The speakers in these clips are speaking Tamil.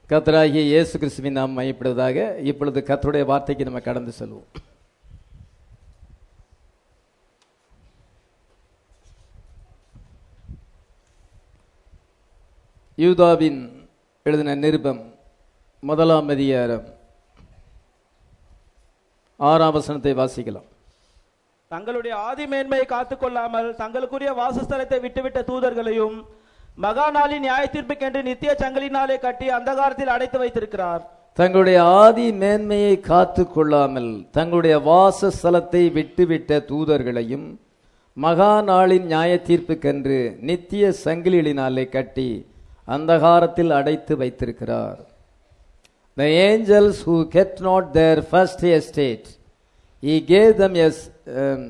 கர்த்தராகிய இயேசு கிறிஸ்துவின் நாம் மையப்படுவதாக இப்பொழுது கர்த்தருடைய வார்த்தைக்கு நம்ம கடந்து செல்வோம் யூதாவின் எழுதின நிருபம் முதலாம் அதிகாரம் ஆறாம் வசனத்தை வாசிக்கலாம் தங்களுடைய ஆதி மேன்மையை காத்துக்கொள்ளாமல் தங்களுக்குரிய வாசஸ்தலத்தை விட்டுவிட்ட தூதர்களையும் மகா நாளின் நியாய தீர்ப்புக்கென்று நித்திய சங்கிலினாலே கட்டி அந்தகாரத்தில் அடைத்து வைத்திருக்கிறார் தங்களுடைய ஆதி மேன்மையை காத்து கொள்ளாமல் தங்களுடைய வாசஸ்தலத்தை விட்டுவிட்ட தூதர்களையும் மகா நாளின் நியாய தீர்ப்புக்கென்று நித்திய சங்கிலிகளினாலே கட்டி அந்தகாரத்தில் அடைத்து வைத்திருக்கிறார் The angels who kept not their first estate, he gave them a s- um,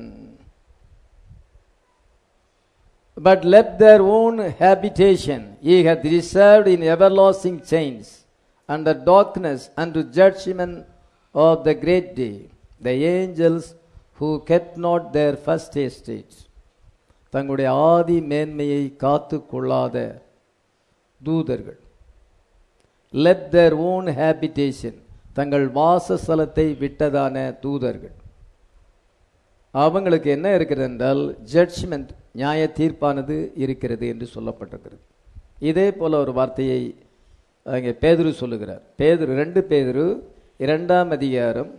but left their own habitation he hath reserved in everlasting chains under darkness unto judgment of the great day the angels who kept not their first estate தங்களுடைய ஆதி மேன்மையை காத்து கொள்ளாத தூதர்கள் லெட் their own habitation தங்கள் வாசஸ்தலத்தை விட்டதான தூதர்கள் அவங்களுக்கு என்ன இருக்கிறது என்றால் ஜட்ஜ்மெண்ட் நியாய தீர்ப்பானது இருக்கிறது என்று சொல்லப்பட்டிருக்கிறது இதே போல ஒரு வார்த்தையை அங்கே பேதுரு சொல்லுகிறார் பேதுரு ரெண்டு பேதுரு இரண்டாம் அதிகாரம்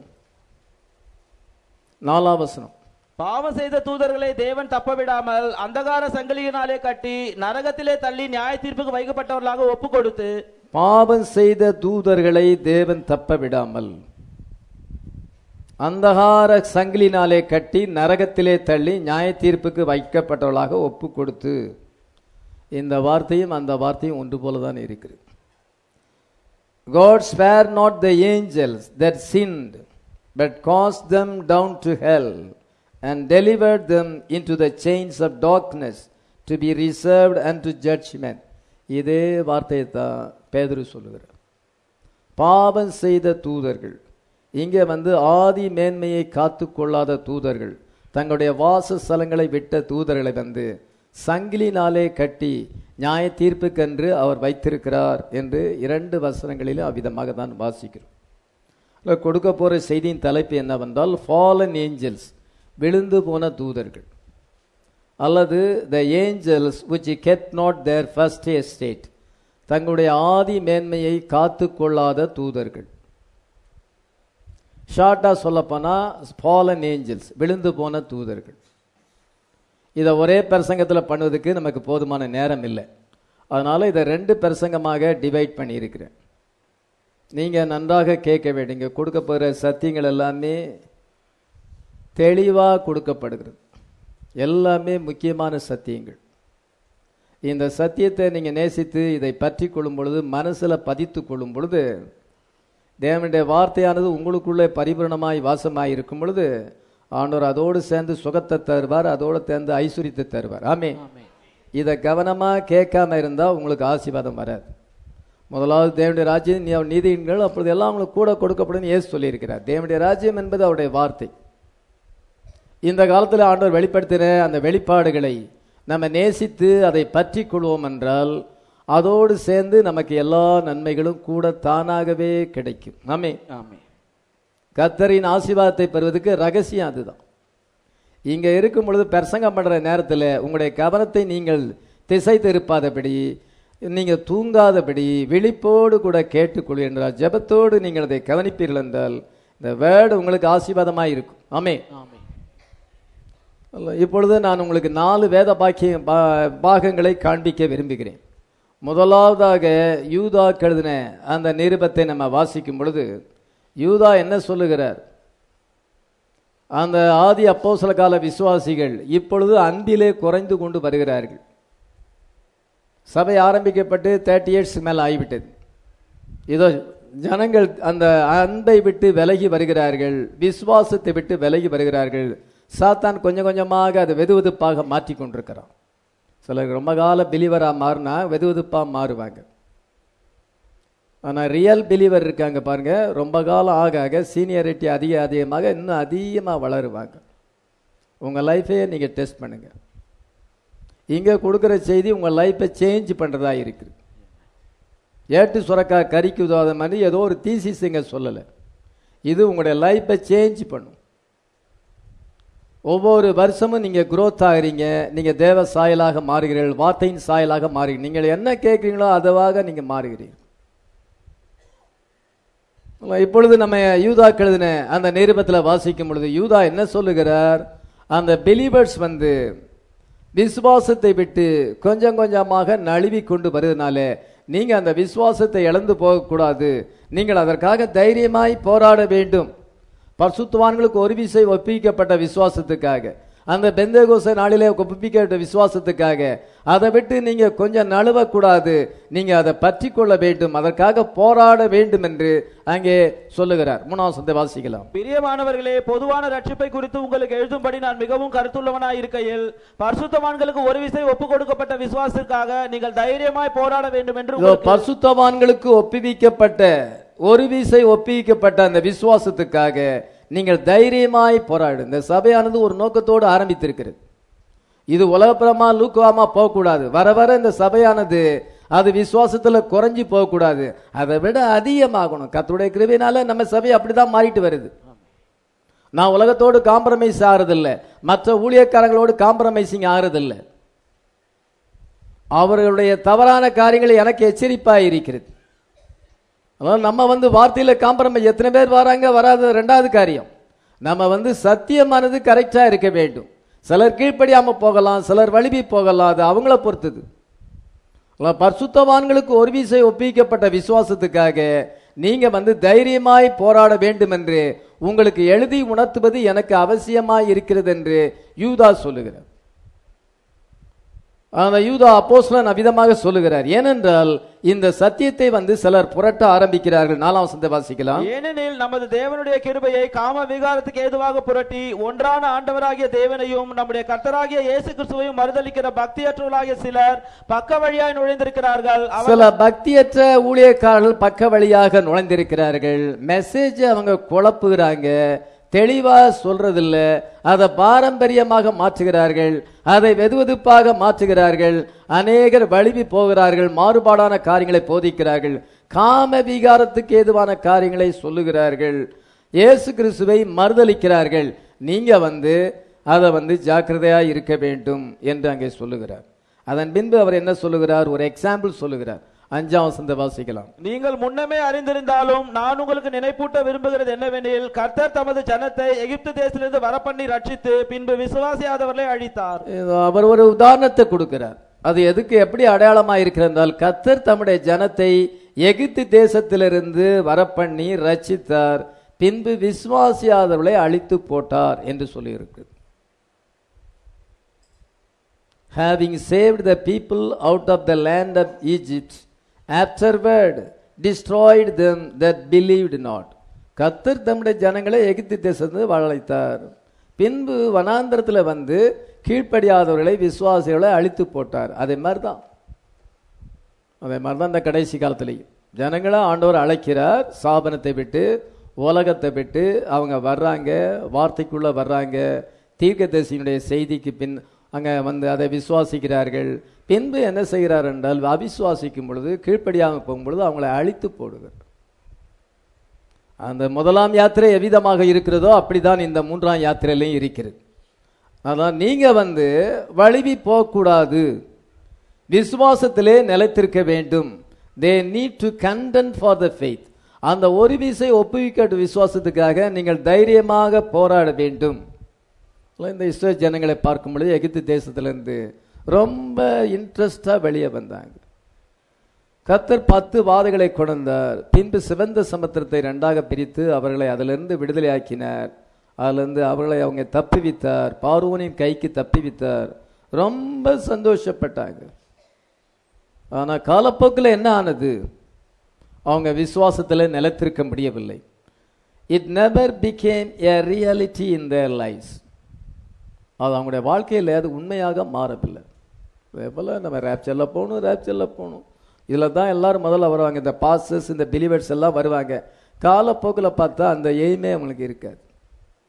நாலாம் வசனம் பாவம் செய்த தூதர்களை தேவன் தப்ப விடாமல் அந்தகார சங்கிலியினாலே கட்டி நரகத்திலே தள்ளி நியாய தீர்ப்புக்கு வைக்கப்பட்டவர்களாக ஒப்பு கொடுத்து பாவம் செய்த தூதர்களை தேவன் தப்ப விடாமல் அந்தகார சங்கிலினாலே கட்டி நரகத்திலே தள்ளி நியாய தீர்ப்புக்கு வைக்கப்பட்டவர்களாக ஒப்பு கொடுத்து இந்த வார்த்தையும் அந்த வார்த்தையும் ஒன்று போல தான் இருக்கிறது God spare not the angels that sinned, but cast them down to hell, and delivered them into the chains of darkness to be reserved unto judgment. இதே வார்த்தையை தான் பேதுரு சொல்லுகிறார் பாவம் செய்த தூதர்கள் இங்கே வந்து ஆதி மேன்மையை காத்து கொள்ளாத தூதர்கள் தங்களுடைய வாசஸ்தலங்களை விட்ட தூதர்களை வந்து சங்கிலினாலே கட்டி நியாய தீர்ப்புக்கென்று அவர் வைத்திருக்கிறார் என்று இரண்டு வசனங்களிலும் அவ்விதமாக தான் வாசிக்கிறோம் இதுல கொடுக்க போற செய்தியின் தலைப்பு என்னவென்றால் ஃபாலன் ஏஞ்சல்ஸ் விழுந்து போன தூதர்கள் அல்லது the angels which kept not their first estate தங்களுடைய ஆதி மேன்மையை காத்து கொள்ளாத தூதர்கள் ஷார்ட்டாக சொல்லப்போனால் ஃபாலன் ஏஞ்சல்ஸ் விழுந்து போன தூதர்கள் இதை ஒரே பிரசங்கத்தில் பண்ணுவதுக்கு நமக்கு போதுமான நேரம் இல்லை அதனால் இதை ரெண்டு பிரசங்கமாக டிவைட் பண்ணியிருக்கிறேன் நீங்கள் நன்றாக கேட்க வேண்டிங்க கொடுக்க போகிற சத்தியங்கள் எல்லாமே தெளிவாக கொடுக்கப்படுகிறது எல்லாமே முக்கியமான சத்தியங்கள் இந்த சத்தியத்தை நீங்கள் நேசித்து இதை பற்றி கொள்ளும் பொழுது மனசில் பதித்து கொள்ளும் பொழுது தேவனுடைய வார்த்தையானது உங்களுக்குள்ளே பரிபூரணமாய் வாசமாய் இருக்கும் பொழுது ஆண்டவர் அதோடு சேர்ந்து சுகத்தை தருவார் அதோடு சேர்ந்து ஐஸ்வர்யத்தை தருவார் ஆமே இதை கவனமாக கேட்காம இருந்தால் உங்களுக்கு ஆசீர்வாதம் வராது முதலாவது தேவனுடைய ராஜ்யம் நீ அவன் நீதியின்கள் அப்பொழுது எல்லாம் உங்களுக்கு கூட கொடுக்கப்படும் ஏசு சொல்லியிருக்கிறார் தேவனுடைய ராஜ்யம் என்பது அவருடைய வார்த்தை இந்த காலத்தில் ஆண்டவர் வெளிப்படுத்தின அந்த வெளிப்பாடுகளை நம்ம நேசித்து அதை பற்றி கொள்வோம் என்றால் அதோடு சேர்ந்து நமக்கு எல்லா நன்மைகளும் கூட தானாகவே கிடைக்கும் ஆமே ஆமே கத்தரின் ஆசீர்வாதத்தை பெறுவதற்கு ரகசியம் அதுதான் இங்க இருக்கும் பொழுது பிரசங்கம் பண்ற நேரத்தில் உங்களுடைய கவனத்தை நீங்கள் திசை திருப்பாதபடி நீங்க தூங்காதபடி விழிப்போடு கூட கேட்டுக்கொள் என்றால் ஜெபத்தோடு நீங்கள் அதை கவனிப்பீர்கள் என்றால் இந்த வேர்டு உங்களுக்கு ஆசீர்வாதமாக இருக்கும் ஆமே ஆமே அல்ல, இப்பொழுது நான் உங்களுக்கு நாலு வேத பாக்கிய பா- பாகங்களை காண்பிக்க விரும்புகிறேன் முதலாவதாக யூதா கழுதின அந்த நிருபத்தை நம்ம வாசிக்கும் பொழுது யூதா என்ன சொல்லுகிறார் அந்த ஆதி அப்போஸ்தல கால விசுவாசிகள் இப்பொழுது அன்பிலே குறைந்து கொண்டு வருகிறார்கள் சபை ஆரம்பிக்கப்பட்டு தேர்ட்டி இயர்ஸ் மேலே ஆகிவிட்டது இதோ ஜனங்கள் அந்த அன்பை விட்டு விலகி வருகிறார்கள் விசுவாசத்தை விட்டு விலகி வருகிறார்கள் சாத்தான் கொஞ்சம் கொஞ்சமாக அதை வெதுவெதுப்பாக மாற்றி கொண்டிருக்கிறான் சிலர் ரொம்ப கால பிலிவராக மாறினா வெதுவெதுப்பாக மாறுவாங்க ஆனால் ரியல் பிலீவர் இருக்காங்க பாருங்க ரொம்ப காலம் ஆக ஆக சீனியரிட்டி அதிக அதிகமாக இன்னும் அதிகமாக வளருவாங்க உங்கள் லைஃபையே நீங்கள் டெஸ்ட் பண்ணுங்க இங்கே கொடுக்குற செய்தி உங்கள் லைஃப்பை சேஞ்ச் பண்ணுறதா இருக்குது ஏட்டு சுரக்காய் கறிக்கு உதவாத மாதிரி ஏதோ ஒரு தீசிஸ் இங்கே சொல்லலை இது உங்களுடைய லைஃப்பை சேஞ்ச் பண்ணும் ஒவ்வொரு வருஷமும் நீங்கள் growth ஆகுறீங்க நீங்கள் தேவ சாயலாக மாறுகிறீர்கள் வார்த்தையின் சாயலாக மாறுகிறீங்க நீங்கள் என்ன கேட்குறீங்களோ அதுவாக நீங்கள் மாறுகிறீர்கள் இப்பொழுது நம்ம யூதாக்கு எழுதின அந்த நிருபத்தில் வாசிக்கும் பொழுது யூதா என்ன சொல்லுகிறார் அந்த பிலீவர்ஸ் வந்து விசுவாசத்தை விட்டு கொஞ்சம் கொஞ்சமாக நழுவி கொண்டு வருவதனால நீங்க அந்த விசுவாசத்தை இழந்து போகக்கூடாது நீங்கள் அதற்காக தைரியமாய் போராட வேண்டும் பரிசுத்தவான்களுக்கு ஒரு விசை ஒப்பிக்கப்பட்ட விசுவாசத்துக்காக அந்த பெந்தகோச நாளிலே ஒப்பிக்கப்பட்ட விசுவாசத்துக்காக அதை விட்டு நீங்க கொஞ்சம் நழுவக்கூடாது நீங்க அதை பற்றி கொள்ள வேண்டும் அதற்காக போராட வேண்டும் என்று அங்கே சொல்லுகிறார் மூணாவது சந்தை வாசிக்கலாம் பிரியமானவர்களே பொதுவான ரட்சிப்பை குறித்து உங்களுக்கு எழுதும்படி நான் மிகவும் கருத்துள்ளவனாய் இருக்கையில் பரிசுத்தவான்களுக்கு ஒரு விசை ஒப்புக் கொடுக்கப்பட்ட விசுவாசத்திற்காக நீங்கள் தைரியமாய் போராட வேண்டும் என்று இதோ உங்களுக்கு பரிசுத்தவான்களுக்கு ஒப்புவிக்கப்பட்ட ஒரு விசை ஒப்புவிக்கப்பட்ட அந்த விசுவாசத்துக்காக நீங்கள் தைரியமாய் போராடு இந்த சபையானது ஒரு நோக்கத்தோடு ஆரம்பித்திருக்கிறது இது உலகப்புறமா லூக்குவாமா போகக்கூடாது வர வர இந்த சபையானது அது விசுவாசத்துல குறைஞ்சி போகக்கூடாது அதை விட அதிகமாகணும் கர்த்தருடைய கிருபையினால நம்ம சபை அப்படிதான் மாறிட்டு வருது நான் உலகத்தோடு காம்ப்ரமைஸ் ஆகிறதில்ல மற்ற ஊழியக்காரங்களோடு காம்ப்ரமைசிங் ஆகிறதில்ல அவர்களுடைய தவறான காரியங்களை எனக்கு எச்சரிப்பாக இருக்கிறது அதனால நம்ம வந்து வார்த்தையில காம்ப்ரமைஸ் எத்தனை பேர் வராங்க வராத ரெண்டாவது காரியம் நம்ம வந்து சத்தியமானது கரெக்டா இருக்க வேண்டும் சிலர் கீழ்ப்படியாம போகலாம் சிலர் வலிவி போகலாம் அது அவங்கள பொறுத்தது அதனால பரிசுத்தவான்களுக்கு ஒரு விசை ஒப்பிக்கப்பட்ட விசுவாசத்துக்காக நீங்க வந்து தைரியமாய் போராட வேண்டும் என்று உங்களுக்கு எழுதி உணர்த்துவது எனக்கு அவசியமாய் இருக்கிறது என்று யூதா சொல்லுகிறார் அந்த யூதா அப்போஸ்தலன் அவ்விதமாக சொல்லுகிறார் ஏனென்றால் இந்த சத்தியத்தை வந்து சிலர் புரட்ட ஆரம்பிக்கிறார்கள் நாலாம் வசனத்தை வாசிக்கலாம் ஏனெனில் நமது தேவனுடைய கிருபையை காம விகாரத்துக்கு ஏதுவாக புரட்டி ஒன்றான ஆண்டவராகிய தேவனையும் நம்முடைய கர்த்தராகிய இயேசு கிறிஸ்துவையும் மறுதலிக்கிற பக்தியற்றவர்களாகிய சிலர் பக்க வழியாய் நுழைந்திருக்கிறார்கள் அவர் சில பக்தியற்ற ஊழியக்காரர்கள் பக்க வழியாக நுழைந்திருக்கிறார்கள் மெசேஜ் அவங்க குழப்புகிறாங்க தெளிவா சொல்றதில்ல அதை பாரம்பரியமாக மாற்றுகிறார்கள் அதை வெதுவெதுப்பாக மாற்றுகிறார்கள் அநேகர் வழுவி போகிறார்கள் மாறுபாடான காரியங்களை போதிக்கிறார்கள் காம விகாரத்துக்கு ஏதுவான காரியங்களை சொல்லுகிறார்கள் இயேசு கிறிஸ்துவை மறுதலிக்கிறார்கள் நீங்க வந்து அதை வந்து ஜாக்கிரதையா இருக்க வேண்டும் என்று அங்கே சொல்லுகிறார் அதன் பின்பு அவர் என்ன சொல்லுகிறார் ஒரு எக்ஸாம்பிள் சொல்லுகிறார் அஞ்சாம் வசந்த வாசிக்கலாம் நீங்கள் முன்னமே அறிந்திருந்தாலும் நான் உங்களுக்கு நினைப்பூட்ட விரும்புகிறது என்னவெனில் கர்த்தர் தமது ஜனத்தை எகிப்து தேசத்திலிருந்து வரப்பண்ணி ரட்சித்து பின்பு விசுவாசியாதவர்களை அழித்தார் இதோ அவர் ஒரு உதாரணத்தை கொடுக்கிறார் அது எதுக்கு எப்படி அடையாளமா இருக்கிறதால் கத்தர் தம்முடைய ஜனத்தை எகிப்து தேசத்திலிருந்து வரப்பண்ணி ரட்சித்தார் பின்பு விசுவாசியாதவர்களை அழித்து போட்டார் என்று சொல்லியிருக்கு having saved the people out of the land of Egypt, afterward destroyed them that believed not. கத்தர் தம்முடைய ஜனங்களை எகிப்து தேசத்து வாழழைத்தார் பின்பு வனாந்திரத்தில் வந்து கீழ்ப்படியாதவர்களை விசுவாசிகளை அழித்து போட்டார் அதே மாதிரி தான் அதே மாதிரி தான் இந்த கடைசி காலத்திலையும் ஜனங்களை ஆண்டவர் அழைக்கிறார் சாபனத்தை விட்டு உலகத்தை விட்டு அவங்க வர்றாங்க வார்த்தைக்குள்ள வர்றாங்க தீர்க்கதரிசியினுடைய செய்திக்கு பின் அங்கே வந்து அதை விசுவாசிக்கிறார்கள் பின்பு என்ன செய்கிறார் என்றால் அவிசுவாசிக்கும் பொழுது கீழ்ப்படியாமல் போகும் பொழுது அவங்களை அழித்து போடுகிறார் அந்த முதலாம் யாத்திரை எவ்விதமாக இருக்கிறதோ அப்படிதான் இந்த மூன்றாம் யாத்திரையிலையும் இருக்கிறது அதான் நீங்க வந்து வழுவி போகக்கூடாது விசுவாசத்திலே நிலைத்திருக்க வேண்டும் they need to contend for the faith அந்த ஒரு விசை ஒப்புவிக்க விசுவாசத்துக்காக நீங்கள் தைரியமாக போராட வேண்டும் இந்த இஸ்ரேல் ஜனங்களை பார்க்கும் பொழுது எகிப்து தேசத்திலிருந்து ரொம்ப இன்ட்ரெஸ்டாக வெளியே வந்தாங்க கத்தர் பத்து வாதைகளை கொண்டார் பின்பு சிவந்த சமுத்திரத்தை ரெண்டாக பிரித்து அவர்களை அதிலிருந்து விடுதலையாக்கினார் அதிலிருந்து அவர்களை அவங்க தப்பிவித்தார் பார்வோனின் கைக்கு தப்பிவித்தார் ரொம்ப சந்தோஷப்பட்டாங்க ஆனா காலப்போக்கில் என்ன ஆனது அவங்க விசுவாசத்தில் நிலைத்திருக்க முடியவில்லை it never became a reality in their life அது அவங்களுடைய வாழ்க்கையில் அது உண்மையாக மாறவில்லை அதே போல் நம்ம ரேப்சரில் போகணும் ரேப்சரில் போகணும் இதில் தான் எல்லாரும் முதல்ல வருவாங்க இந்த பாசஸ் இந்த பிலிவர்ஸ் எல்லாம் வருவாங்க காலப்போக்கில் பார்த்தா அந்த எய்மே அவங்களுக்கு இருக்காது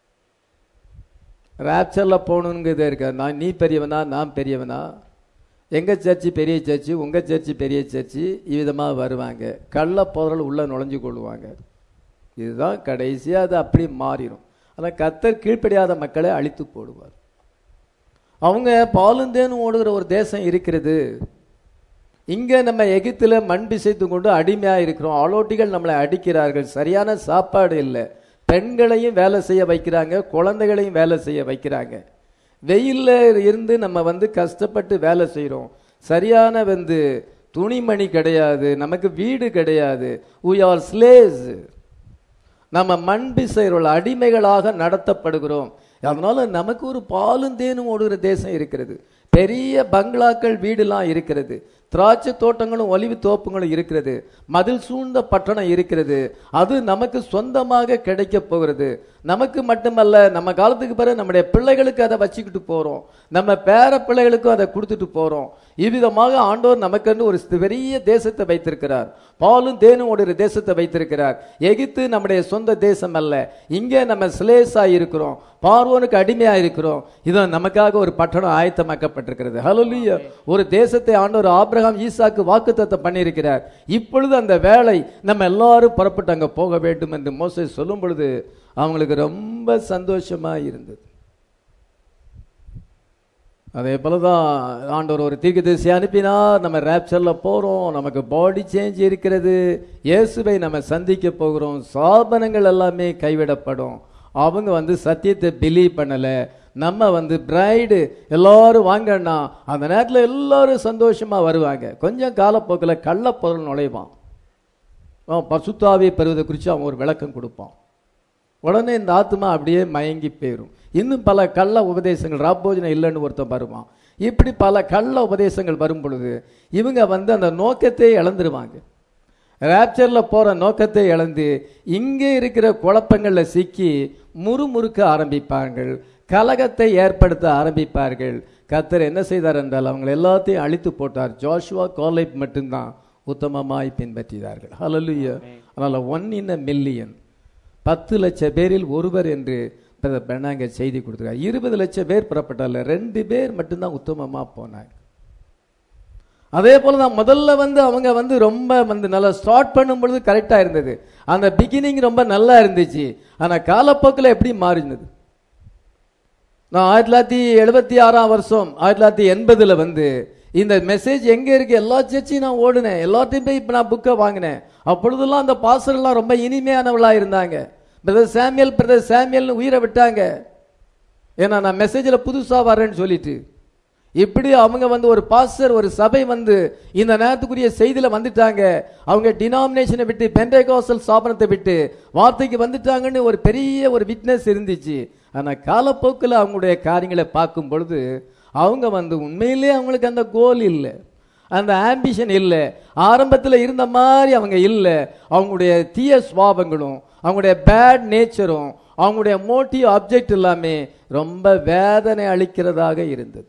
ரேப்சரில் போகணுங்கிறதே இருக்காது நான் நீ பெரியவனா நான் பெரியவனா எங்க சர்ச்சு பெரிய சர்ச்சு உங்க சர்ச்சு பெரிய சர்ச்சு இவ்விதமாக வருவாங்க கள்ள போதல் உள்ள நுழைஞ்சு கொள்ளுவாங்க இதுதான் கடைசியா அது அப்படி மாறிடும் ஆனால் கத்தர் கீழ்ப்படியாத மக்களை அழித்து போடுவார் அவங்க பாலுந்தேன்னு ஓடுகிற ஒரு தேசம் இருக்கிறது இங்க நம்ம எகிப்துல மண் பிசைத்து கொண்டு அடிமையா இருக்கிறோம் ஆளோட்டிகள் நம்மளை அடிக்கிறார்கள் சரியான சாப்பாடு இல்லை பெண்களையும் வேலை செய்ய வைக்கிறாங்க குழந்தைகளையும் வேலை செய்ய வைக்கிறாங்க வெயில்ல இருந்து நம்ம வந்து கஷ்டப்பட்டு வேலை செய்றோம் சரியான வந்து துணிமணி கிடையாது நமக்கு வீடு கிடையாது we are slaves நம்ம மண் பிசைறோம் அடிமைகளாக நடத்தப்படுகிறோம் அதனால நமக்கு ஒரு பாலும் தேனும் ஓடுகிற தேசம் இருக்கிறது பெரிய பங்களாக்கள் வீடுலாம் இருக்கிறது திராட்சை தோட்டங்களும் ஒலிவு தோப்புங்களும் இருக்கிறது மதில் சூழ்ந்த பட்டணம் இருக்கிறது அது நமக்கு சொந்தமாக கிடைக்க போகிறது நமக்கு மட்டுமல்ல நம்ம காலத்துக்கு பிறகு நம்முடைய பிள்ளைகளுக்கு அதை வச்சுக்கிட்டு போறோம் நம்ம பேர பிள்ளைகளுக்கும் அதை கொடுத்துட்டு போறோம் இவ்விதமாக ஆண்டவர் நமக்கென்று ஒரு பெரிய தேசத்தை வைத்திருக்கிறார் பாலும் தேனும் ஒரு தேசத்தை வைத்திருக்கிறார் எகிப்து நம்முடைய சொந்த தேசம் அல்ல இங்கே நம்ம சிலேஸா இருக்கிறோம் பார்வோனுக்கு அடிமையா இருக்கிறோம் இதோ நமக்காக ஒரு பட்டணம் ஆயத்தமாக்கப்பட்டிருக்கிறது ஹalleluya ஒரு தேசத்தை ஆண்டவர் ஆபிரகாம் ஈசாக்கு வாக்குத்தத்தம் பண்ணியிருக்கிறார் இப்பொழுது அந்த வேலை நம்ம எல்லாரும் புறப்பட்டு அங்க போக வேண்டும் என்று மோசே சொல்லும் பொழுது அவங்களுக்கு ரொம்ப சந்தோஷமா இருந்தது அதே போலதான் ஆண்டவர் ஒரு தீர்க்கதரிசி அனுப்பினார் நம்ம ரேப்சர்ல போறோம் நமக்கு பாடி சேஞ்ச் இருக்கிறது இயேசுவை நம்ம சந்திக்க போகிறோம் சாபனங்கள் எல்லாமே கைவிடப்படும் அவங்க வந்து சத்தியத்தை பிலீவ் பண்ணல நம்ம வந்து பிரைடு எல்லாரும் வாங்கன்னா அந்த நேரத்தில் எல்லாரும் சந்தோஷமா வருவாங்க கொஞ்சம் காலப்போக்கில் கள்ளப்பொருள் நுழைவான் அவன் பசுத்தாவியை பெறுவதை குறித்து அவன் ஒரு விளக்கம் கொடுப்பான் உடனே இந்த ஆத்மா அப்படியே மயங்கி போயிடும் இன்னும் பல கள்ள உபதேசங்கள் ராப்போஜனம் இல்லைன்னு ஒருத்தன் வருவான் இப்படி பல கள்ள உபதேசங்கள் வரும் பொழுது இவங்க வந்து அந்த நோக்கத்தை இழந்துருவாங்க ரேப்சரில் போகிற நோக்கத்தை இழந்து இங்கே இருக்கிற குழப்பங்களில் சிக்கி முறுமுறுக்க ஆரம்பிப்பார்கள் கலகத்தை ஏற்படுத்த ஆரம்பிப்பார்கள் கத்தர் என்ன செய்தார் என்றால் அவங்க எல்லாத்தையும் அழித்து போட்டார் ஜோஷுவா கோலைப் மட்டும்தான் உத்தமமாய் பின்பற்றினார்கள் ஹalleluya அதனால ஒன் இன் அ மில்லியன் பத்து லட்சம் பேரில் ஒருவர் என்று பெண்ணாங்க செய்தி கொடுத்துருக்காங்க இருபது லட்சம் பேர் புறப்பட்டால ரெண்டு பேர் மட்டும்தான் உத்தமமா போனாங்க அதே போல தான் முதல்ல வந்து அவங்க வந்து ரொம்ப வந்து நல்லா ஸ்டார்ட் பண்ணும் பொழுது கரெக்டா இருந்தது அந்த பிகினிங் ரொம்ப நல்லா இருந்துச்சு ஆனா காலப்போக்கில் எப்படி மாறினது நான் ஆயிரத்தி தொள்ளாயிரத்தி எழுபத்தி ஆறாம் வருஷம் ஆயிரத்தி தொள்ளாயிரத்தி எண்பதுல வந்து இந்த மெசேஜ் எங்க இருக்கு எல்லா சர்ச்சையும் நான் ஓடுனேன் எல்லாத்தையும் போய் இப்போ நான் புக்கை வாங்கினேன் அப்பொழுதெல்லாம் அந்த பாசரெல்லாம் ரொம்ப இனிமையானவளா இருந்தாங்க பிரதர் சாமியல் பிரதர் சாமியல்னு உயிரை விட்டாங்க ஏன்னா நான் மெசேஜில் புதுசா வரேன்னு சொல்லிட்டு இப்படி அவங்க வந்து ஒரு பாஸ்டர் ஒரு சபை வந்து இந்த நேரத்துக்குரிய செய்தியில வந்துட்டாங்க அவங்க டினாமினேஷனை விட்டு பெண்டேகாசல் ஸ்தாபனத்தை விட்டு வார்த்தைக்கு வந்துட்டாங்கன்னு ஒரு பெரிய ஒரு விட்னஸ் இருந்துச்சு ஆனா காலப்போக்கில் அவங்களுடைய காரியங்களை பார்க்கும் பொழுது அவங்க வந்து உண்மையிலே அவங்களுக்கு அந்த கோல் இல்லை அந்த ஆம்பிஷன் இல்லை ஆரம்பத்தில் இருந்த மாதிரி அவங்க இல்லை அவங்களுடைய தீய சுவாபங்களும் அவங்களுடைய பேட் நேச்சரும் அவங்களுடைய மோட்டிவ் ஆப்ஜெக்ட் எல்லாமே ரொம்ப வேதனை அளிக்கிறதாக இருந்தது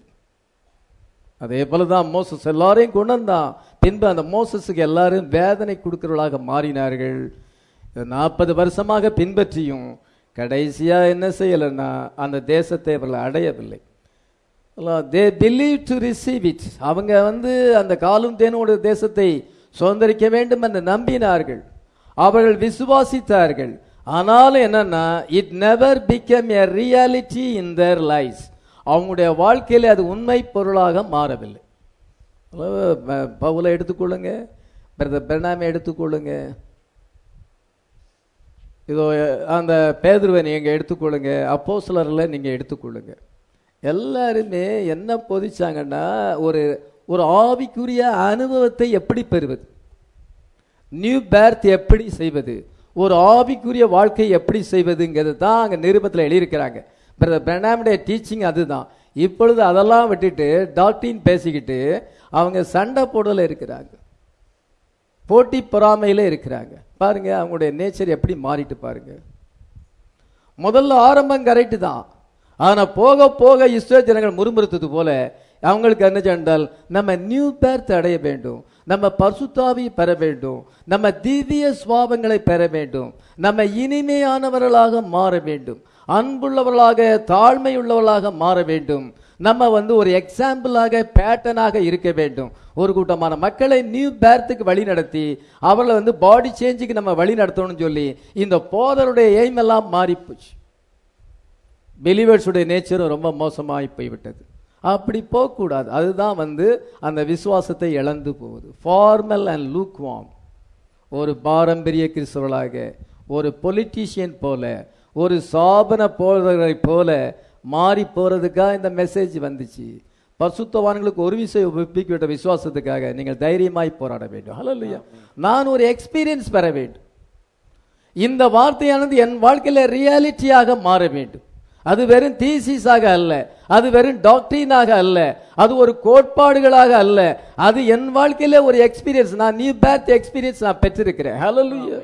அதே போல தான் மோசஸ் எல்லாரையும் கொண்டு வந்தான் பின்பு அந்த மோசஸுக்கு எல்லாரும் வேதனை கொடுக்கிறவர்களாக மாறினார்கள் நாற்பது வருஷமாக பின்பற்றியும் கடைசியா என்ன செய்யலைன்னா அந்த தேசத்தை அவர்கள் அடையவில்லை they believe to receive it அவங்க வந்து அந்த காலும் தேனோட தேசத்தை சுதந்திரிக்க வேண்டும் என்று நம்பினார்கள் அவர்கள் விசுவாசித்தார்கள் ஆனாலும் என்னன்னா it never became a reality in their life அவங்களுடைய வாழ்க்கையில அது உண்மை பொருளாக மாறவில்லை பவுலை எடுத்துக்கொள்ளுங்க பிரதர் பெர்னாமை எடுத்துக்கொள்ளுங்க இதோ அந்த பேதுருவை நீங்க எடுத்துக்கொள்ளுங்க அப்போ சிலரில் நீங்க எடுத்துக்கொள்ளுங்க எல்லாருமே என்ன பொதிச்சாங்கன்னா ஒரு ஒரு ஆவிக்குரிய அனுபவத்தை எப்படி பெறுவது நியூ பேர்த் எப்படி செய்வது ஒரு ஆவிக்குரிய வாழ்க்கை எப்படி செய்வதுங்கிறது தான் அங்கே நிருபத்தில் எழுதியிருக்கிறாங்க பிரதர் பிரணாமுடைய டீச்சிங் அதுதான் இப்பொழுது அதெல்லாம் விட்டுட்டு டாக்டரின் பேசிக்கிட்டு அவங்க சண்டை போடல இருக்கிறாங்க போட்டி பொறாமையில இருக்கிறாங்க பாருங்க அவங்களுடைய நேச்சர் எப்படி மாறிட்டு பாருங்க முதல்ல ஆரம்பம் கரெக்டு தான் ஆனா போக போக இஸ்ரோ ஜனங்கள் முறுமுறுத்தது போல அவங்களுக்கு என்ன சென்றால் நம்ம நியூ பேர்த் அடைய வேண்டும் நம்ம பசுத்தாவி பெற வேண்டும் நம்ம திவ்ய சுவாபங்களை பெற வேண்டும் நம்ம இனிமையானவர்களாக மாற வேண்டும் அன்புள்ளவர்களாக தாழ்மையுள்ளவர்களாக மாற வேண்டும் நம்ம வந்து ஒரு எக்ஸாம்பிளாக பேட்டர்னாக இருக்க வேண்டும் ஒரு கூட்டமான மக்களை நியூ பேர்த்துக்கு வழி நடத்தி அவர்களை வந்து பாடி சேஞ்சுக்கு நம்ம வழி நடத்தணும்னு சொல்லி இந்த போதருடைய எய்ம் எல்லாம் மாறி போச்சு பிலீவர்ஸுடைய நேச்சரும் ரொம்ப மோசமாகி போய்விட்டது அப்படி போகக்கூடாது அதுதான் வந்து அந்த விசுவாசத்தை இழந்து போகுது ஃபார்மல் அண்ட் லூக் ஒரு பாரம்பரிய கிறிஸ்தவர்களாக ஒரு பொலிட்டீஷியன் போல ஒரு சாபன போதகரை போல மாறி போறதுக்காக இந்த மெசேஜ் வந்துச்சு பரிசுத்தவான்களுக்கு ஒரு விஷயம் ஒப்பிக்கிவிட்ட விசுவாசத்துக்காக நீங்கள் தைரியமாய் போராட வேண்டும் ஹalleluya நான் ஒரு எக்ஸ்பீரியன்ஸ் பெற வேண்டும் இந்த வார்த்தையானது என் வாழ்க்கையில ரியாலிட்டியாக மாற வேண்டும் அது வெறும் தீசிஸாக அல்ல அது வெறும் டாக்டரினாக அல்ல அது ஒரு கோட்பாடுகளாக அல்ல அது என் வாழ்க்கையில ஒரு எக்ஸ்பீரியன்ஸ் நான் நியூ பேர்த் எக்ஸ்பீரியன்ஸ் நான் பெற்றிருக்கிறேன் ஹalleluya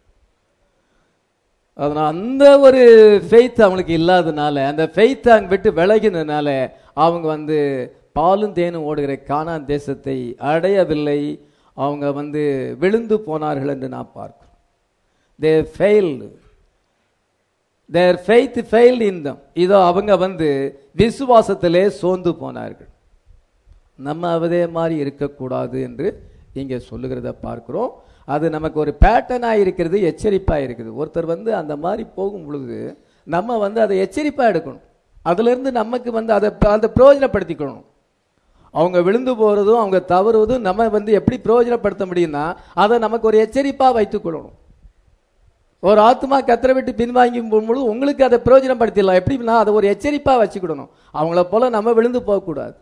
அதனால் அந்த ஒரு ஃபெய்த் அவங்களுக்கு இல்லாதனால அந்த ஃபெய்த் அங்க விட்டு விலகினதுனால அவங்க வந்து பாலும் தேனும் ஓடுகிற கானான் தேசத்தை அடையவில்லை அவங்க வந்து விழுந்து போனார்கள் என்று நான் பார்க்கிறோம் they failed their faith failed in them இதோ அவங்க வந்து விசுவாசத்திலே சோர்ந்து போனார்கள் நம்ம அதே மாதிரி இருக்கக்கூடாது என்று இங்கே சொல்லுகிறத பார்க்கிறோம் அது நமக்கு ஒரு பேட்டர்னாக இருக்கிறது எச்சரிப்பாக இருக்குது ஒருத்தர் வந்து அந்த மாதிரி போகும் பொழுது நம்ம வந்து அதை எச்சரிப்பாக எடுக்கணும் அதிலிருந்து நமக்கு வந்து அதை அதை பிரயோஜனப்படுத்திக்கணும் அவங்க விழுந்து போகிறதும் அவங்க தவறுவதும் நம்ம வந்து எப்படி பிரயோஜனப்படுத்த முடியும்னா அதை நமக்கு ஒரு எச்சரிப்பாக வைத்துக்கொள்ளணும் ஒரு ஆத்மா கத்திர விட்டு பின்வாங்கி போகும்பொழுது உங்களுக்கு அதை பிரயோஜனப்படுத்திடலாம் எப்படின்னா அதை ஒரு எச்சரிப்பாக வச்சுக்கிடணும் அவங்கள போல நம்ம விழுந்து போகக்கூடாது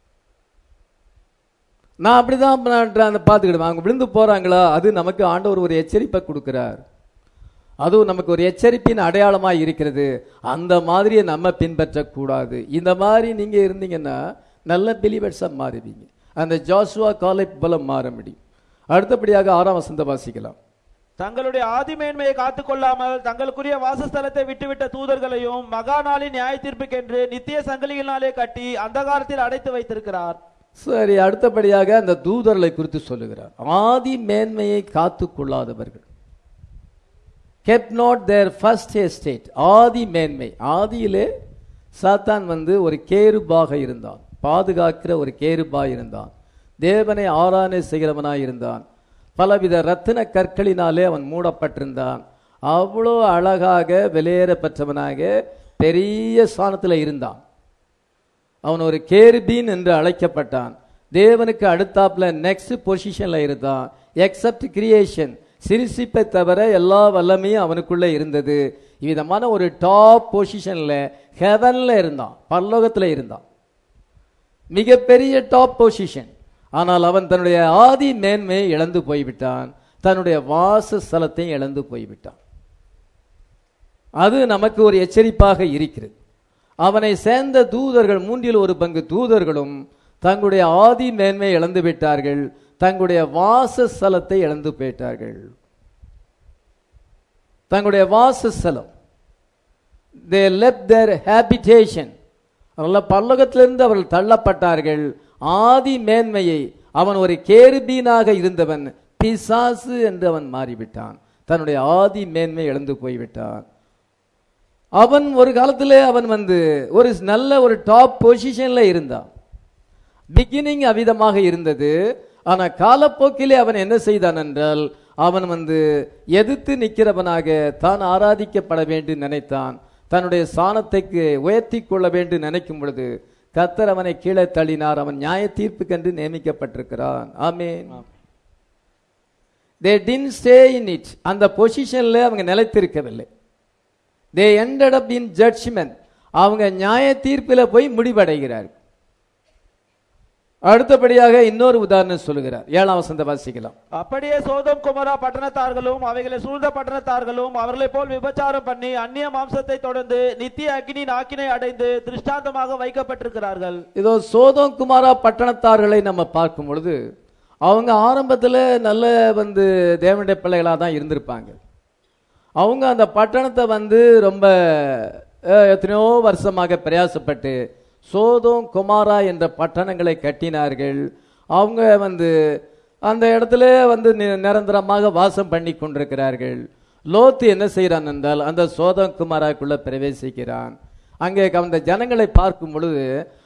நான் அப்படிதான் நான் அந்த பார்த்துக்கிடுவேன் அவங்க விழுந்து போறாங்களா அது நமக்கு ஆண்டவர் ஒரு எச்சரிப்பை கொடுக்கிறார் அதுவும் நமக்கு ஒரு எச்சரிப்பின் அடையாளமா இருக்கிறது அந்த மாதிரியை நம்ம பின்பற்றக்கூடாது இந்த மாதிரி நீங்க இருந்தீங்கன்னா நல்ல பிலிவர்ஸா மாறுவீங்க அந்த ஜாசுவா காலை போல மாற முடியும் அடுத்தபடியாக ஆறாம் வசந்த வாசிக்கலாம் தங்களுடைய ஆதிமேன்மையை காத்துக் கொள்ளாமல் தங்களுக்குரிய வாசஸ்தலத்தை விட்டுவிட்ட தூதர்களையும் மகா நாளின் நியாய தீர்ப்புக்கென்று நித்திய சங்கிலிகளினாலே கட்டி அந்தகாரத்தில் அடைத்து வைத்திருக்கிறார் சரி அடுத்தபடியாக அந்த தூதர்களை குறித்து சொல்லுகிறார் ஆதி மேன்மையை காத்து கொள்ளாதவர்கள் kept not their first estate ஆதி மேன்மை ஆதியிலே சாத்தான் வந்து ஒரு கேருபாக இருந்தான் பாதுகாக்கிற ஒரு கேருபா இருந்தான் தேவனை ஆராதனை செய்கிறவனாய் இருந்தான் பலவித ரத்தின கற்களினாலே அவன் மூடப்பட்டிருந்தான் அவ்வளோ அழகாக வெளியேற பெற்றவனாக பெரிய ஸ்தானத்தில் இருந்தான் அவன் ஒரு கேருபீன் என்று அழைக்கப்பட்டான் தேவனுக்கு அடுத்தாப்புல நெக்ஸ்ட் பொசிஷன்ல இருந்தான் எக்ஸப்ட் கிரியேஷன் சிரிசிப்பை தவிர எல்லா வல்லமையும் அவனுக்குள்ள இருந்தது விதமான ஒரு டாப் பொசிஷன்ல ஹெவன்ல இருந்தான் பரலோகத்துல இருந்தான் மிகப்பெரிய டாப் பொசிஷன் ஆனால் அவன் தன்னுடைய ஆதி மேன்மையை இழந்து போய்விட்டான் தன்னுடைய வாசஸ்தலத்தையும் இழந்து போய்விட்டான் அது நமக்கு ஒரு எச்சரிப்பாக இருக்கிறது அவனை சேர்ந்த தூதர்கள் மூன்றில் ஒரு பங்கு தூதர்களும் தங்களுடைய ஆதி மேன்மை இழந்து விட்டார்கள் தங்களுடைய வாசஸ்தலத்தை இழந்து போயிட்டார்கள் தங்களுடைய வாசஸ்தலம் தே லெப் தேர் ஹேபிடேஷன் அவர்கள் பல்லகத்திலிருந்து அவர்கள் தள்ளப்பட்டார்கள் ஆதி மேன்மையை அவன் ஒரு கேருபீனாக இருந்தவன் பிசாசு என்று அவன் மாறிவிட்டான் தன்னுடைய ஆதி மேன்மை இழந்து போய்விட்டான் அவன் ஒரு காலத்தில் அவன் வந்து ஒரு நல்ல ஒரு டாப் பொசிஷன்ல இருந்தான் பிகினிங் அவிதமாக இருந்தது ஆனா காலப்போக்கிலே அவன் என்ன செய்தான் என்றால் அவன் வந்து எதிர்த்து நிற்கிறவனாக தான் ஆராதிக்கப்பட வேண்டும் நினைத்தான் தன்னுடைய சாணத்தைக்கு உயர்த்தி கொள்ள வேண்டும் நினைக்கும் பொழுது கத்தர் அவனை கீழே தள்ளினார் அவன் நியாய தீர்ப்புக்கென்று நியமிக்கப்பட்டிருக்கிறான் ஆமேன் தே டின் ஸ்டே இன் இட் அந்த பொசிஷன்ல அவங்க நிலைத்திருக்கவில்லை தே ended up in judgment அவங்க நியாய தீர்ப்பில் போய் முடிவடைகிறார்கள் அடுத்தபடியாக இன்னொரு உதாரணம் சொல்லுகிறார் ஏழாம் வசந்த வாசிக்கலாம் அப்படியே சோதம் குமரா பட்டணத்தார்களும் அவைகளை சூழ்ந்த பட்டணத்தார்களும் அவர்களைப் போல் விபச்சாரம் பண்ணி அந்நிய மாம்சத்தை தொடர்ந்து நித்திய அக்னியின் ஆக்கினை அடைந்து திருஷ்டாந்தமாக வைக்கப்பட்டிருக்கிறார்கள் இதோ சோதம் குமாரா பட்டணத்தார்களை நம்ம பார்க்கும் பொழுது அவங்க ஆரம்பத்தில் நல்ல வந்து தேவனுடைய பிள்ளைகளாக தான் இருந்திருப்பாங்க அவங்க அந்த பட்டணத்தை வந்து ரொம்ப அஹ், எத்தனையோ வருஷமாக பிரயாசப்பட்டு சோதோம் குமாரா என்ற பட்டணங்களை கட்டினார்கள் அவங்க வந்து அந்த இடத்துல வந்து நி- நிரந்தரமாக வாசம் பண்ணி கொண்டிருக்கிறார்கள் லோத்து என்ன செய்கிறான் என்றால் அந்த சோதம் குமாராக்குள்ள பிரவேசிக்கிறான் அங்கே அந்த ஜனங்களை பார்க்கும் பொழுது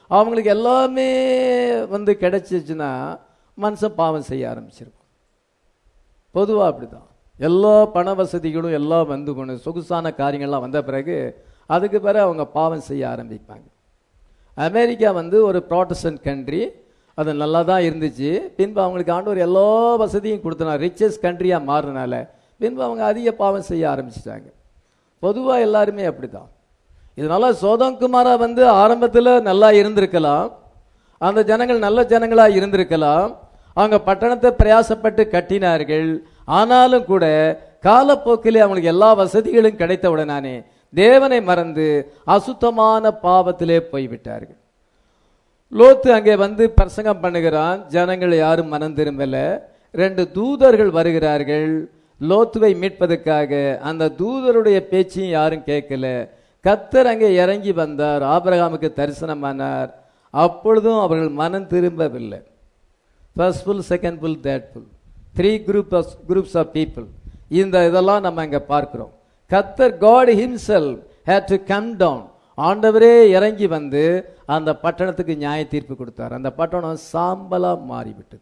அவங்களுக்கு எல்லாமே வந்து கிடைச்சிச்சுன்னா மனுஷன் பாவம் செய்ய ஆரம்பிச்சிருக்கும் பொதுவாக அப்படிதான் எல்லா பண வசதிகளும் எல்லாம் வந்து போன சொகுசான காரியங்கள்லாம் வந்த பிறகு அதுக்கு பிறகு அவங்க பாவம் செய்ய ஆரம்பிப்பாங்க அமெரிக்கா வந்து ஒரு ப்ராட்டஸ்டன்ட் கண்ட்ரி அது நல்லா தான் இருந்துச்சு பின்பு அவங்களுக்கு ஆண்டவர் எல்லா வசதியும் கொடுத்தனா ரிச்சஸ்ட் கண்ட்ரியாக மாறினால பின்பு அவங்க அதிக பாவம் செய்ய ஆரம்பிச்சிட்டாங்க பொதுவாக எல்லாருமே அப்படிதான் இதனால சோதம்குமாரா வந்து ஆரம்பத்தில் நல்லா இருந்திருக்கலாம் அந்த ஜனங்கள் நல்ல ஜனங்களா இருந்திருக்கலாம் அவங்க பட்டணத்தை பிரயாசப்பட்டு கட்டினார்கள் ஆனாலும் கூட காலப்போக்கிலே அவங்களுக்கு எல்லா வசதிகளும் கிடைத்த உடனானே தேவனை மறந்து அசுத்தமான பாவத்திலே போய்விட்டார்கள் லோத்து அங்கே வந்து பிரசங்கம் பண்ணுகிறான் ஜனங்கள் யாரும் மனம் திரும்பல ரெண்டு தூதர்கள் வருகிறார்கள் லோத்துவை மீட்பதற்காக அந்த தூதருடைய பேச்சையும் யாரும் கேட்கல கத்தர் அங்கே இறங்கி வந்தார் ஆபிரகாமுக்கு தரிசனமானார் அப்பொழுதும் அவர்கள் மனம் திரும்பவில்லை first pull second pull third pull three group groups of people இந்த இதெல்லாம் நம்ம இங்க பார்க்கிறோம் கத்தர் God himself had to come down ஆண்டவரே இறங்கி வந்து அந்த பட்டணத்துக்கு நியாய தீர்ப்பு கொடுத்தார் அந்த பட்டணம் சாம்பலா மாறிவிட்டது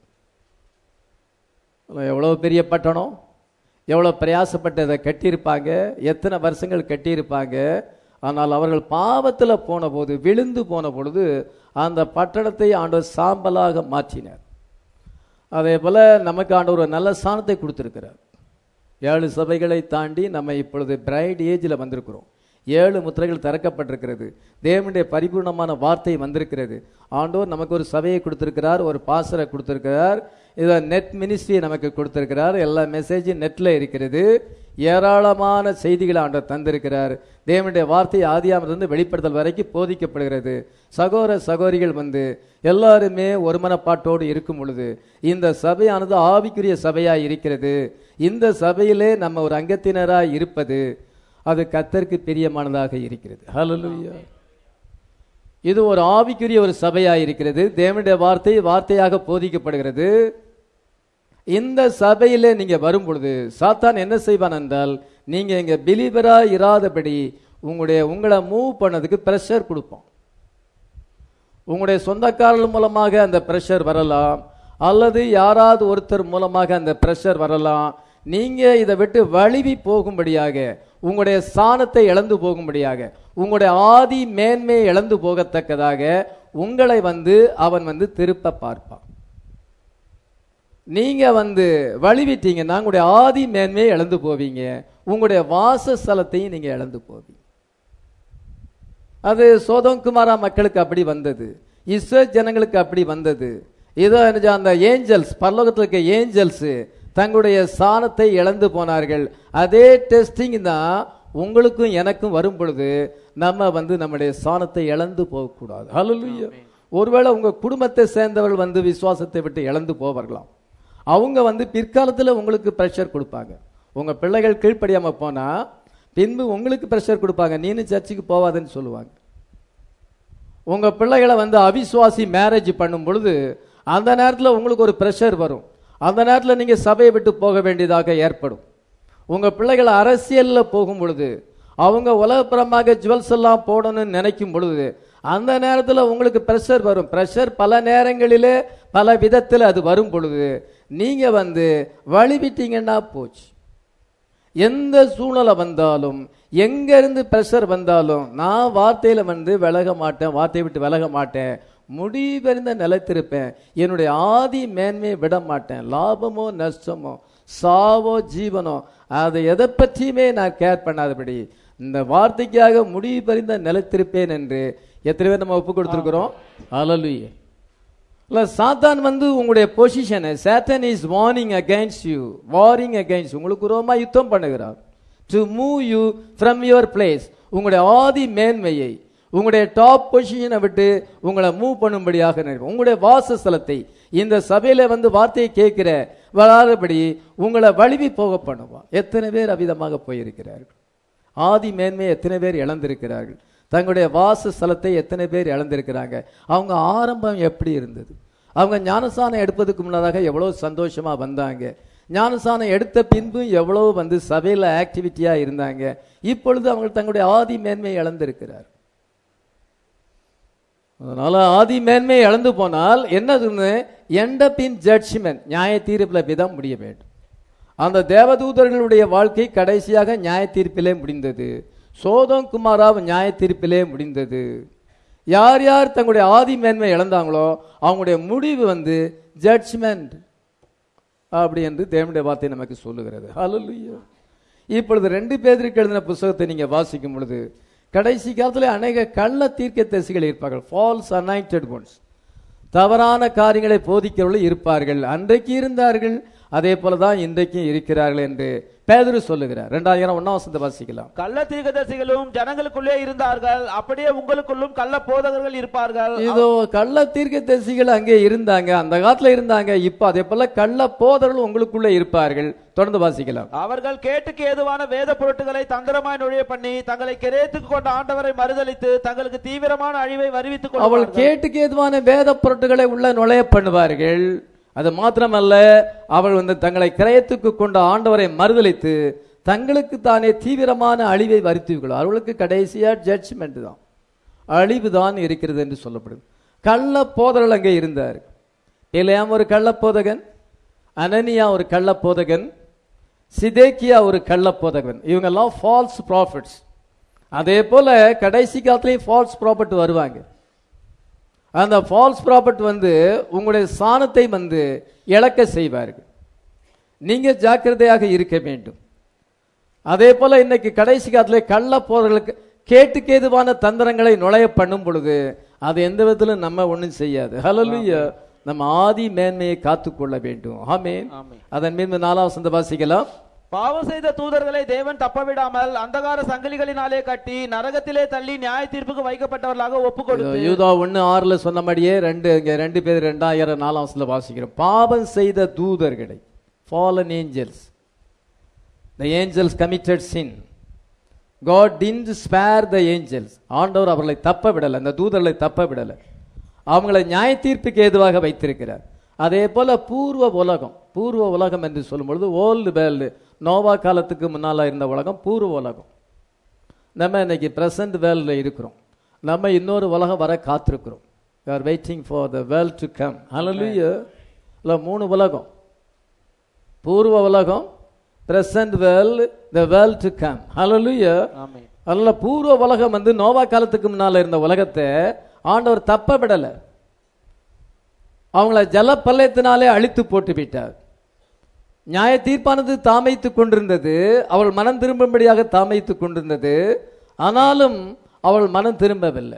எவ்வளவு பெரிய பட்டணம் எவ்வளவு பிரயாசப்பட்டு அதை கட்டியிருப்பாங்க எத்தனை வருஷங்கள் கட்டியிருப்பாங்க ஆனால் அவர்கள் பாவத்தில் போன போது விழுந்து போன பொழுது அந்த பட்டணத்தை ஆண்டவர் சாம்பலாக மாற்றினார் அதே போல நமக்கு ஆண்டவர் ஒரு நல்ல ஸ்தானத்தை கொடுத்திருக்கிறார் ஏழு சபைகளை தாண்டி நம்ம இப்பொழுது பிரைட் ஏஜில் வந்திருக்கிறோம் ஏழு முத்திரைகள் திறக்கப்பட்டிருக்கிறது தேவனுடைய பரிபூர்ணமான வார்த்தை வந்திருக்கிறது ஆண்டோர் நமக்கு ஒரு சபையை கொடுத்திருக்கிறார் ஒரு பாசரை கொடுத்திருக்கிறார் இதை நெட் மினிஸ்ட்ரியை நமக்கு கொடுத்திருக்கிறார் எல்லா மெசேஜும் நெட்ல இருக்கிறது ஏராளமான செய்திகளை ஆண்டவர் தந்திருக்கிறார் தேவனுடைய வார்த்தை ஆதியாமிலிருந்து வெளிப்படுத்தல் வரைக்கும் போதிக்கப்படுகிறது சகோதர சகோதரிகள் வந்து எல்லாருமே ஒரு மனப்பாட்டோடு இருக்கும் பொழுது இந்த சபையானது ஆவிக்குரிய சபையாய் இருக்கிறது இந்த சபையிலே நம்ம ஒரு அங்கத்தினராய் இருப்பது அது கத்தருக்கு பிரியமானதாக இருக்கிறது ஹalleluya இது ஒரு ஆவிக்குரிய ஒரு சபையாய் இருக்கிறது தேவனுடைய வார்த்தை வார்த்தையாக போதிக்கப்படுகிறது இந்த சபையிலே நீங்க வரும் பொழுது சாத்தான் என்ன செய்வான் என்றால் நீங்க இங்க பிலீவரா இராதபடி உங்களுடைய உங்களை மூவ் பண்ணதுக்கு பிரஷர் கொடுப்போம் உங்களுடைய சொந்தக்காரர்கள் மூலமாக அந்த பிரஷர் வரலாம் அல்லது யாராவது ஒருத்தர் மூலமாக அந்த பிரஷர் வரலாம் நீங்க இதை விட்டு வழுவி போகும்படியாக உங்களுடைய சாணத்தை இழந்து போகும்படியாக உங்களுடைய ஆதி மேன்மையை இழந்து போகத்தக்கதாக உங்களை வந்து அவன் வந்து திருப்ப பார்ப்பான் நீங்க வந்து வழிவிட்டீங்கன்னா உங்களுடைய ஆதி மேன்மையை இழந்து போவீங்க உங்களுடைய வாசஸ்தலத்தையும் நீங்க இழந்து போவீங்க அது சோதம்குமாரா மக்களுக்கு அப்படி வந்தது இஸ்ரேல் ஜனங்களுக்கு அப்படி வந்தது இதோ என்ன அந்த ஏஞ்சல்ஸ் பரலோகத்தில் இருக்க ஏஞ்சல்ஸ் தங்களுடைய சாணத்தை இழந்து போனார்கள் அதே டெஸ்டிங் தான் உங்களுக்கும் எனக்கும் வரும் பொழுது நம்ம வந்து நம்முடைய சாணத்தை இழந்து போகக்கூடாது ஹalleluya ஒருவேளை உங்க குடும்பத்தை சேர்ந்தவர்கள் வந்து விசுவாசத்தை விட்டு இழந்து போவார்களாம் அவங்க வந்து பிற்காலத்தில் உங்களுக்கு ப்ரெஷர் கொடுப்பாங்க உங்க பிள்ளைகள் கீழ்ப்படியாம போனா பின்பு உங்களுக்கு ப்ரெஷர் கொடுப்பாங்க நீனு சர்ச்சுக்கு போவாதுன்னு சொல்லுவாங்க உங்க பிள்ளைகளை வந்து அவிசுவாசி மேரேஜ் பண்ணும் பொழுது அந்த நேரத்தில் உங்களுக்கு ஒரு ப்ரெஷர் வரும் அந்த நேரத்தில் நீங்க சபையை விட்டு போக வேண்டியதாக ஏற்படும் உங்க பிள்ளைகள் அரசியல்ல போகும் பொழுது அவங்க உலகப்புறமாக ஜுவல்ஸ் எல்லாம் போடணும்னு நினைக்கும் பொழுது அந்த நேரத்தில் உங்களுக்கு ப்ரெஷர் வரும் ப்ரெஷர் பல நேரங்களிலே பல விதத்தில் அது வரும் பொழுது நீங்க வந்து வழிவிட்டீங்கன்னா போச்சு எந்த சூழ்நிலை வந்தாலும் எங்க இருந்து பிரஷர் வந்தாலும் நான் வார்த்தையில வந்து விலக மாட்டேன் வார்த்தையை விட்டு விலக மாட்டேன் முடிவெறிந்த நிலைத்திருப்பேன் என்னுடைய ஆதி மேன்மையை விட மாட்டேன் லாபமோ நஷ்டமோ சாவோ ஜீவனோ அதை எதை பற்றியுமே நான் கேர் பண்ணாதபடி இந்த வார்த்தைக்காக முடிவெறிந்த நிலைத்திருப்பேன் என்று எத்தனை பேர் நம்ம ஒப்பு கொடுத்துருக்கிறோம் அலலுயே இல்ல சாத்தான் வந்து உங்களுடைய பொசிஷனை Satan is warring against you warring against உங்களுக்கு ரோமா யுத்தம் பண்ணுகிறார் to move you from your place உங்களுடைய ஆதி மேன்மையை உங்களுடைய டாப் பொசிஷனை விட்டு உங்களை மூவ் பண்ணும்படியாக நினைக்கும். உங்களுடைய வாசஸ்தலத்தை இந்த சபையில வந்து வார்த்தையை கேட்கிற வராதபடி உங்களை வழுவி போக பண்ணுவான் எத்தனை பேர் அவிதமாக போயிருக்கிறார்கள் ஆதி மேன்மையை எத்தனை பேர் இழந்திருக்கிறார்கள் தங்களுடைய வாசஸ்தலத்தை எத்தனை பேர் இழந்திருக்கிறாங்க அவங்க ஆரம்பம் எப்படி இருந்தது அவங்க ஞானசானம் எடுப்பதுக்கு முன்னதாக எவ்வளவு சந்தோஷமா வந்தாங்க ஞானசானம் எடுத்த பின்பும் எவ்வளவு வந்து சபையில ஆக்டிவிட்டியா இருந்தாங்க இப்பொழுது அவங்க தங்களுடைய ஆதி மேன்மையை இழந்திருக்கிறார் அதனால ஆதி மேன்மை இழந்து போனால் என்னதுன்னு எண்ட் அப் இன் ஜட்ஜ்மெண்ட் நியாய தீர்ப்பில் விதம் முடிய வேண்டும் அந்த தேவதூதர்களுடைய வாழ்க்கை கடைசியாக நியாய தீர்ப்பிலே முடிந்தது சோதம் குமாராவ் நியாய தீர்ப்பிலே முடிந்தது யார் யார் தங்களுடைய ஆதி மேன்மை இழந்தாங்களோ அவங்களுடைய முடிவு வந்து ஜட்ஜ்மெண்ட் அப்படி என்று தேவனுடைய வார்த்தை நமக்கு சொல்லுகிறது ஹalleluya இப்பொழுது ரெண்டு பேருக்கு எழுதின புஸ்தகத்தை நீங்க வாசிக்கும் பொழுது கடைசி காலத்தில் அநேக கள்ள தீர்க்க இருப்பார்கள் ஃபால்ஸ் அனாயிண்டட் ஒன்ஸ் தவறான காரியங்களை போதிக்கிறவர்கள் இருப்பார்கள் அன்றைக்கு இருந்தார்கள் அதே போல தான் இன்றைக்கும் இருக்கிறார்கள் என்று பேதுரு சொல்லுகிறார் ரெண்டாயிரம் ஒன்னாம் வசந்த வாசிக்கலாம் கள்ள தீர்க்கதரிசிகளும் ஜனங்களுக்குள்ளே இருந்தார்கள் அப்படியே உங்களுக்குள்ளும் கள்ள போதகர்கள் இருப்பார்கள் இதோ கள்ள தீர்க்க அங்கே இருந்தாங்க அந்த காலத்துல இருந்தாங்க இப்ப அதே போல கள்ள போதர்கள் உங்களுக்குள்ள இருப்பார்கள் தொடர்ந்து வாசிக்கலாம் அவர்கள் கேட்டுக்கு ஏதுவான வேத பொருட்களை தந்திரமாய் நுழைய பண்ணி தங்களை கிரயத்துக்கு கொண்ட ஆண்டவரை மறுதலித்து தங்களுக்கு தீவிரமான அழிவை வருவித்துக் அவள் கொள்வார்கள் கேட்டுக்கு ஏதுவான வேத பொருட்களை உள்ள நுழைய பண்ணுவார்கள் அது மாத்திரமல்ல அவள் வந்து தங்களை கிரயத்துக்கு கொண்ட ஆண்டவரை மறுதலித்து தங்களுக்கு தானே தீவிரமான அழிவை வருத்திவிக்கொள்ளும் அவர்களுக்கு கடைசியா ஜட்ஜ்மெண்ட் தான் அழிவு தான் இருக்கிறது என்று சொல்லப்படுது கள்ள போதர்கள் அங்கே இருந்தார் இல்லையாம் ஒரு கள்ள போதகன் அனனியா ஒரு கள்ள போதகன் சிதேக்கியா ஒரு கள்ள போதகன் இவங்கெல்லாம் ஃபால்ஸ் ப்ராஃபிட்ஸ் அதே போல கடைசி காலத்துலயும் ஃபால்ஸ் ப்ராஃபிட் வருவாங்க அந்த ஃபால்ஸ் ப்ராஃபிட் வந்து உங்களுடைய சாணத்தை வந்து இழக்க செய்வார்கள் நீங்க ஜாக்கிரதையாக இருக்க வேண்டும் அதே போல இன்னைக்கு கடைசி காலத்துல கள்ள போதர்களுக்கு கேட்டுக்கேதுவான தந்திரங்களை நுழைய பண்ணும் பொழுது அது எந்த விதத்திலும் நம்ம ஒண்ணும் செய்யாது ஹalleluya நம்ம ஆதி மேன்மையை காத்துக்கொள்ள வேண்டும் ஆமென் ஆமென். அதன் மீது நாலாம் வசந்த வாசிக்கலாம் பாவம் செய்த தூதர்களை தேவன் தப்பவிடாமல் அந்தகார சங்கிலிகளினாலே கட்டி நரகத்திலே தள்ளி நியாய தீர்ப்புக்கு வைக்கப்பட்டவர்களாக ஒப்பு கொடுத்து யூதா ஒன்னு ஆறுல சொன்னபடியே ரெண்டு இங்க ரெண்டு பேர் ரெண்டாயிரம் நாலாம் வசனத்துல வாசிக்கிறோம் பாவம் செய்த தூதர்களை fallen angels the angels committed sin god didn't spare the angels ஆண்டவர் அவர்களை தப்ப விடல அந்த தூதர்களை தப்ப விடல அவங்களை நியாய தீர்ப்புக்கு ஏதுவாக வைத்திருக்கிறார் அதே போல பூர்வ உலகம் பூர்வ உலகம் என்று சொல்லும் பொழுது ஓல்டு வேர்ல்டு நோவா காலத்துக்கு முன்னால இருந்த உலகம் பூர்வ உலகம் நம்ம இன்னைக்கு பிரசன்ட் வேர்ல்டில் இருக்கிறோம் நம்ம இன்னொரு உலகம் வர காத்திருக்கிறோம் you are waiting for the world to come hallelujah இல்லை மூணு உலகம் பூர்வ உலகம் present world the world to come hallelujah ஆமென் அதனால பூர்வ உலகம் வந்து நோவா காலத்துக்கு முன்னால இருந்த உலகத்தை ஆண்டவர் தப்ப விடல அவங்கள ஜலப்பள்ளத்தினாலே அழித்து போட்டு விட்டார் நியாய தீர்ப்பானது தாமைத்துக் கொண்டிருந்தது அவள் மனம் திரும்பும்படியாக தாமைத்துக் கொண்டிருந்தது ஆனாலும் அவள் மனம் திரும்பவில்லை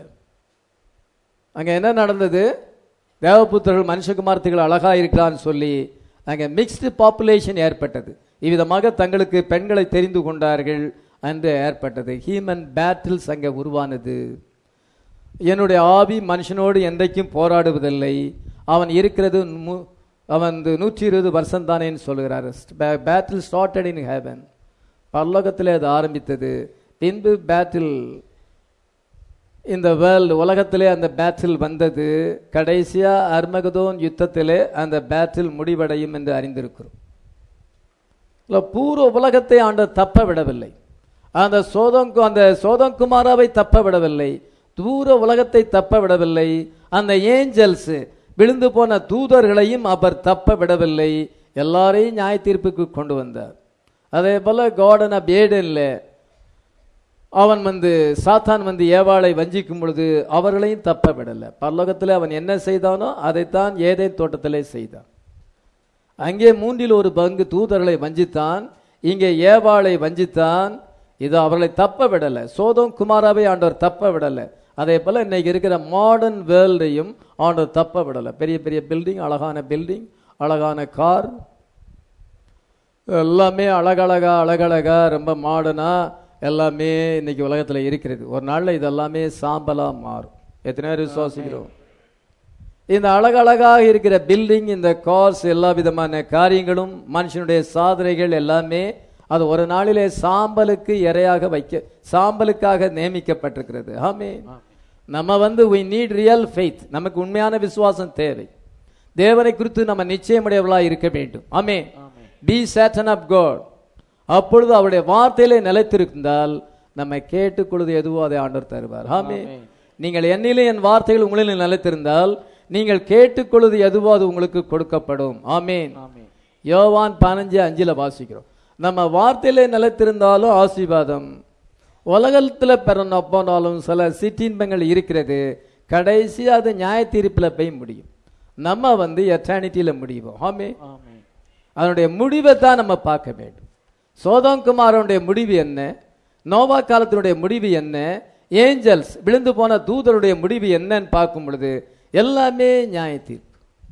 அங்க என்ன நடந்தது தேவபுத்திரர்கள் மனுஷகுமார்த்திகள் அழகா இருக்கிறான்னு சொல்லி அங்க மிக்ஸ்டு பாப்புலேஷன் ஏற்பட்டது இவ்விதமாக தங்களுக்கு பெண்களை தெரிந்து கொண்டார்கள் என்று ஏற்பட்டது ஹியூமன் பேட்டில்ஸ் அங்கே உருவானது என்னுடைய ஆவி மனுஷனோடு என்றைக்கும் போராடுவதில்லை அவன் இருக்கிறது மு- அவன் வந்து நூற்றி இருபது வருஷம் தானேன்னு சொல்லுகிறார் பேட்டில் ஸ்டார்டட் இன் ஹேவன் பரலோகத்திலே அது ஆரம்பித்தது பின்பு பேட்டில் இந்த வேர்ல்டு உலகத்திலே அந்த பேட்டில் வந்தது கடைசியா அர்மகதோன் யுத்தத்திலே அந்த பேட்டில் முடிவடையும் என்று அறிந்திருக்கிறோம் இல்ல, பூர்வ உலகத்தை ஆண்டவர் தப்ப விடவில்லை அந்த சோதம் அந்த சோதம் குமாராவை தப்ப விடவில்லை தூர உலகத்தை தப்ப விடவில்லை அந்த ஏஞ்சல்ஸ் விழுந்து போன தூதர்களையும் அவர் தப்ப விடவில்லை எல்லாரையும் நியாய தீர்ப்புக்கு கொண்டு வந்தார் அதே போல கார்டன் ஆஃப் ஏடன்ல அவன் வந்து சாத்தான் வந்து ஏவாளை வஞ்சிக்கும் பொழுது அவர்களையும் தப்ப விடல பரலோகத்தில் அவன் என்ன செய்தானோ அதைத்தான் ஏதேன் தோட்டத்திலே செய்தான் அங்கே மூன்றில் ஒரு பங்கு தூதர்களை வஞ்சித்தான் இங்கே ஏவாளை வஞ்சித்தான் இது அவர்களை தப்ப விடல சோதம் குமாராவை ஆண்டவர் தப்ப விடல அதே போல இன்னைக்கு இருக்கிற மாடர்ன் வேர்ல்டையும் ஆண்டவர் தப்ப விடல பெரிய பெரிய பில்டிங் அழகான பில்டிங் அழகான கார் எல்லாமே அழகழகா அழகழகா ரொம்ப மாடர்னா எல்லாமே இன்னைக்கு உலகத்துல இருக்கிறது ஒரு நாள்ல இதெல்லாமே சாம்பலா மாறும் எத்தனை பேர் விசுவாசிக்கிறோம் இந்த அழகழகாக இருக்கிற பில்டிங் இந்த கார்ஸ் எல்லா விதமான காரியங்களும் மனுஷனுடைய சாதனைகள் எல்லாமே அது ஒரு நாளிலே சாம்பலுக்கு இரையாக வைக்க சாம்பலுக்காக நியமிக்கப்பட்டிருக்கிறது ஆமே நம்ம வந்து we need ரியல் faith நமக்கு உண்மையான விசுவாசம் தேவை தேவனை குறித்து நம்ம நிச்சயமுடையவளா இருக்க வேண்டும் ஆமே பி சேட்டன் ஆஃப் காட் அப்பொழுது அவருடைய வார்த்தையிலே நிலைத்திருந்தால் நம்ம கேட்டுக்கொள்வது எதுவோ அதை ஆண்டவர் தருவார் ஆமே நீங்கள் என்னிலே என் வார்த்தைகள் உங்களில் நிலைத்திருந்தால் நீங்கள் கேட்டுக்கொள்வது எதுவோ அது உங்களுக்கு கொடுக்கப்படும் ஆமேன் ஆமென் யோவான் பதினஞ்சு அஞ்சுல வாசிக்கிறோம் நம்ம வார்த்தையிலே நிலைத்திருந்தாலும் ஆசீர்வாதம் உலகத்தில் பிறந்த போனாலும் சில சிற்றின்பங்கள் இருக்கிறது கடைசி அது நியாய தீர்ப்பில் போய் முடியும் நம்ம வந்து எட்டர்னிட்டியில் முடிவோம் ஆமே ஆமென் அதனுடைய முடிவை தான் நம்ம பார்க்க வேண்டும் சோதம்குமாரனுடைய முடிவு என்ன நோவா காலத்தினுடைய முடிவு என்ன ஏஞ்சல்ஸ் விழுந்து போன தூதருடைய முடிவு என்னன்னு பார்க்கும் பொழுது எல்லாமே நியாய தீர்ப்பு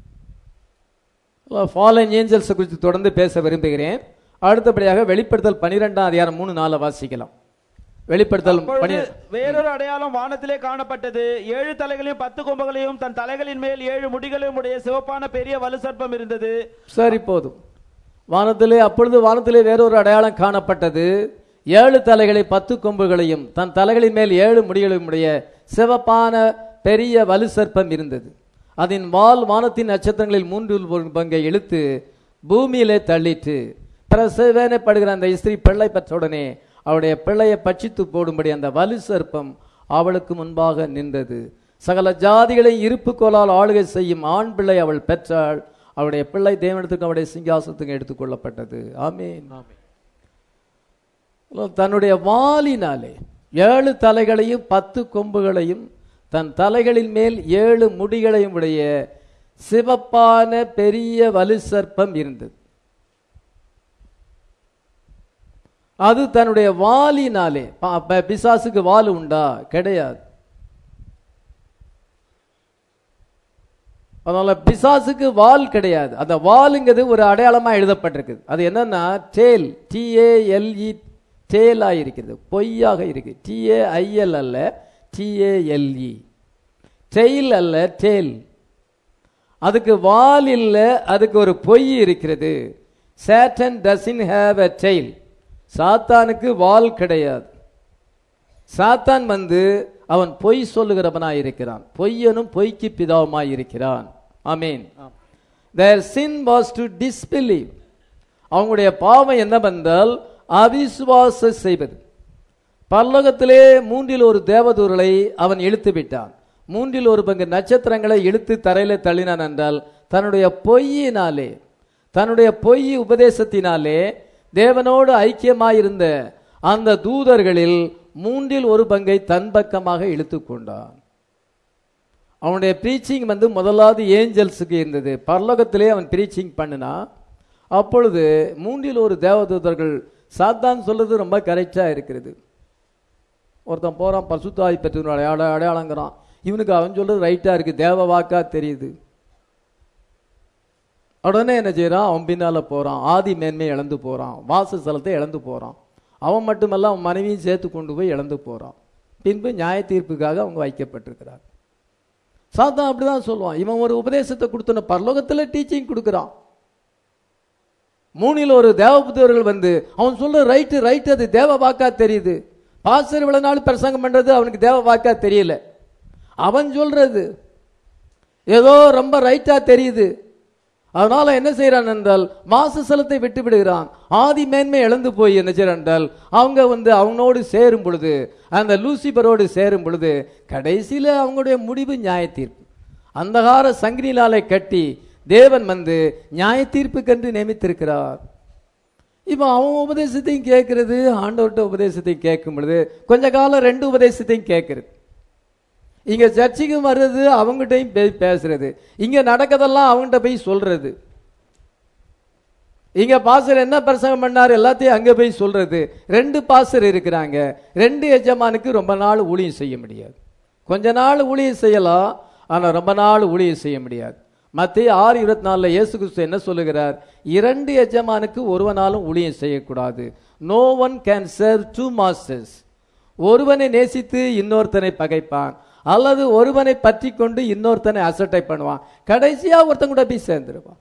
ஃபாலன் ஏஞ்சல்ஸ் குறித்து தொடர்ந்து பேச விரும்புகிறேன் அடுத்தபடியாக வெளிப்படுத்தல் பனிரெண்டாம் அதிகாரம் மூணு நாளை வாசிக்கலாம் வெளிப்படுத்தல் பனி அப்பொழுது வேறொரு அடையாளம் வானத்திலே காணப்பட்டது ஏழு தலைகளையும் பத்து கொம்புகளையும் தன் தலைகளின் மேல் ஏழு முடிகளையும் உடைய சிவப்பான பெரிய வலு சர்ப்பம் இருந்தது சரி போதும் வானத்திலே அப்பொழுது வானத்திலே வேறொரு அடையாளம் காணப்பட்டது ஏழு தலைகளை பத்து கொம்புகளையும் தன் தலைகளின் மேல் ஏழு முடிகளையும் உடைய சிவப்பான பெரிய வலு சர்ப்பம் இருந்தது அதன் வால் வானத்தின் நட்சத்திரங்களில் மூன்றில் ஒரு பங்கை இழுத்து பூமியிலே தள்ளிட்டு பிரசவேனப்படுகிற அந்த ஸ்திரீ பிள்ளை பெற்ற உடனே அவளுடைய பிள்ளையை பட்சித்து போடும்படி அந்த வலு சர்ப்பம் அவளுக்கு முன்பாக நின்றது சகல ஜாதிகளை இருப்பு கோலால் ஆளுகை செய்யும் ஆண் பிள்ளை அவள் பெற்றாள் அவளுடைய பிள்ளை தேவனத்துக்கு அவருடைய சிங்காசனத்துக்கு எடுத்துக்கொள்ளப்பட்டது ஆமீன் தன்னுடைய வாலினாலே ஏழு தலைகளையும் பத்து கொம்புகளையும் தன் தலைகளின் மேல் ஏழு முடிகளையும் உடைய சிவப்பான பெரிய வலு சர்ப்பம் இருந்தது அது தன்னுடைய வாலினாலே ப- ப- பிசாசுக்கு வால் உண்டா கிடையாது அதனால பிசாசுக்கு வால் கிடையாது அந்த வாலுங்கிறது ஒரு அடையாளமா எழுதப்பட்டிருக்குது அது என்னன்னா டேல் டிஏஎல்இ டேலா இருக்கிறது பொய்யாக இருக்கு டிஏஐஎல் அல்ல டிஏஎல்இ டெயில் அல்ல டேல் அதுக்கு வால் இல்லை அதுக்கு ஒரு பொய் இருக்கிறது Satan doesn't have a tail சாத்தானுக்கு வால் கிடையாது சாத்தான் வந்து அவன் பொய் சொல்லுகிறவனாய் இருக்கிறான் பொய்யனும் பொய்க்கு பிதாவுமாய் இருக்கிறான் ஆமீன் their sin was to disbelieve அவங்களுடைய பாவம் என்னவென்றால் அவிசுவாச செய்வது பரலோகத்திலே மூன்றில் ஒரு தேவதூர்களை அவன் இழுத்து விட்டான் மூன்றில் ஒரு பங்கு நட்சத்திரங்களை இழுத்து தரையில தள்ளினான் என்றால் தன்னுடைய பொய்யினாலே தன்னுடைய பொய் உபதேசத்தினாலே தேவனோடு ஐக்கியமாயிருந்த அந்த தூதர்களில் மூன்றில் ஒரு பங்கை தன் பக்கமாக இழுத்து கொண்டான் அவனுடைய ப்ரீச்சிங் வந்து முதலாவது ஏஞ்சல்ஸுக்கு இருந்தது பரலோகத்திலே அவன் ப்ரீச்சிங் பண்ணினா அப்பொழுது மூன்றில் ஒரு தேவதூதர்கள் சாத்தான் சொல்றது ரொம்ப கரெக்டா இருக்கிறது ஒருத்தன் போறான் பசுத்தாய் பெற்று அடையாள அடையாளங்கிறான் இவனுக்கு அவன் சொல்றது ரைட்டா இருக்கு தேவ வாக்கா தெரியுது உடனே என்ன செய்யறான் அவன் பின்னால போறான் ஆதி மேன்மை இழந்து போறான் வாசஸ்தலத்தை இழந்து போறான் அவன் மட்டுமல்ல அவன் மனைவியும் சேர்த்து கொண்டு போய் இழந்து போறான் பின்பு நியாய தீர்ப்புக்காக அவங்க வைக்கப்பட்டிருக்கிறார் சாத்தான் அப்படிதான் சொல்லுவான் இவன் ஒரு உபதேசத்தை கொடுத்தன பரலோகத்துல டீச்சிங் கொடுக்குறான் மூணில் ஒரு தேவபுத்தவர்கள் வந்து அவன் சொல்ற ரைட்டு ரைட் அது தேவ வாக்கா தெரியுது பாஸ்டர் இவ்வளவு நாள் பிரசங்கம் பண்றது அவனுக்கு தேவ வாக்கா தெரியல அவன் சொல்றது ஏதோ ரொம்ப ரைட்டா தெரியுது அதனால என்ன செய்யறான் என்றால் வாசஸ்தலத்தை விட்டு விடுகிறான் ஆதி மேன்மை இழந்து போய் என்ன செய்யறான் என்றால் அவங்க வந்து அவனோடு சேரும் பொழுது அந்த லூசிபரோடு சேரும் பொழுது கடைசியில அவங்களுடைய முடிவு நியாய தீர்ப்பு அந்தகார சங்கிலினாலே கட்டி தேவன் வந்து நியாய தீர்ப்புக்கென்று நியமித்திருக்கிறார் இப்போ அவன் உபதேசத்தையும் கேட்கறது ஆண்டவர்கிட்ட உபதேசத்தையும் கேட்கும் பொழுது கொஞ்ச காலம் ரெண்டு உபதேசத்தையும் கேட்கறது இங்க சர்ச்சுக்கு வர்றது அவங்ககிட்டயும் போய் பேசுறது இங்க நடக்கதெல்லாம் அவங்ககிட்ட போய் சொல்றது இங்க பாஸ்டர் என்ன பிரசங்கம் பண்ணாரு எல்லாத்தையும் அங்க போய் சொல்றது ரெண்டு பாஸ்டர் இருக்கிறாங்க ரெண்டு எஜமானுக்கு ரொம்ப நாள் ஊழியம் செய்ய முடியாது கொஞ்ச நாள் ஊழியம் செய்யலாம் ஆனா ரொம்ப நாள் ஊழியம் செய்ய முடியாது மத்திய ஆறு இருபத்தி நாலுல இயேசு கிறிஸ்து என்ன சொல்லுகிறார் இரண்டு எஜமானுக்கு ஒருவனாலும் ஊழியம் செய்யக்கூடாது no one can serve two masters ஒருவனை நேசித்து இன்னொருத்தனை பகைப்பான் அல்லது ஒருவனை பற்றி கொண்டு இன்னொருத்தனை அசட்டை பண்ணுவான் கடைசியா ஒருத்தன் கூட போய் சேர்ந்துருவான்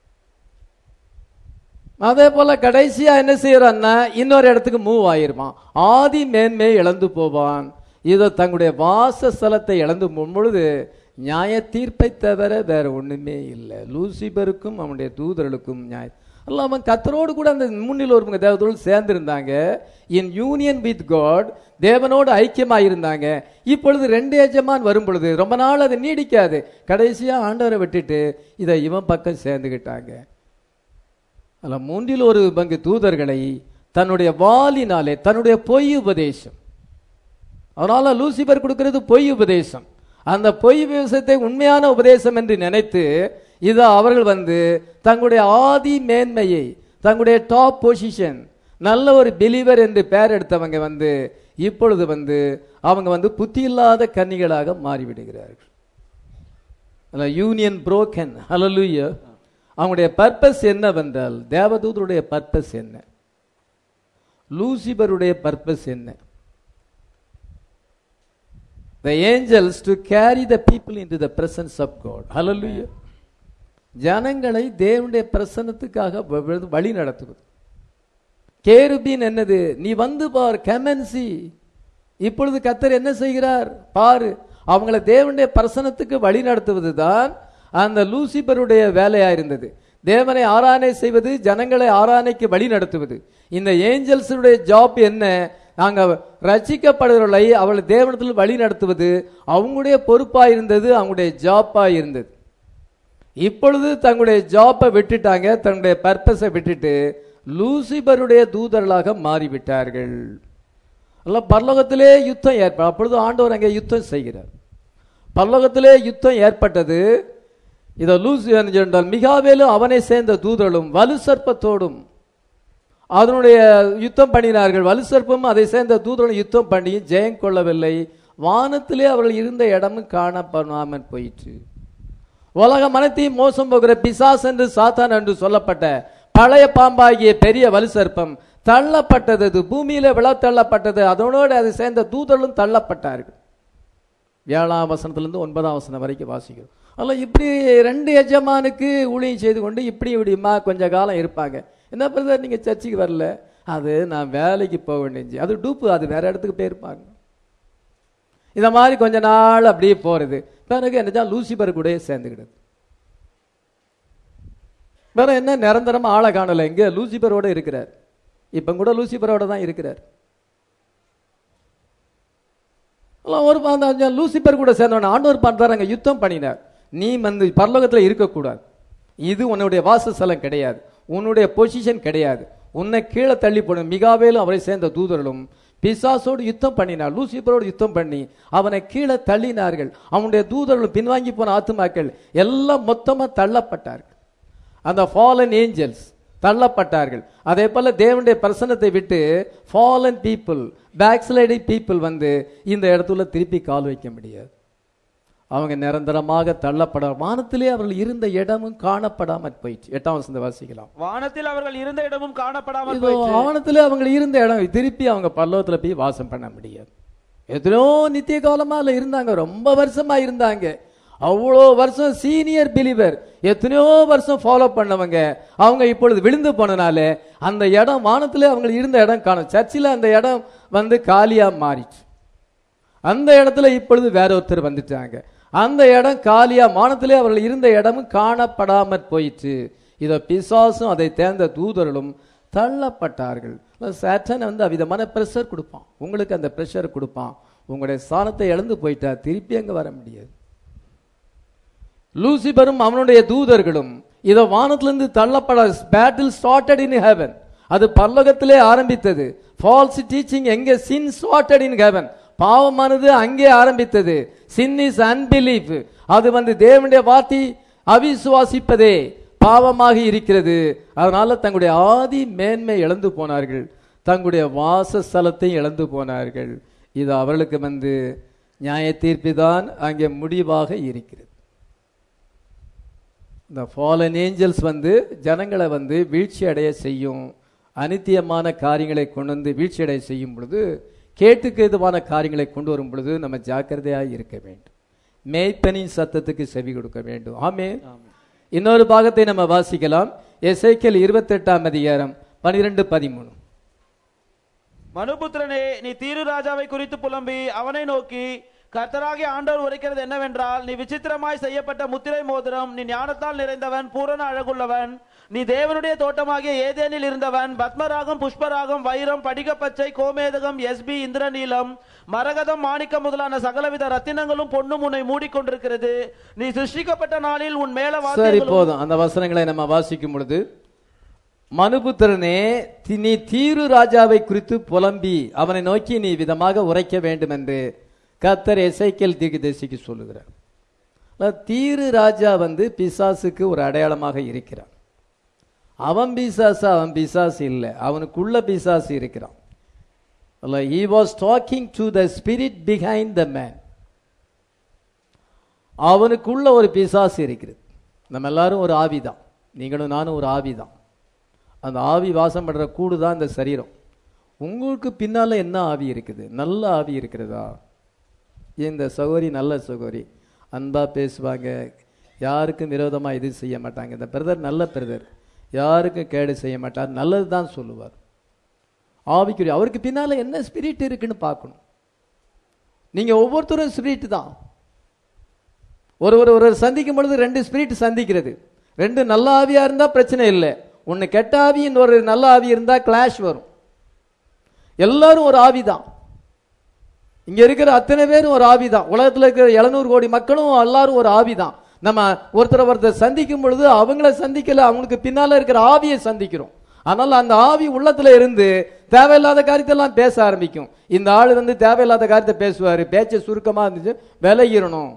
அதே போல கடைசியா என்ன செய்யறான்னா இன்னொரு இடத்துக்கு மூவ் ஆயிருவான் ஆதி மேன்மை இழந்து போவான் இதோ தங்களுடைய வாசஸ்தலத்தை இழந்து போகும் பொழுது நியாய தீர்ப்பை தவிர வேற ஒண்ணுமே இல்லை லூசிபருக்கும் அவனுடைய தூதர்களுக்கும் நியாய அல்ல அவன் கத்தரோடு கூட அந்த முன்னில் ஒருவங்க தேவத்தோடு சேர்ந்திருந்தாங்க இன் யூனியன் வித் காட் தேவனோடு ஐக்கியமாக இருந்தாங்க இப்பொழுது ரெண்டு எஜமான் வரும் பொழுது ரொம்ப நாள் அது நீடிக்காது கடைசியா ஆண்டவரை விட்டுட்டு இதை இவன் பக்கம் சேர்ந்துக்கிட்டாங்க அல்ல மூன்றில் ஒரு பங்கு தூதர்களை தன்னுடைய வாலினாலே தன்னுடைய பொய் உபதேசம் அதனால லூசிபர் கொடுக்கிறது பொய் உபதேசம் அந்த பொய் உபதேசத்தை உண்மையான உபதேசம் என்று நினைத்து இதை அவர்கள் வந்து தங்களுடைய ஆதி மேன்மையை தங்களுடைய டாப் பொசிஷன் நல்ல ஒரு பிலீவர் என்று பெயர் எடுத்தவங்க வந்து இப்பொழுது வந்து அவங்க வந்து புத்தி இல்லாத கன்னிகளாக மாறிவிடுகிறார்கள் யூனியன் புரோக்கன் ஹalleluya அவங்களுடைய பர்பஸ் என்னவென்றால் தேவதூதருடைய பர்பஸ் என்ன லூசிபருடைய பர்பஸ் என்ன the angels to carry the people into the presence of God hallelujah ஜனங்களை தேவனுடைய பிரசன்னத்துக்காக வ- வ- வழி நடத்துவது கேருபீன் என்னது நீ வந்து பார் கமென்சி இப்பொழுது கத்தர் என்ன செய்கிறார் பாரு அவங்கள தேவனுடைய பிரசன்னத்துக்கு வழி நடத்துவது தான் அந்த லூசிபருடைய வேலையா இருந்தது தேவனை ஆராதனை செய்வது ஜனங்களை ஆராதனைக்கு வழி நடத்துவது இந்த ஏஞ்சல்ஸுடைய ஜாப் என்ன நாங்க ரட்சிக்கப்படுகிறவர்களை அவளை தேவனத்தில் வழி நடத்துவது அவங்களுடைய பொறுப்பா இருந்தது அவங்களுடைய ஜாப்பா இருந்தது இப்பொழுது தங்களுடைய ஜாப்பை விட்டுட்டாங்க தன்னுடைய பர்பஸை விட்டுட்டு லூசிபருடைய தூதர்களாக மாறிவிட்டார்கள் அல்ல பரலோகத்திலே யுத்தம் ஏற்ப அப்பொழுது ஆண்டவர் அங்கே யுத்தம் செய்கிறார் பரலோகத்திலே யுத்தம் ஏற்பட்டது இதை லூசி என்றால் மிகாவேலும் அவனை சேர்ந்த தூதர்களும் வலு சர்ப்பத்தோடும் அதனுடைய யுத்தம் பண்ணினார்கள் வலு சர்ப்பமும் அதை சேர்ந்த தூதர்களும் யுத்தம் பண்ணி ஜெயம் கொள்ளவில்லை வானத்திலே அவர்கள் இருந்த இடமும் காணப்படாமல் போயிற்று உலகம் அனைத்தையும் மோசம் போகிற பிசாஸ் என்று சாத்தான் என்று சொல்லப்பட்ட பழைய பாம்பாகிய பெரிய வலு சர்ப்பம் தள்ளப்பட்டது அது பூமியில விழ தள்ளப்பட்டது அதனோடு அதை சேர்ந்த தூதர்களும் தள்ளப்பட்டார்கள் ஏழாம் வசனத்திலிருந்து ஒன்பதாம் வசனம் வரைக்கும் வாசிக்கிறோம் அல்ல இப்படி ரெண்டு எஜமானுக்கு ஊழியம் செய்து கொண்டு இப்படி இப்படிமா கொஞ்ச காலம் இருப்பாங்க என்ன பிரதர் நீங்க சர்ச்சுக்கு வரல அது நான் வேலைக்கு போக வேண்டியது அது டூப்பு அது வேற இடத்துக்கு போயிருப்பாங்க இந்த மாதிரி கொஞ்ச நாள் அப்படியே போறது பிறகு என்ன லூசிபர் கூட சேர்ந்துக்கிடுது வேற என்ன நிரந்தரமா ஆளை காணல இங்க லூசிபரோட இருக்கிறார் இப்ப கூட லூசிபரோட தான் இருக்கிறார் எல்லாம் ஒரு அந்த லூசிபர் கூட சேர்ந்தவன ஆண்டவர் பண்றாங்க யுத்தம் பண்ணினார் நீ வந்து பரலோகத்துல இருக்கக்கூடாது இது உன்னுடைய வாசஸ்தலம் கிடையாது உன்னுடைய பொசிஷன் கிடையாது உன்னை கீழே தள்ளி போடும் மிகாவேலும் அவரை சேர்ந்த தூதர்களும் பிசாசோடு யுத்தம் பண்ணினார் லூசிபரோடு யுத்தம் பண்ணி அவனை கீழே தள்ளினார்கள் அவனுடைய தூதர்களும் பின்வாங்கி போன ஆத்துமாக்கள் எல்லாம் மொத்தமா தள்ளப்பட்டார்கள் அந்த ஃபாலன் ஏஞ்சல்ஸ் தள்ளப்பட்டார்கள் அதே போல தேவனுடைய பிரசன்னத்தை விட்டு ஃபாலன் பீப்புள் பேக்ஸ்லைடிங் பீப்புள் வந்து இந்த இடத்துல திருப்பி கால் வைக்க முடியாது அவங்க நிரந்தரமாக தள்ளப்பட வானத்திலே அவர்கள் இருந்த இடமும் காணப்படாமற் போயிடுச்சு எட்டாம் வசந்த வாசிக்கலாம் வானத்தில் அவர்கள் இருந்த இடமும் காணப்படாமல் இதோ போயிற்று வானத்திலே அவங்க இருந்த இடம் திருப்பி அவங்க பல்லவத்துல போய் வாசம் பண்ண முடியாது எத்தனையோ நித்திய காலமா அதுல இருந்தாங்க ரொம்ப வருஷமா இருந்தாங்க அவ்வளோ வருஷம் சீனியர் பிலிவர் எத்தனையோ வருஷம் ஃபாலோ பண்ணவங்க அவங்க இப்பொழுது விழுந்து போனனால அந்த இடம் வானத்திலே அவங்க இருந்த இடம் காணும் சர்ச்சில் அந்த இடம் வந்து காலியா மாறிச்சு அந்த இடத்துல இப்பொழுது வேற ஒருத்தர் வந்துட்டாங்க அந்த இடம் காலியா வானத்திலே அவர்கள் இருந்த இடமும் காணப்படாமற் போயிற்று இதை பிசாசும் அதை தேர்ந்த தூதர்களும் தள்ளப்பட்டார்கள் சேட்டன் வந்து அவ்விதமான ப்ரெஷர் கொடுப்பான் உங்களுக்கு அந்த ப்ரெஷர் கொடுப்பான் உங்களுடைய ஸ்தானத்தை இழந்து போயிட்டா திருப்பி அங்க வர முடியாது லூசிபரும் அவனுடைய தூதர்களும் இதை வானத்திலிருந்து தள்ளப்பட பேட்டில் ஸ்டார்டட் இன் ஹெவன் அது பரலோகத்திலே ஆரம்பித்தது ஃபால்ஸ் டீச்சிங் எங்கே சின் ஸ்டார்டட் இன் ஹெவன் பாவமானது அங்கே ஆரம்பித்தது சின் இஸ் அன்பிலீஃப் அது வந்து தேவனுடைய வார்த்தை அவிசுவாசிப்பதே பாவமாக இருக்கிறது அதனால தங்களுடைய ஆதி மேன்மை இழந்து போனார்கள் தங்களுடைய வாசஸ்தலத்தை இழந்து போனார்கள் இது அவர்களுக்கு வந்து நியாய தீர்ப்பு தான் அங்கே முடிவாக இருக்கிறது இந்த ஃபாலன் ஏஞ்சல்ஸ் வந்து ஜனங்களை வந்து வீழ்ச்சி அடைய செய்யும் அனித்தியமான காரியங்களை கொண்டு வந்து வீழ்ச்சி அடைய செய்யும் பொழுது கேட்டுக்கு எதுவான காரியங்களை கொண்டு வரும் பொழுது நம்ம ஜாக்கிரதையாக இருக்க வேண்டும் மேய்ப்பனின் சத்தத்துக்கு செவி கொடுக்க வேண்டும் ஆமே இன்னொரு பாகத்தை நம்ம வாசிக்கலாம் எசைக்கல் இருபத்தெட்டாம் அதிகாரம் பனிரெண்டு பதிமூணு மனுபுத்திரனே நீ தீரு ராஜாவை குறித்து புலம்பி அவனை நோக்கி கர்த்தராகிய ஆண்டவர் உரைக்கிறது என்னவென்றால் நீ விசித்திரமாய் செய்யப்பட்ட முத்திரை மோதிரம் நீ ஞானத்தால் நிறைந்தவன் பூரண அழகுள்ளவன் நீ தேவனுடைய தோட்டமாகிய ஏதேனில் இருந்தவன் பத்மராகம் புஷ்பராகம் வைரம் படிகப்பச்சை கோமேதகம் எஸ்பி இந்திரநீலம் மரகதம் மாணிக்கம் முதலான சகலவித ரத்தினங்களும் பொன்னும் உன்னை மூடிக்கொண்டிருக்கிறது நீ சிருஷ்டிக்கப்பட்ட நாளில் உன் மேல சரி வார்த்தைகளும் போதும் அந்த வசனங்களை நம்ம வாசிக்கும் பொழுது மனுபுத்திரனே தி- நீ தீரு ராஜாவை குறித்து புலம்பி அவனை நோக்கி நீ விதமாக உரைக்க வேண்டும் என்று கத்தர் எசைக்கேல் தீர்க்கதரிசிக்கு சொல்லுகிறார் அதாவது தீரு ராஜா வந்து பிசாசுக்கு ஒரு அடையாளமாக இருக்கிறான் அவன் பிசாசு அவன் பிசாசு இல்லை அவனுக்குள்ள பிசாசு இருக்கிறான் he was talking to the spirit behind the man அவனுக்குள்ள ஒரு பிசாசு இருக்கிறது நம்ம எல்லாரும் ஒரு ஆவிதான் நீங்களும் நானும் ஒரு ஆவிதான் அந்த ஆவி வாசம் படுற கூடு தான் இந்த சரீரம் உங்களுக்கு பின்னால என்ன ஆவி இருக்குது நல்ல ஆவி இருக்கிறதா இந்த சகோரி நல்ல சகோரி அன்பா பேசுவாங்க யாருக்கும் விரோதமா இது செய்ய மாட்டாங்க இந்த பிரதர் நல்ல பிரதர் யாருக்கும் கேடு செய்ய மாட்டார் நல்லது தான் சொல்லுவார் ஆவிக்குரிய அவருக்கு பின்னால என்ன ஸ்பிரிட் இருக்குன்னு பார்க்கணும் நீங்க ஒவ்வொருத்தரும் ஸ்பிரிட் தான் ஒரு ஒரு ஒரு சந்திக்கும் பொழுது ரெண்டு ஸ்பிரிட் சந்திக்கிறது ரெண்டு நல்ல ஆவியா இருந்தா பிரச்சனை இல்லை ஒன்னு கெட்ட ஆவி இன்னொரு நல்ல ஆவி இருந்தா கிளாஷ் வரும் எல்லாரும் ஒரு ஆவி தான் இங்க இருக்கிற அத்தனை பேரும் ஒரு ஆவி தான் உலகத்துல இருக்கிற எழுநூறு கோடி மக்களும் எல்லாரும் ஒரு ஆவி தான் நம்ம ஒருத்தர் ஒருத்தர் சந்திக்கும் பொழுது அவங்கள சந்திக்கல அவங்களுக்கு பின்னால இருக்கிற ஆவியை சந்திக்கிறோம் அதனால அந்த ஆவி உள்ளத்துல இருந்து தேவையில்லாத காரியத்தெல்லாம் பேச ஆரம்பிக்கும் இந்த ஆள் வந்து தேவையில்லாத காரியத்தை பேசுவாரு பேச்ச சுருக்கமா இருந்துச்சு விலகிடணும்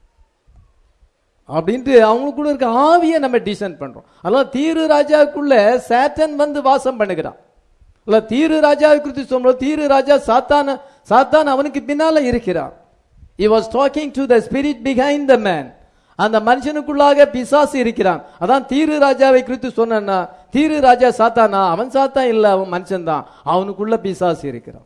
அப்படின்ட்டு அவங்களுக்குள்ள இருக்க ஆவியை நம்ம டிசைன் பண்றோம் அதனால தீரு ராஜாவுக்குள்ள சேட்டன் வந்து வாசம் பண்ணுகிறான் இல்ல தீரு ராஜாவை குறித்து சொல்லும்போது தீரு ராஜா சாத்தான சாத்தான் அவனுக்கு பின்னால இருக்கிறான் he was talking to the spirit behind the man அந்த மனுஷனுக்குள்ளாக பிசாசு இருக்கிறான் அதான் தீரு ராஜாவை குறித்து சொன்னா தீரு ராஜா சாத்தானா அவன் சாத்தான் இல்ல அவன் மனுஷன்தான் அவனுக்குள்ள பிசாசு இருக்கிறான்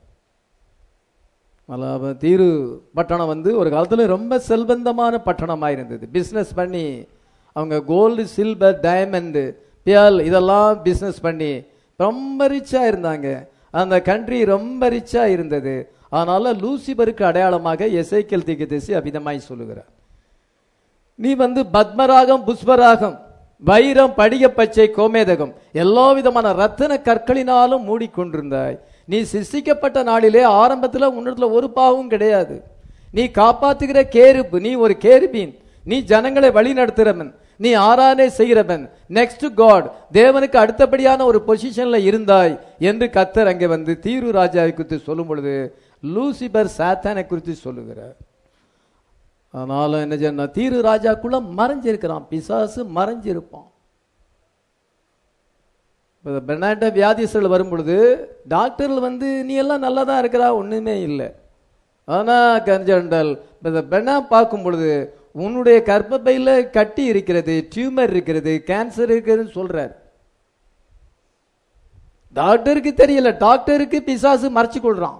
அதனால அவன் தீரு பட்டணம் வந்து ஒரு காலத்துல ரொம்ப செல்வந்தமான பட்டணமா இருந்தது பிசினஸ் பண்ணி அவங்க கோல்டு சில்வர் டைமண்ட் பியால் இதெல்லாம் பிசினஸ் பண்ணி ரொம்ப ரிச்சா இருந்தாங்க அந்த கண்ட்ரி ரொம்ப ரிச்சா இருந்தது அதனால லூசிபருக்கு அடையாளமாக எசைக்கல் தீர்க்கதரிசி அபிதமாய் சொல்லுகிறார் நீ வந்து பத்மராகம் புஷ்பராகம் வைரம் படிக பச்சை கோமேதகம் எல்லா விதமான ரத்தின கற்களினாலும் மூடிக்கொண்டிருந்தாய் நீ சிருஷ்டிக்கப்பட்ட நாளிலே ஆரம்பத்துல உன்னிடத்துல ஒரு பாவம் கிடையாது நீ காப்பாத்துகிற கேருப்பு நீ ஒரு கேருபீன் நீ ஜனங்களை வழி நடத்துறவன் நீ ஆராதனை செய்கிறவன் நெக்ஸ்ட் காட் தேவனுக்கு அடுத்தபடியான ஒரு பொசிஷன்ல இருந்தாய் என்று கத்தர் அங்கே வந்து தீரு ராஜாவை குறித்து சொல்லும் பொழுது லூசிபர் சாத்தானை குறித்து சொல்லுகிறார் அதனால என்ன செய்யணும் தீரு ராஜாக்குள்ள மறைஞ்சிருக்கிறான் பிசாசு மறைஞ்சிருப்பான் இப்போ பெர்னாட்ட வியாதிஸ்தர்கள் வரும் பொழுது டாக்டர்கள் வந்து நீ எல்லாம் நல்லா தான் இருக்கிறா ஒண்ணுமே இல்லை ஆனா கஞ்சண்டல் இந்த பெண்ணா பார்க்கும் பொழுது உன்னுடைய கர்ப்பப்பையில கட்டி இருக்கிறது டியூமர் இருக்கிறது கேன்சர் இருக்கிறதுன்னு சொல்றார் டாக்டருக்கு தெரியல டாக்டருக்கு பிசாசு மறைச்சு கொள்றான்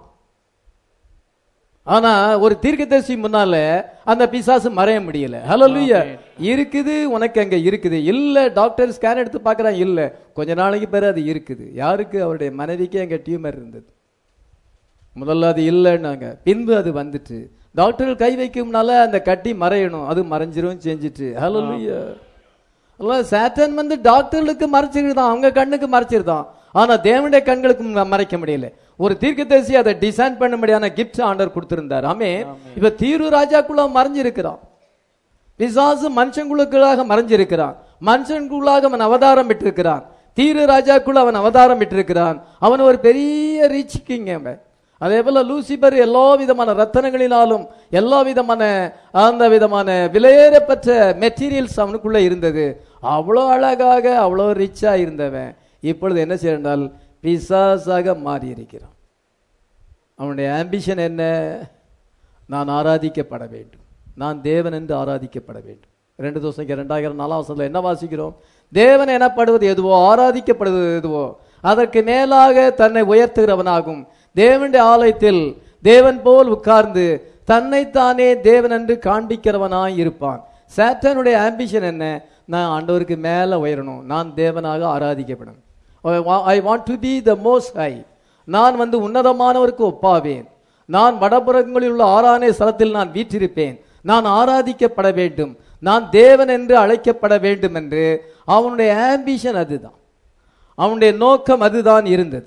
ஆனா ஒரு தீர்க்கதரிசி முன்னால அந்த பிசாசு மறைய முடியல ஹலோ இருக்குது உனக்கு அங்க இருக்குது இல்ல டாக்டர் ஸ்கேன் எடுத்து பார்க்கறான் இல்ல கொஞ்ச நாளைக்கு பிறகு அது இருக்குது யாருக்கு அவருடைய மனைவிக்கு அங்க டியூமர் இருந்தது முதல்ல அது இல்லைன்னாங்க பின்பு அது வந்துட்டு டாக்டர்கள் கை வைக்கும்னால அந்த கட்டி மறையணும் அது மறைஞ்சிரும் செஞ்சுட்டு ஹலோ சேட்டன் வந்து டாக்டர்களுக்கு மறைச்சிருந்தான் அவங்க கண்ணுக்கு மறைச்சிருந்தான் ஆனா தேவனுடைய கண்களுக்கு ம- மறைக்க முடியல ஒரு தீர்க்கதரிசி அதை டிசைன் பண்ண முடியாத கிஃப்ட் ஆண்டர் கொடுத்திருந்தார் ஆமே இப்ப தீரு ராஜாக்குள்ள மறைஞ்சிருக்கிறான் பிசாசு மனுஷங்களுக்குள்ளாக மறைஞ்சிருக்கிறான் மனுஷனுக்குள்ளாக அவன் அவதாரம் விட்டிருக்கிறான் தீரு ராஜாக்குள்ள அவன் அவதாரம் விட்டிருக்கிறான் அவன் ஒரு பெரிய ரிச் கிங் அவன் அதே போல லூசிபர் எல்லா விதமான ரத்தனங்களினாலும் எல்லா விதமான அந்த விதமான விலையேறப்பட்ட மெட்டீரியல்ஸ் அவனுக்குள்ள இருந்தது அவ்வளோ அழகாக அவ்வளோ ரிச்சா இருந்தவன் இப்பொழுது என்ன செய்யறால் பிசாசாக மாறி இருக்கிறான் அவனுடைய ஆம்பிஷன் என்ன நான் ஆராதிக்கப்பட வேண்டும் நான் தேவன் என்று ஆராதிக்கப்பட வேண்டும் ரெண்டு தோசைக்கு இரண்டாயிரம் நாலாம் வருஷத்துல என்ன வாசிக்கிறோம் தேவன் எனப்படுவது எதுவோ ஆராதிக்கப்படுவது எதுவோ அதற்கு மேலாக தன்னை உயர்த்துகிறவனாகும் தேவனுடைய ஆலயத்தில் தேவன் போல் உட்கார்ந்து தன்னைத்தானே தேவன் என்று காண்பிக்கிறவனாய் இருப்பான் சாத்தானுடைய ஆம்பிஷன் என்ன நான் ஆண்டவருக்கு மேல உயரணும் நான் தேவனாக ஆராதிக்கப்படும் I want to be the most high நான் வந்து உன்னதமானவருக்கு ஒப்பாவேன் நான் வடபுறங்களில் உள்ள ஆறானே ஸ்தலத்தில் நான் வீற்றிருப்பேன் நான் ஆராதிக்கப்பட வேண்டும் நான் தேவன் என்று அழைக்கப்பட வேண்டும் என்று அவனுடைய ஆம்பிஷன் அதுதான் அவனுடைய நோக்கம் அதுதான் இருந்தது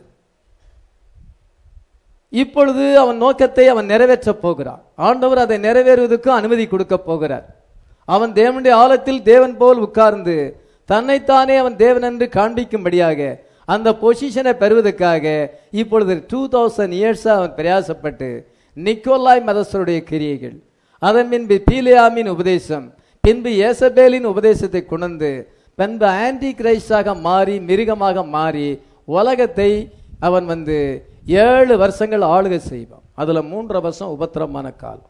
இப்பொழுது அவன் நோக்கத்தை அவன் நிறைவேற்றப் போகிறான் ஆண்டவர் அதை நிறைவேறுவதற்கு அனுமதி கொடுக்க போகிறார் அவன் தேவனுடைய ஆழத்தில் தேவன் போல் உட்கார்ந்து தன்னைத்தானே அவன் தேவன் என்று காண்பிக்கும்படியாக அந்த பொசிஷனை பெறுவதற்காக இப்பொழுது டூ தௌசண்ட் இயர்ஸா அவன் பிரயாசப்பட்டு நிக்கோலாய் மதஸ்தருடைய கிரியைகள் அதன் பின்பு பீலியாமின் உபதேசம் பின்பு ஏசபேலின் உபதேசத்தை கொண்டு பின்பு ஆன்டி கிரைஸ்டாக மாறி மிருகமாக மாறி உலகத்தை அவன் வந்து ஏழு வருஷங்கள் ஆளுகை செய்வான் அதுல மூன்றரை வருஷம் உபத்திரமான காலம்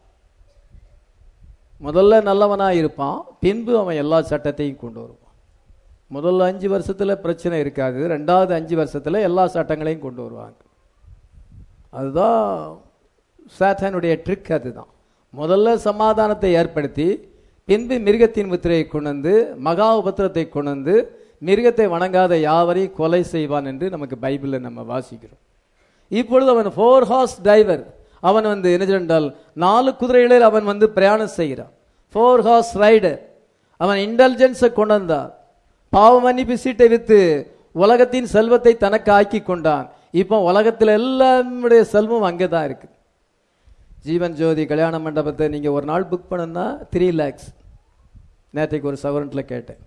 முதல்ல நல்லவனா இருப்பான் பின்பு அவன் எல்லா சட்டத்தையும் கொண்டு வருவான் முதல்ல அஞ்சு வருஷத்துல பிரச்சனை இருக்காது ரெண்டாவது அஞ்சு வருஷத்துல எல்லா சட்டங்களையும் கொண்டு வருவாங்க அதுதான் சாத்தானுடைய ட்ரிக் அதுதான் முதல்ல சமாதானத்தை ஏற்படுத்தி பின்பு மிருகத்தின் முத்திரையை கொண்டு வந்து மகா உபத்திரத்தை கொண்டு வந்து மிருகத்தை வணங்காத யாவரையும் கொலை செய்வான் என்று நமக்கு பைபிளில் நம்ம வாசிக்கிறோம் இப்பொழுது அவன் ஃபோர் ஹார்ஸ் டிரைவர் அவன் வந்து என்ன சொன்னால் நாலு குதிரைகளில் அவன் வந்து பிரயாணம் செய்கிறான் ஃபோர் ஹார்ஸ் ரைடர் அவன் இன்டெலிஜென்ஸை கொண்டு வந்தான் பாவ மன்னிப்பு சீட்டை வித்து உலகத்தின் செல்வத்தை தனக்கு ஆக்கி கொண்டான் இப்போ உலகத்தில் எல்லாருடைய செல்வம் அங்கே தான் இருக்கு ஜீவன் ஜோதி கல்யாண மண்டபத்தை நீங்கள் ஒரு நாள் புக் பண்ணனா த்ரீ லேக்ஸ் நேற்றைக்கு ஒரு சவரண்ட்டில் கேட்டேன்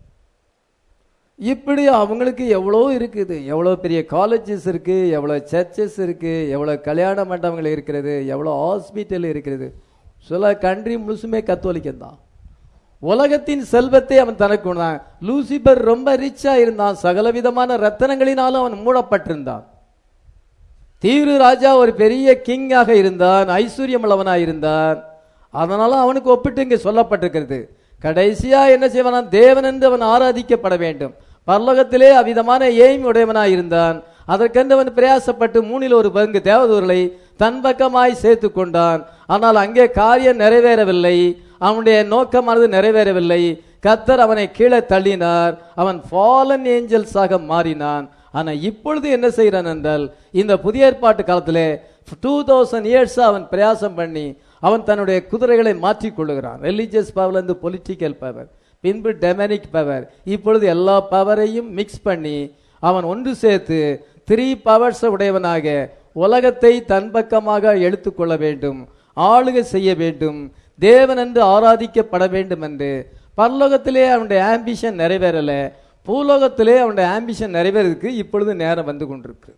இப்படி அவங்களுக்கு எவ்வளோ இருக்குது எவ்வளோ பெரிய காலேஜஸ் இருக்கு எவ்வளோ சர்ச்சஸ் இருக்கு எவ்வளோ கல்யாண மண்டபங்கள் இருக்கிறது எவ்வளோ ஹாஸ்பிட்டல் இருக்கிறது சில கண்ட்ரி முழுசுமே கத்தோலிக்கம் தான் உலகத்தின் செல்வத்தை அவன் தனக்கு உண்டான் லூசிபர் ரொம்ப ரிச்சா இருந்தான் சகலவிதமான ரத்தனங்களினாலும் அவன் மூடப்பட்டிருந்தான் தீரு ராஜா ஒரு பெரிய கிங்காக இருந்தான் ஐஸ்வர்யம் உள்ளவனாக இருந்தான் அதனால அவனுக்கு ஒப்பிட்டு இங்கே சொல்லப்பட்டிருக்கிறது கடைசியா என்ன செய்வானா தேவன் என்று அவன் ஆராதிக்கப்பட வேண்டும் பரலோகத்திலே அவ்விதமான எய்ம் உடையவனாய் இருந்தான் அதற்கென்று அவன் பிரயாசப்பட்டு மூணில் ஒரு பங்கு தேவதூர்களை தன் பக்கமாய் சேர்த்து கொண்டான் ஆனால் அங்கே காரியம் நிறைவேறவில்லை அவனுடைய நோக்கமானது நிறைவேறவில்லை கத்தர் அவனை கீழே தள்ளினார் அவன் ஃபாலன் ஏஞ்சல்ஸாக மாறினான் ஆனா இப்பொழுது என்ன செய்கிறான் என்றால் இந்த புதிய ஏற்பாட்டு காலத்திலே டூ தௌசண்ட் இயர்ஸ் அவன் பிரயாசம் பண்ணி அவன் தன்னுடைய குதிரைகளை மாற்றிக் கொள்ளுகிறான் ரிலீஜியஸ் பவர் இருந்து பொலிட்டிக்கல் பவர் பின்பு டெமனிக் பவர் இப்பொழுது எல்லா பவரையும் மிக்ஸ் பண்ணி அவன் ஒன்று சேர்த்து த்ரீ பவர்ஸ் உடையவனாக உலகத்தை தன் பக்கமாக எடுத்துக்கொள்ள வேண்டும் ஆளுகை செய்ய வேண்டும் தேவன் என்று ஆராதிக்கப்பட வேண்டும் என்று பரலோகத்திலே அவனுடைய ஆம்பிஷன் நிறைவேறல பூலோகத்திலே அவனுடைய ஆம்பிஷன் நிறைவேறதுக்கு இப்பொழுது நேரம் வந்து கொண்டிருக்கிறது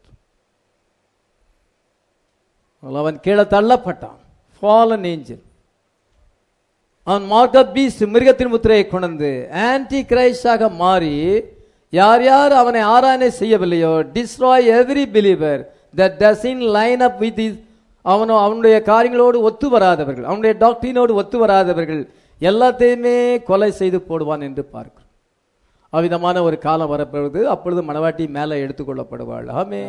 அவன் கீழே தள்ளப்பட்டான் ஃபாலன் ஏஞ்சல் அவன் மார்க் ஆஃப் பீஸ்ட் மிருகத்தின் முத்திரையை கொண்டு ஆன்டி கிரைஸ்டாக மாறி யார் யார் அவனை ஆராதனை செய்யவில்லையோ destroy every believer that does in line up with அவனோ அவனுடைய காரியங்களோடு ஒத்து வராதவர்கள் அவனுடைய டாக்டரினோடு ஒத்து வராதவர்கள் எல்லாத்தையுமே கொலை செய்து போடுவான் என்று பார்க்கிறோம் அவ்விதமான ஒரு காலம் வரப்போகுது அப்பொழுது மணவாட்டி மேலே எடுத்துக்கொள்ளப்படுவாள் ஆமே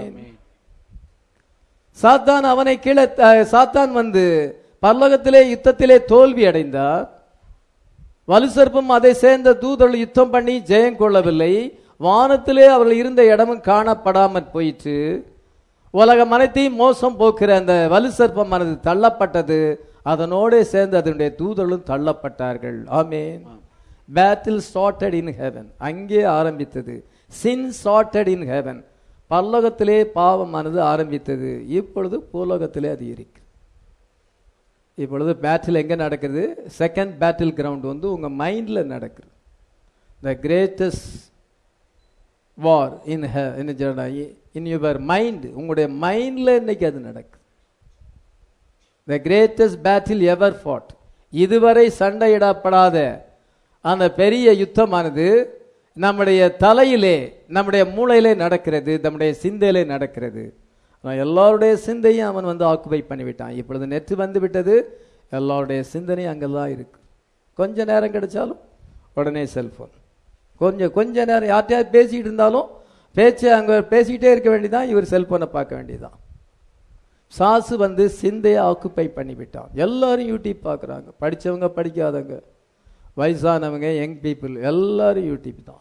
சாத்தான் அவனை கீழே த- சாத்தான் வந்து பரலோகத்திலே யுத்தத்திலே தோல்வி அடைந்தார் வலுசர்ப்பம் அதை சேர்ந்த தூதர்கள் யுத்தம் பண்ணி ஜெயம் கொள்ளவில்லை வானத்திலே அவர்கள் இருந்த இடமும் காணப்படாமற் போயிற்று உலகம் அனைத்தையும் மோசம் போக்குற அந்த வலுசர்ப்பமானது தள்ளப்பட்டது அதனோடு சேர்ந்து அதனுடைய தூதர்களும் தள்ளப்பட்டார்கள் ஆமென் பேட்டில் ஸ்டார்டட் இன் ஹெவன் அங்கே ஆரம்பித்தது சின் ஸ்டார்டட் இன் ஹெவன் பரலோகத்திலே பாவமானது ஆரம்பித்தது இப்பொழுது பூலோகத்திலே அது இருக்கு இப்பொழுது பேட்டில் எங்கே நடக்குது செகண்ட் பேட்டில் கிரவுண்ட் வந்து உங்கள் மைண்டில் நடக்குது the greatest war in in your mind உங்களுடைய மைண்டில் இன்னைக்கு அது நடக்குது த கிரேட்டஸ்ட் பேட்டில் எவர் ஃபாட் இதுவரை சண்டையிடப்படாத அந்த பெரிய யுத்தமானது நம்முடைய தலையிலே நம்முடைய மூளையிலே நடக்கிறது நம்முடைய சிந்தையிலே நடக்கிறது ஆனா எல்லாருடைய சிந்தையும் அவன் வந்து ஆக்குபை பண்ணிவிட்டான் இப்பொழுது நெற்று வந்து விட்டது எல்லாருடைய சிந்தனையும் அங்கே தான் இருக்கு கொஞ்ச நேரம் கிடைச்சாலும் உடனே செல்போன் கொஞ்சம் கொஞ்ச நேரம் யார்கிட்டயாவது பேசிக்கிட்டு இருந்தாலும் பேச்சு அங்கே பேசிக்கிட்டே இருக்க வேண்டியதான் இவர் செல்போனை பார்க்க வேண்டியதான் சாசு வந்து சிந்தையை ஆக்குப்பை பண்ணிவிட்டான் எல்லாரும் யூடியூப் பார்க்குறாங்க படிச்சவங்க படிக்காதவங்க வயசானவங்க யங் பீப்புள் எல்லாரும் யூடியூப் தான்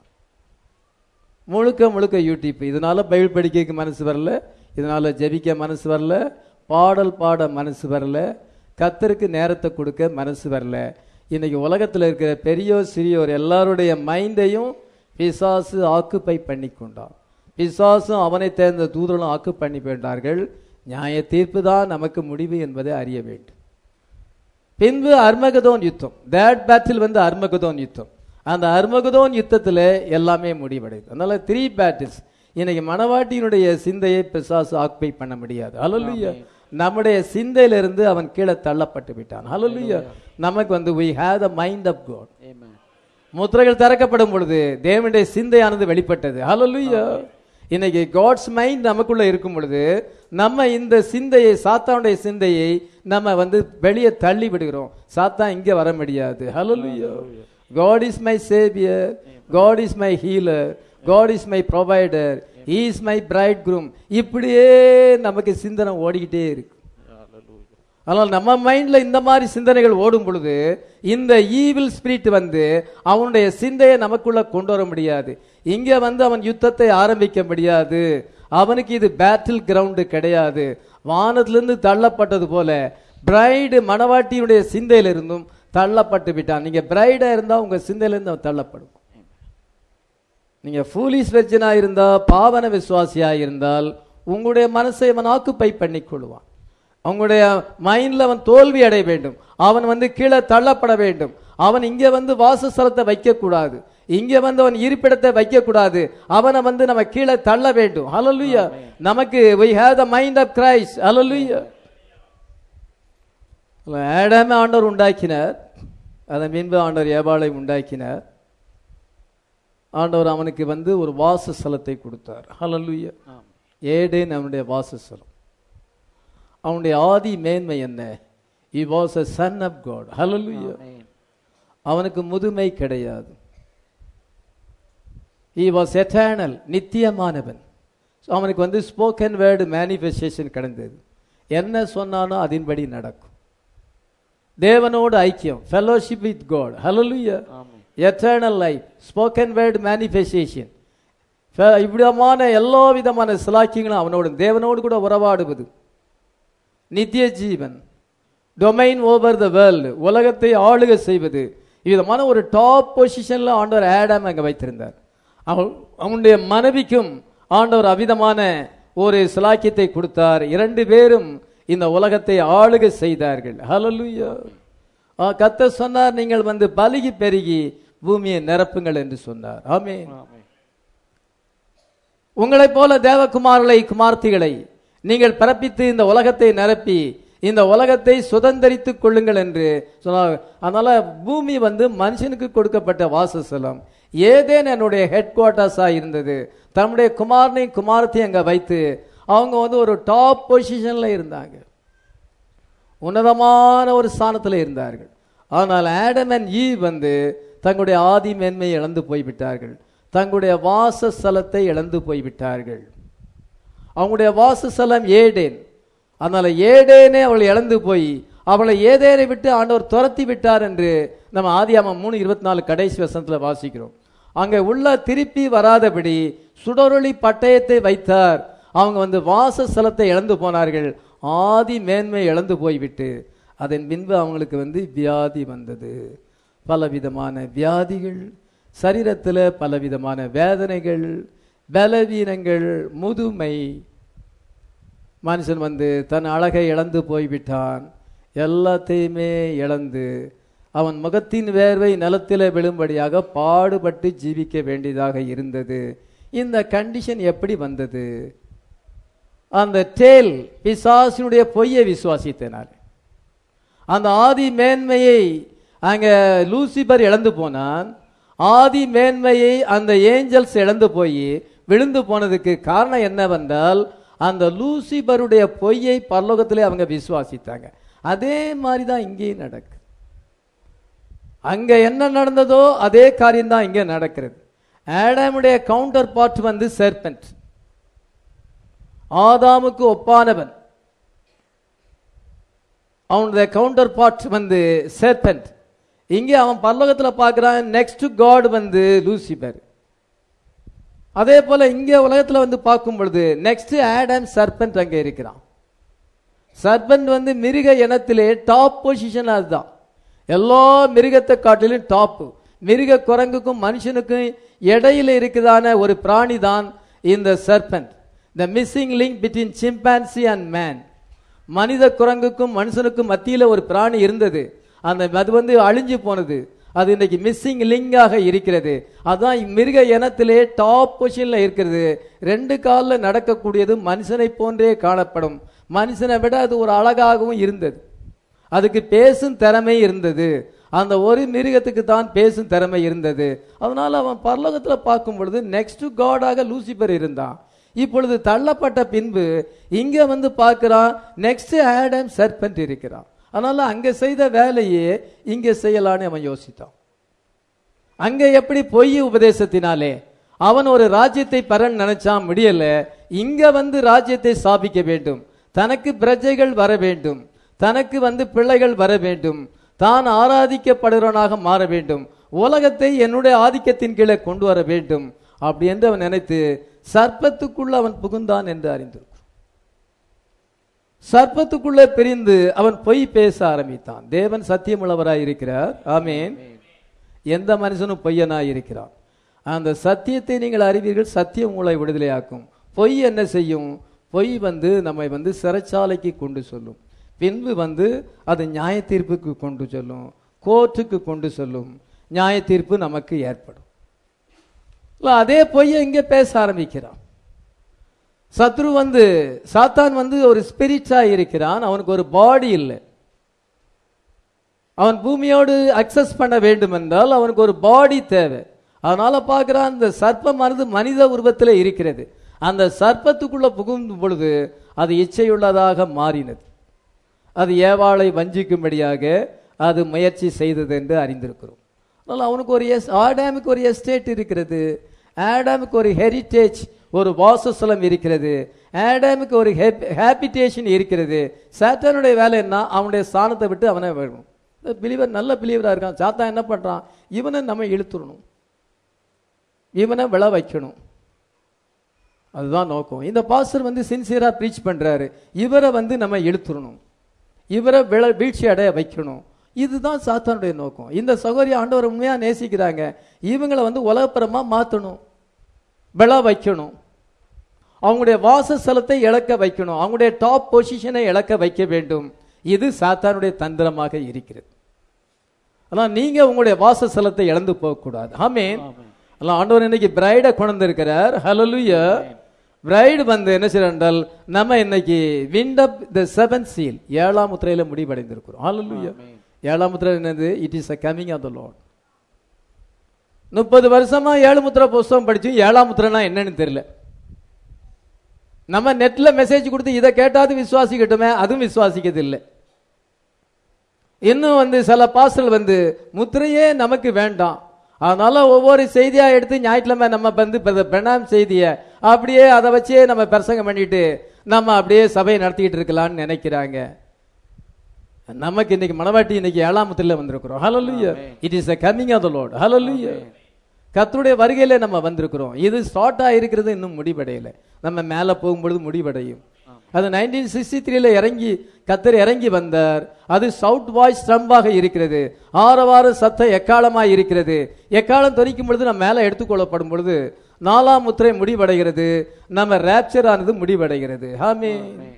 முழுக்க முழுக்க யூடியூப் இதனால பைபிள் படிக்க மனசு வரல இதனால ஜெபிக்க மனசு வரல பாடல் பாட மனசு வரல கத்தருக்கு நேரத்தை கொடுக்க மனசு வரல இன்னைக்கு உலகத்தில் இருக்கிற பெரியோர் சிறியோர் எல்லாருடைய மைண்டையும் பிசாசு ஆக்குப்பை பண்ணி கொண்டான் பிசாசும் அவனை தேர்ந்த தூதர்களும் ஆக்கு பண்ணி கொண்டார்கள் நியாய தீர்ப்பு தான் நமக்கு முடிவு என்பதை அறிய வேண்டும் பின்பு அர்மகதோன் யுத்தம் தேட் பேட்டில் வந்து அர்மகதோன் யுத்தம் அந்த அர்மகதோன் யுத்தத்துல எல்லாமே முடிவடையுது அதனால த்ரீ பேட்டில்ஸ் இன்னைக்கு மணவாட்டியினுடைய சிந்தையை பிசாசு ஆக்குபை பண்ண முடியாது ஹalleluya நம்முடைய சிந்தையிலிருந்து அவன் கீழே தள்ளப்பட்டு விட்டான் ஹalleluya நமக்கு வந்து we have the mind of god Amen. முத்திரைகள் திறக்கப்படும் பொழுது தேவனுடைய சிந்தையானது வெளிப்பட்டது ஹalleluya இன்னைக்கு காட்ஸ் மைண்ட் நமக்குள்ள இருக்கும் பொழுது நம்ம இந்த சிந்தையை சாத்தானுடைய சிந்தையை நம்ம வந்து வெளியே தள்ளி விடுகிறோம் சாத்தான் இங்க வர முடியாது hallelujah God is my saviour God is my healer God is my provider he is my bride groom இப்படியே நமக்கு சிந்தனை ஓடிக்கிட்டே இருக்கு ஆனால் நம்ம மைண்ட்ல இந்த மாதிரி சிந்தனைகள் ஓடும் பொழுது இந்த ஈவில் ஸ்பிரிட் வந்து அவனுடைய சிந்தையை நமக்குள்ள கொண்டு வர முடியாது இங்க வந்து அவன் யுத்தத்தை ஆரம்பிக்க முடியாது அவனுக்கு இது பேட்டில் கிரவுண்டு கிடையாது வானத்திலிருந்து தள்ளப்பட்டது போல பிரைடு மணவாட்டியுடைய சிந்தையிலிருந்தும் தள்ளப்பட்டு விட்டான் நீங்க பிரைடா இருந்தா உங்க சிந்தையிலிருந்து அவன் தள்ளப்படும் நீங்க ஃபூலிஸ் வெர்ஜனா இருந்தா பாவன விசுவாசியா இருந்தால் உங்களுடைய மனசை அவன் ஆக்குப்பை பண்ணிக் கொள்வான் அவங்களுடைய மைண்ட்ல அவன் தோல்வி அடைய வேண்டும் அவன் வந்து கீழே தள்ளப்பட வேண்டும் அவன் இங்க வந்து வாசஸ்தலத்தை வைக்க கூடாது இங்க வந்து அவன் இருப்பிடத்தை வைக்க கூடாது அவனை வந்து நம்ம கீழே தள்ள வேண்டும் ஹalleluya நமக்கு we have the mind of christ hallelujah ஆடாம ஆண்டவர் உண்டாக்கினார் அதன் பின்பு ஆண்டவர் ஏபாளை உண்டாக்கினார் ஆண்டவர் அவனுக்கு வந்து ஒரு வாசஸ்தலத்தை கொடுத்தார் ஹalleluya ஆம். ஏடேன் அவனுடைய வாசஸ்தலம் அவனுடைய ஆதி மேன்மை என்ன he was a son of god hallelujah Amen. அவனுக்கு முதுமை கிடையாது he was eternal நித்தியமானவன் So, அவனுக்கு வந்து ஸ்போக்கன் வேர்டு மேனிஃபெஸ்டேஷன் கிடைந்தது என்ன சொன்னானோ அதன்படி நடக்கும் தேவனோடு ஐக்கியம் ஃபெலோஷிப் வித் காட் hallelujah ஆமென். Eternal life spoken word manifestation இவ்விதமான எல்லா விதமான சிலாக்கியங்களும் அவனோடு தேவனோடு கூட உறவாடுவது நித்திய ஜீவன் டொமைன் ஓவர் த வேர்ல்டு உலகத்தை ஆளுகை செய்வது விதமான ஒரு டாப் பொசிஷன்ல ஆண்டவர் ஆடம் அங்க வைத்திருந்தார் அவன் அவனுடைய மனைவிக்கும் ஆண்டவர் அவிதமான ஒரு சிலாக்கியத்தை கொடுத்தார் இரண்டு பேரும் இந்த உலகத்தை ஆளுகை செய்தார்கள் ஹalleluya ஆ, கர்த்தர் சொன்னார் நீங்கள் வந்து பலுகி பெருகி பூமியை நிரப்புங்கள் என்று சொன்னார் ஆமென் ஆமென். உங்களைப் போல தேவகுமாரலை குமார்த்திகளை நீங்கள் பிறப்பித்து இந்த உலகத்தை நிரப்பி இந்த உலகத்தை சுதந்தரித்துக் கொள்ளுங்கள் என்று சொன்னார் அதனால பூமி வந்து மனுஷனுக்கு கொடுக்கப்பட்ட வாசஸ்தலம் ஏதேன் என்னுடைய ஹெட் குவார்ட்டர்ஸா இருந்தது தன்னுடைய குமாரனையும் குமாரத்தையும் அங்க வைத்து அவங்க வந்து ஒரு டாப் பொசிஷன்ல இருந்தாங்க உன்னதமான ஒரு ஸ்தானத்தில் இருந்தார்கள் ஆனால் ஆடம் அண்ட் ஈ வந்து தங்களுடைய ஆதி மேன்மையை இழந்து போய்விட்டார்கள் தங்களுடைய வாசஸ்தலத்தை இழந்து போய்விட்டார்கள் அவங்களுடைய வாசஸ்தலம் ஏடேன் அதனால ஏடேனே அவளை இழந்து போய் அவளை ஏதேனை விட்டு ஆண்டவர் துரத்தி விட்டார் என்று நம்ம ஆதியாமம் மூணு இருபத்தி நாலு கடைசி வசனத்துல வாசிக்கிறோம் அங்கே உள்ள திருப்பி வராதபடி சுடரொளி பட்டயத்தை வைத்தார் அவங்க வந்து வாசஸ்தலத்தை இழந்து போனார்கள் ஆதி மேன்மை இழந்து போய்விட்டு அதன் பின்பு அவங்களுக்கு வந்து வியாதி வந்தது பலவிதமான வியாதிகள் சரீரத்தில் பலவிதமான வேதனைகள் பலவீனங்கள் முதுமை மனுஷன் வந்து தன் அழகை இழந்து போய்விட்டான் எல்லாத்தையுமே இழந்து அவன் முகத்தின் வேர்வை நிலத்திலே விழும்படியாக பாடுபட்டு ஜீவிக்க வேண்டியதாக இருந்தது இந்த கண்டிஷன் எப்படி வந்தது அந்த டேல் பிசாசினுடைய பொய்யை விசுவாசித்தனால் அந்த ஆதி மேன்மையை அங்க லூசிபர் இழந்து போனான் ஆதி மேன்மையை அந்த ஏஞ்சல்ஸ் இழந்து போய் விழுந்து போனதுக்கு காரணம் என்னவென்றால் அந்த லூசிபருடைய பொய்யை பரலோகத்திலே அவங்க விசுவாசித்தாங்க அதே மாதிரி தான் இங்கேயும் நடக்கு அங்க என்ன நடந்ததோ அதே காரியம் தான் இங்கே நடக்கிறது ஆடாமுடைய கவுண்டர் பார்ட் வந்து செர்பென்ட் ஆதாமுக்கு ஒப்பானவன் அவனுடைய கவுண்டர் பார்ட் வந்து சேத்தன்ட் இங்கே அவன் பரலோகத்துல பார்க்கறான் நெக்ஸ்ட் காட் வந்து லூசிபர் அதே போல இங்கே உலகத்துல வந்து பார்க்கும் பொழுது நெக்ஸ்ட் ஆடம் சர்பென்ட் அங்கே இருக்கிறான் சர்பண்ட் வந்து மிருக இனத்திலே டாப் பொசிஷன் அதுதான் எல்லா மிருகத்தை காட்டிலும் டாப் மிருக குரங்குக்கும் மனுஷனுக்கும் இடையில இருக்குதான ஒரு பிராணி தான் இந்த serpent the missing link between chimpanzee and man மனித குரங்குக்கும் மனுஷனுக்கும் மத்தியில ஒரு பிராணி இருந்தது அந்த அது வந்து அழிஞ்சு போனது அது இன்னைக்கு மிஸ்ஸிங் லிங்காக இருக்கிறது அதான் மிருக இனத்திலே டாப் பொசிஷன்ல இருக்கிறது ரெண்டு காலில் நடக்கக்கூடியது மனுஷனை போன்றே காணப்படும் மனுஷனை விட அது ஒரு அழகாகவும் இருந்தது அதுக்கு பேசும் திறமை இருந்தது அந்த ஒரு மிருகத்துக்கு தான் பேசும் திறமை இருந்தது அதனால அவன் பரலோகத்துல பார்க்கும் பொழுது நெக்ஸ்ட் காடாக லூசிபர் இருந்தான் இப்பொழுது தள்ளப்பட்ட பின்பு இங்க வந்து பார்க்கிறான் நெக்ஸ்ட் ஆடம் சர்பென்ட் இருக்கிறான் அதனால அங்க செய்த வேலையே இங்க செய்யலான்னு அவன் யோசித்தான் அங்க எப்படி பொய் உபதேசத்தினாலே அவன் ஒரு ராஜ்யத்தை பெறன்னு நினைச்சான் முடியல இங்க வந்து ராஜ்யத்தை ஸ்தாபிக்க வேண்டும் தனக்கு பிரஜைகள் வர வேண்டும் தனக்கு வந்து பிள்ளைகள் வர வேண்டும் தான் ஆராதிக்கப்படுகிறவனாக மாற வேண்டும் உலகத்தை என்னுடைய ஆதிக்கத்தின் கீழே கொண்டு வர வேண்டும் அப்படி என்று அவன் நினைத்து சர்ப்பத்துக்குள்ள அவன் புகுந்தான் என்று அறிந்திருக்கும் சர்ப்பத்துக்குள்ளே பிரிந்து அவன் பொய் பேச ஆரம்பித்தான் தேவன் சத்தியமுள்ளவராய் இருக்கிறார் ஆமேன் எந்த மனுஷனும் பொய்யனாய் இருக்கிறான் அந்த சத்தியத்தை நீங்கள் அறிவீர்கள் சத்தியம் உங்களை விடுதலையாக்கும் பொய் என்ன செய்யும் பொய் வந்து நம்மை வந்து சிறைச்சாலைக்கு கொண்டு சொல்லும் பின்பு வந்து அது நியாய தீர்ப்புக்கு கொண்டு செல்லும் கோர்ட்டுக்கு கொண்டு செல்லும் நியாய தீர்ப்பு நமக்கு ஏற்படும் இல்ல, அதே பொய்யை இங்கே பேச ஆரம்பிக்கிறான் சத்ரு வந்து சாத்தான் வந்து ஒரு ஸ்பிரிட்டா இருக்கிறான் அவனுக்கு ஒரு பாடி இல்லை அவன் பூமியோடு அக்சஸ் பண்ண வேண்டும் என்றால் அவனுக்கு ஒரு பாடி தேவை அதனால பார்க்கிறான் அந்த சர்ப்பமானது மனித உருவத்தில் இருக்கிறது அந்த சர்ப்பத்துக்குள்ள புகும் பொழுது அது இச்சையுள்ளதாக மாறினது அது ஏவாளை வஞ்சிக்கும்படியாக அது முயற்சி செய்தது என்று அறிந்திருக்கிறோம் அதனால் அவனுக்கு ஒரு எஸ் ஆடாமுக்கு ஒரு எஸ்டேட் இருக்கிறது ஆடாமுக்கு ஒரு ஹெரிட்டேஜ் ஒரு வாசஸ்தலம் இருக்கிறது ஆடாமுக்கு ஒரு ஹேபிடேஷன் இருக்கிறது சாத்தானுடைய வேலை என்ன அவனுடைய ஸ்தானத்தை விட்டு அவனை வேணும் பிலீவர் நல்ல பிலீவராக இருக்கான் சாத்தான் என்ன பண்ணுறான் இவனை நம்ம இழுத்துடணும் இவனை விழ வைக்கணும் அதுதான் நோக்கம் இந்த பாஸ்டர் வந்து சின்சியரா ப்ரீச் பண்றாரு இவரை வந்து நம்ம இழுத்துடணும் இவரை விழ வீழ்ச்சி அடைய வைக்கணும் இதுதான் சாத்தானுடைய நோக்கம் இந்த சகோதரி ஆண்டவர் உண்மையா நேசிக்கிறாங்க இவங்களை வந்து உலகப்புறமா மாத்தணும் விழ வைக்கணும் அவங்களுடைய வாசஸ்தலத்தை இழக்க வைக்கணும் அவங்களுடைய டாப் பொசிஷனை இழக்க வைக்க வேண்டும் இது சாத்தானுடைய தந்திரமாக இருக்கிறது ஆனால் நீங்க உங்களுடைய வாசஸ்தலத்தை இழந்து போகக்கூடாது ஆமேன் அல்லாஹ் ஆண்டவர் இன்னைக்கு பிரைடை கொண்டு இருக்கிறார் ஹalleluya பிரைடு வந்து என்ன செய்யறால் நம்ம இன்னைக்கு wind up the seven seal ஏழாம் முத்திரையில முடிவடைந்திருக்கிறோம் ஹalleluya ஏழாம் முத்திரை என்னது it is a coming of the Lord முப்பது வருஷமா ஏழு முத்திரை புஸ்தகம் படிச்சும் ஏழாம் முத்திரைனா என்னன்னு தெரியல நம்ம நெட்ல மெசேஜ் கொடுத்து இதை கேட்டாது விசுவாசிக்கட்டுமே அதுவும் விசுவாசிக்கிறது இல்லை இன்னும் வந்து சில பாஸ்டல் வந்து முத்திரையே நமக்கு வேண்டாம் அதனால ஒவ்வொரு செய்தியா எடுத்து ஞாயிற்றுக்கிழமை நம்ம வந்து பிரதர் பிரணாம் செய்தியை அப்படியே அதை வச்சே நம்ம பிரசங்கம் பண்ணிட்டு நம்ம அப்படியே சபையை நடத்திக்கிட்டு இருக்கலாம்னு நினைக்கிறாங்க நமக்கு இன்னைக்கு மனவாட்டி இன்னைக்கு ஏழாம் முத்திரையில வந்திருக்கிறோம் hallelujah it is a coming of the lord hallelujah கர்த்தருடைய வருகையில நம்ம வந்திருக்கிறோம் இது ஸ்டார்ட் ஆயிருக்கிறது இன்னும் முடிவடையல நம்ம மேல போகும்பொழுது முடிவடையும் அது நைன்டீன் சிக்ஸ்டி த்ரீல இறங்கி கத்தர் இறங்கி வந்தார் அது சவுட் வாய்ஸ் ஸ்டம்பாக இருக்கிறது ஆரவாறு சத்தம் எக்காலமாய் இருக்கிறது எக்காலம் தொனிக்கும் பொழுது நம்ம மேல எடுத்துக்கொள்ளப்படும் பொழுது நாலாம் முத்திரை முடிவடைகிறது நம்ம ரேப்சர் ஆனது முடிவடைகிறது ஆமே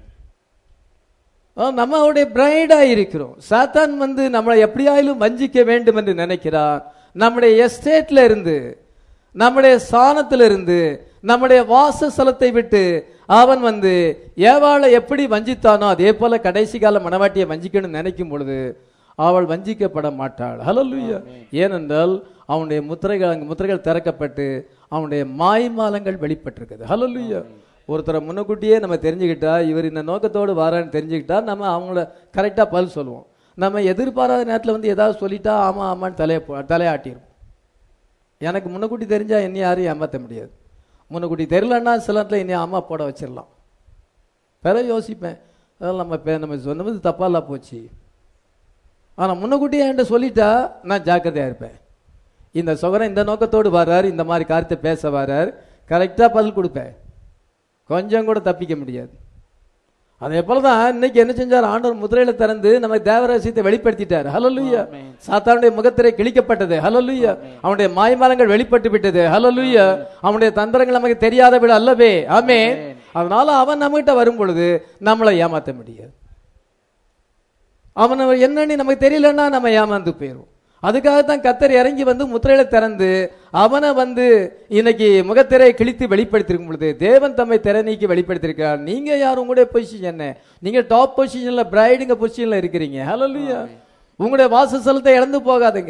நம்மளுடைய பிரைடா இருக்கிறோம் சாத்தான் வந்து நம்மளை எப்படியாயிலும் வஞ்சிக்க வேண்டும் என்று நினைக்கிறான் நம்முடைய எஸ்டேட்ல இருந்து நம்முடைய சாணத்துல இருந்து நம்முடைய வாசஸ்தலத்தை விட்டு அவன் வந்து ஏவாளை எப்படி வஞ்சித்தானோ அதே போல கடைசி கால மனவாட்டியை வஞ்சிக்கணும்னு நினைக்கும் பொழுது அவள் வஞ்சிக்கப்பட மாட்டாள் ஹalleluya ஏனென்றால் அவனுடைய முத்திரைகள் அங்கு முத்திரைகள் திறக்கப்பட்டு அவனுடைய மாய்மாலங்கள் வெளிப்பட்டிருக்குது ஹalleluya ஒருத்தரை முன்னக்கூட்டியே நம்ம தெரிஞ்சுக்கிட்டா இவர் இந்த நோக்கத்தோடு வரான்னு தெரிஞ்சுக்கிட்டா நம்ம அவங்கள கரெக்டாக பதில் சொல்லுவோம் நம்ம எதிர்பாராத நேரத்தில் வந்து ஏதாவது சொல்லிட்டா ஆமா ஆமான்னு தலையை போ- தலையாட்டிரும் எனக்கு முன்னக்கூட்டி தெரிஞ்சா என்னை யாரும் ஏமாற்ற முடியாது முன்னக்கூட்டி தெரியலன்னா சில நேரத்தில் என்னை அம்மா போட வச்சிடலாம் பிற யோசிப்பேன் அதெல்லாம் நம்ம பே- நம்ம சொன்னது தப்பால போச்சு ஆனால் முன்னக்கூட்டியே என்கிட்ட சொல்லிட்டா நான் ஜாக்கிரதையாக இருப்பேன் இந்த சுகரம் இந்த நோக்கத்தோடு வர்றாரு இந்த மாதிரி காரியத்தை பேச வர்றார் கரெக்டாக பதில் கொடுப்பேன் கொஞ்சம் கூட தப்பிக்க முடியாது அதே போலதான் இன்னைக்கு என்ன செஞ்சார் ஆண்டவர் முதிரையில திறந்து நம்ம தேவரகசியத்தை வெளிப்படுத்திட்டார் ஹலலுயா ஆமென். சாத்தானுடைய முகத்திரை கிழிக்கப்பட்டது ஹலலுயா அவனுடைய மாய்மாலங்கள் வெளிப்பட்டு விட்டது ஹலலுயா அவனுடைய தந்திரங்கள் நமக்கு தெரியாத விட அல்லவே ஆமே அதனால அவன் நம்மகிட்ட வரும் பொழுது நம்மளை ஏமாத்த முடியாது அவன் என்னன்னு நமக்கு தெரியலன்னா நம்ம ஏமாந்து போயிடும் அதுக்காகத்தான் கத்தர் இறங்கி வந்து முத்திரையில திறந்து அவனை வந்து இன்னைக்கு முகத்திரை கிழித்து வெளிப்படுத்திருக்கும் பொழுது தேவன் தம்மை திரை நீக்கி வெளிப்படுத்திருக்கிறார் நீங்க யார் உங்களுடைய பொசிஷன் என்ன நீங்க டாப் பொசிஷன்ல பிரைடுங்க பொசிஷன்ல இருக்கிறீங்க ஹalleluya உங்களுடைய வாசஸ்தலத்தை இழந்து போகாதீங்க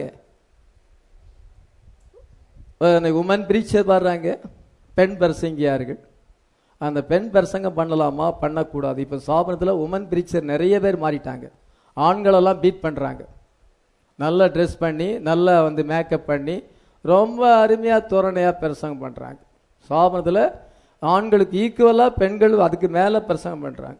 உமன் பிரீச்சர் வர்றாங்க பெண் பிரசங்கியார்கள் அந்த பெண் பிரசங்கம் பண்ணலாமா பண்ணக்கூடாது இப்போ சாபனத்தில் உமன் பிரீச்சர் நிறைய பேர் மாறிட்டாங்க ஆண்களெல்லாம் பீட் பண்ணுறாங்க நல்லா ட்ரெஸ் பண்ணி நல்லா வந்து மேக்கப் பண்ணி ரொம்ப அருமையாக தோரணையாக பிரசங்கம் பண்ணுறாங்க சாபனத்தில் ஆண்களுக்கு ஈக்குவலாக பெண்கள் அதுக்கு மேலே பிரசங்கம் பண்ணுறாங்க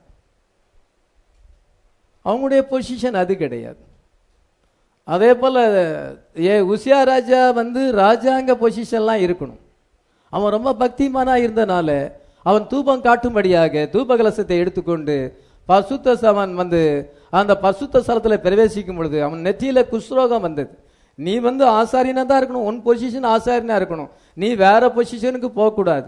அவங்களுடைய பொசிஷன் அது கிடையாது அதே போல் ஏ உசியா ராஜா வந்து ராஜாங்க பொசிஷன்லாம் இருக்கணும் அவன் ரொம்ப பக்திமானா இருந்தனால அவன் தூபம் காட்டும்படியாக தூப கலசத்தை எடுத்துக்கொண்டு பசுத்த அவன் வந்து அந்த பசுத்த ஸ்தலத்தில் பிரவேசிக்கும் பொழுது அவன் நெற்றியில குஷ்ரோகம் வந்தது நீ வந்து ஆசாரியனா தான் இருக்கணும் உன் பொசிஷன் ஆசாரியனா இருக்கணும் நீ வேற பொசிஷனுக்கு போகக்கூடாது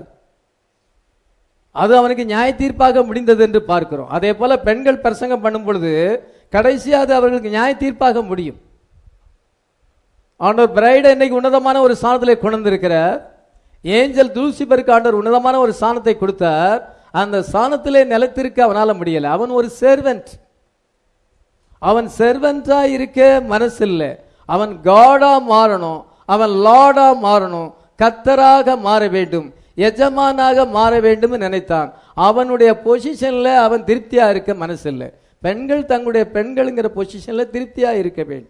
அது அவனுக்கு நியாய தீர்ப்பாக முடிந்தது என்று பார்க்கிறோம் அதே போல பெண்கள் பிரசங்கம் பண்ணும் பொழுது கடைசியா அது அவர்களுக்கு நியாய தீர்ப்பாக முடியும் ஆண்டவர் பிரைடை இன்னைக்கு உன்னதமான ஒரு ஸ்தானத்திலே கொண்டு வந்திருக்கிறார் ஏஞ்சல் தூசிபருக்கு ஆண்டவர் உன்னதமான ஒரு ஸ்தானத்தை கொடுத்தார் அந்த ஸ்தானத்திலே நிலைத்திருக்க அவனால முடியல அவன் ஒரு செர்வெண்ட் அவன் செர்வெண்டா இருக்க மனசு இல்லை அவன் காடா மாறணும் அவன் லார்டா மாறணும் கத்தராக மாற வேண்டும் எஜமானாக மாற வேண்டும் நினைத்தான் அவனுடைய பொசிஷன்ல அவன் திருப்தியா இருக்க மனசு இல்லை பெண்கள் தங்களுடைய பெண்கள்ங்கிற பொசிஷன்ல திருப்தியா இருக்க வேண்டும்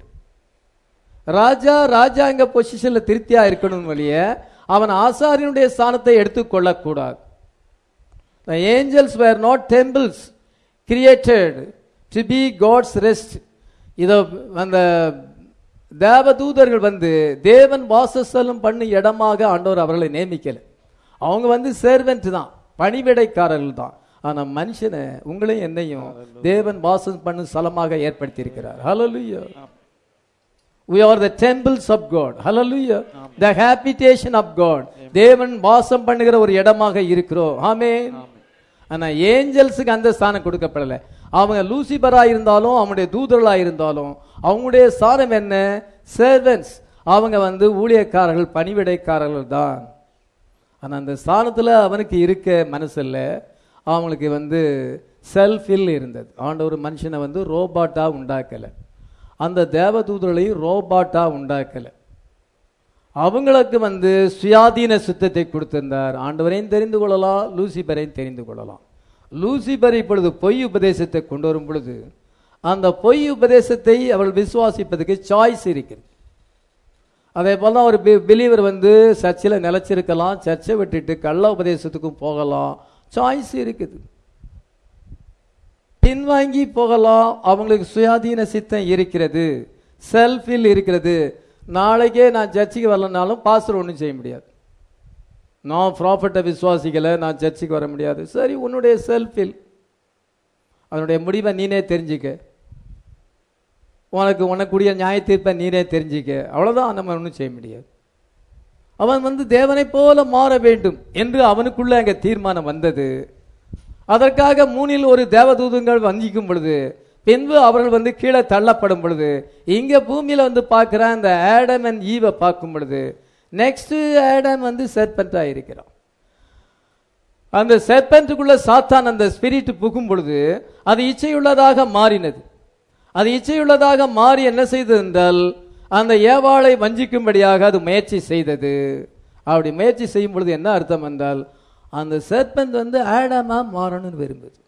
ராஜா ராஜாங்க பொசிஷன்ல திருப்தியா இருக்கணும் வழிய அவன் ஆசாரியனுடைய ஸ்தானத்தை எடுத்துக்கொள்ளக்கூடாது The angels were not temples created to be God's rest. இதோ அந்த தேவதூதர்கள் வந்து தேவன் வாசஸ்தலம் பண்ணும் இடமாக ஆண்டவர் அவர்களை நியமிக்கல அவங்க வந்து சர்வெண்ட் தான் பணிவிடைக்காரர்கள் தான் ஆனா மனுஷனை உங்களையும் என்னையும் தேவன் வாசம் பண்ணும் ஸ்தலமாக ஏற்படுத்தி இருக்கிறார் ஹalleluya we are the temples of god hallelujah the habitation of god தேவன் வாசம் பண்ணுகிற ஒரு இடமாக இருக்கிறோம் ஆமென் ஆனா ஏஞ்சல்ஸுக்கு அந்த ஸ்தானம் கொடுக்கப்படல அவங்க லூசிபரா இருந்தாலும் அவங்களுடைய தூதர்களா இருந்தாலும் அவங்களுடைய ஸ்தானம் என்ன சர்வன்ஸ் அவங்க வந்து ஊழியக்காரர்கள் பணிவிடைக்காரர்கள் தான் ஆனா அந்த ஸ்தானத்துல அவனுக்கு இருக்க மனசில்ல அவங்களுக்கு வந்து செல்ஃபில் இருந்தது ஆண்டவர் மனுஷனை வந்து ரோபாட்டா உண்டாக்கல அந்த தேவதூதர்களையும் ரோபாட்டா உண்டாக்கல அவங்களுக்கு வந்து சுயாதீன சுத்தத்தை கொடுத்திருந்தார் ஆண்டவரையும் தெரிந்து கொள்ளலாம் லூசிபரையும் தெரிந்து கொள்ளலாம் லூசிபர் இப்பொழுது பொய் உபதேசத்தை கொண்டு வரும் பொழுது அந்த பொய் உபதேசத்தை அவள் விசுவாசிப்பதற்கு சாய்ஸ் இருக்கிறது அதே போல தான் ஒரு பிலீவர் வந்து சர்ச்சில் நிலைச்சிருக்கலாம் சர்ச்சை விட்டுட்டு கள்ள உபதேசத்துக்கும் போகலாம் சாய்ஸ் இருக்குது பின்வாங்கி போகலாம் அவங்களுக்கு சுயாதீன சித்தம் இருக்கிறது செல்ஃபில் இருக்கிறது நாளைக்கே நான் சர்ச்சுக்கு வரலனாலும் பாஸ்டர் ஒன்றும் செய்ய முடியாது நான் ப்ராஃபிட்டை விசுவாசிக்கலை நான் சர்ச்சுக்கு வர முடியாது சரி உன்னுடைய செல்ஃபில் அதனுடைய முடிவை நீனே தெரிஞ்சுக்க உனக்கு உனக்குரிய நியாய தீர்ப்பை நீனே தெரிஞ்சுக்க அவ்வளோதான் நம்ம ஒன்றும் செய்ய முடியாது அவன் வந்து தேவனைப் போல மாற வேண்டும் என்று அவனுக்குள்ள அங்கே தீர்மானம் வந்தது அதற்காக மூணில் ஒரு தேவதூதங்கள் வஞ்சிக்கும் பொழுது பின்பு அவர்கள் வந்து கீழே தள்ளப்படும் பொழுது இங்க பூமியில வந்து பார்க்கிற அந்த ஆடம் அண்ட் ஈவை பார்க்கும் பொழுது நெக்ஸ்ட் ஆடம் வந்து செர்பெண்டா இருக்கிறான் அந்த செர்பென்ட்டுக்குள்ள சாத்தான் அந்த ஸ்பிரிட் புகும் பொழுது அது இச்சையுள்ளதாக மாறினது அது இச்சையுள்ளதாக மாறி என்ன செய்தது என்றால் அந்த ஏவாளை வஞ்சிக்கும்படியாக அது முயற்சி செய்தது அப்படி முயற்சி செய்யும் பொழுது என்ன அர்த்தம் என்றால் அந்த சர்பெண்ட் வந்து ஆடமா மாறணும்னு விரும்புது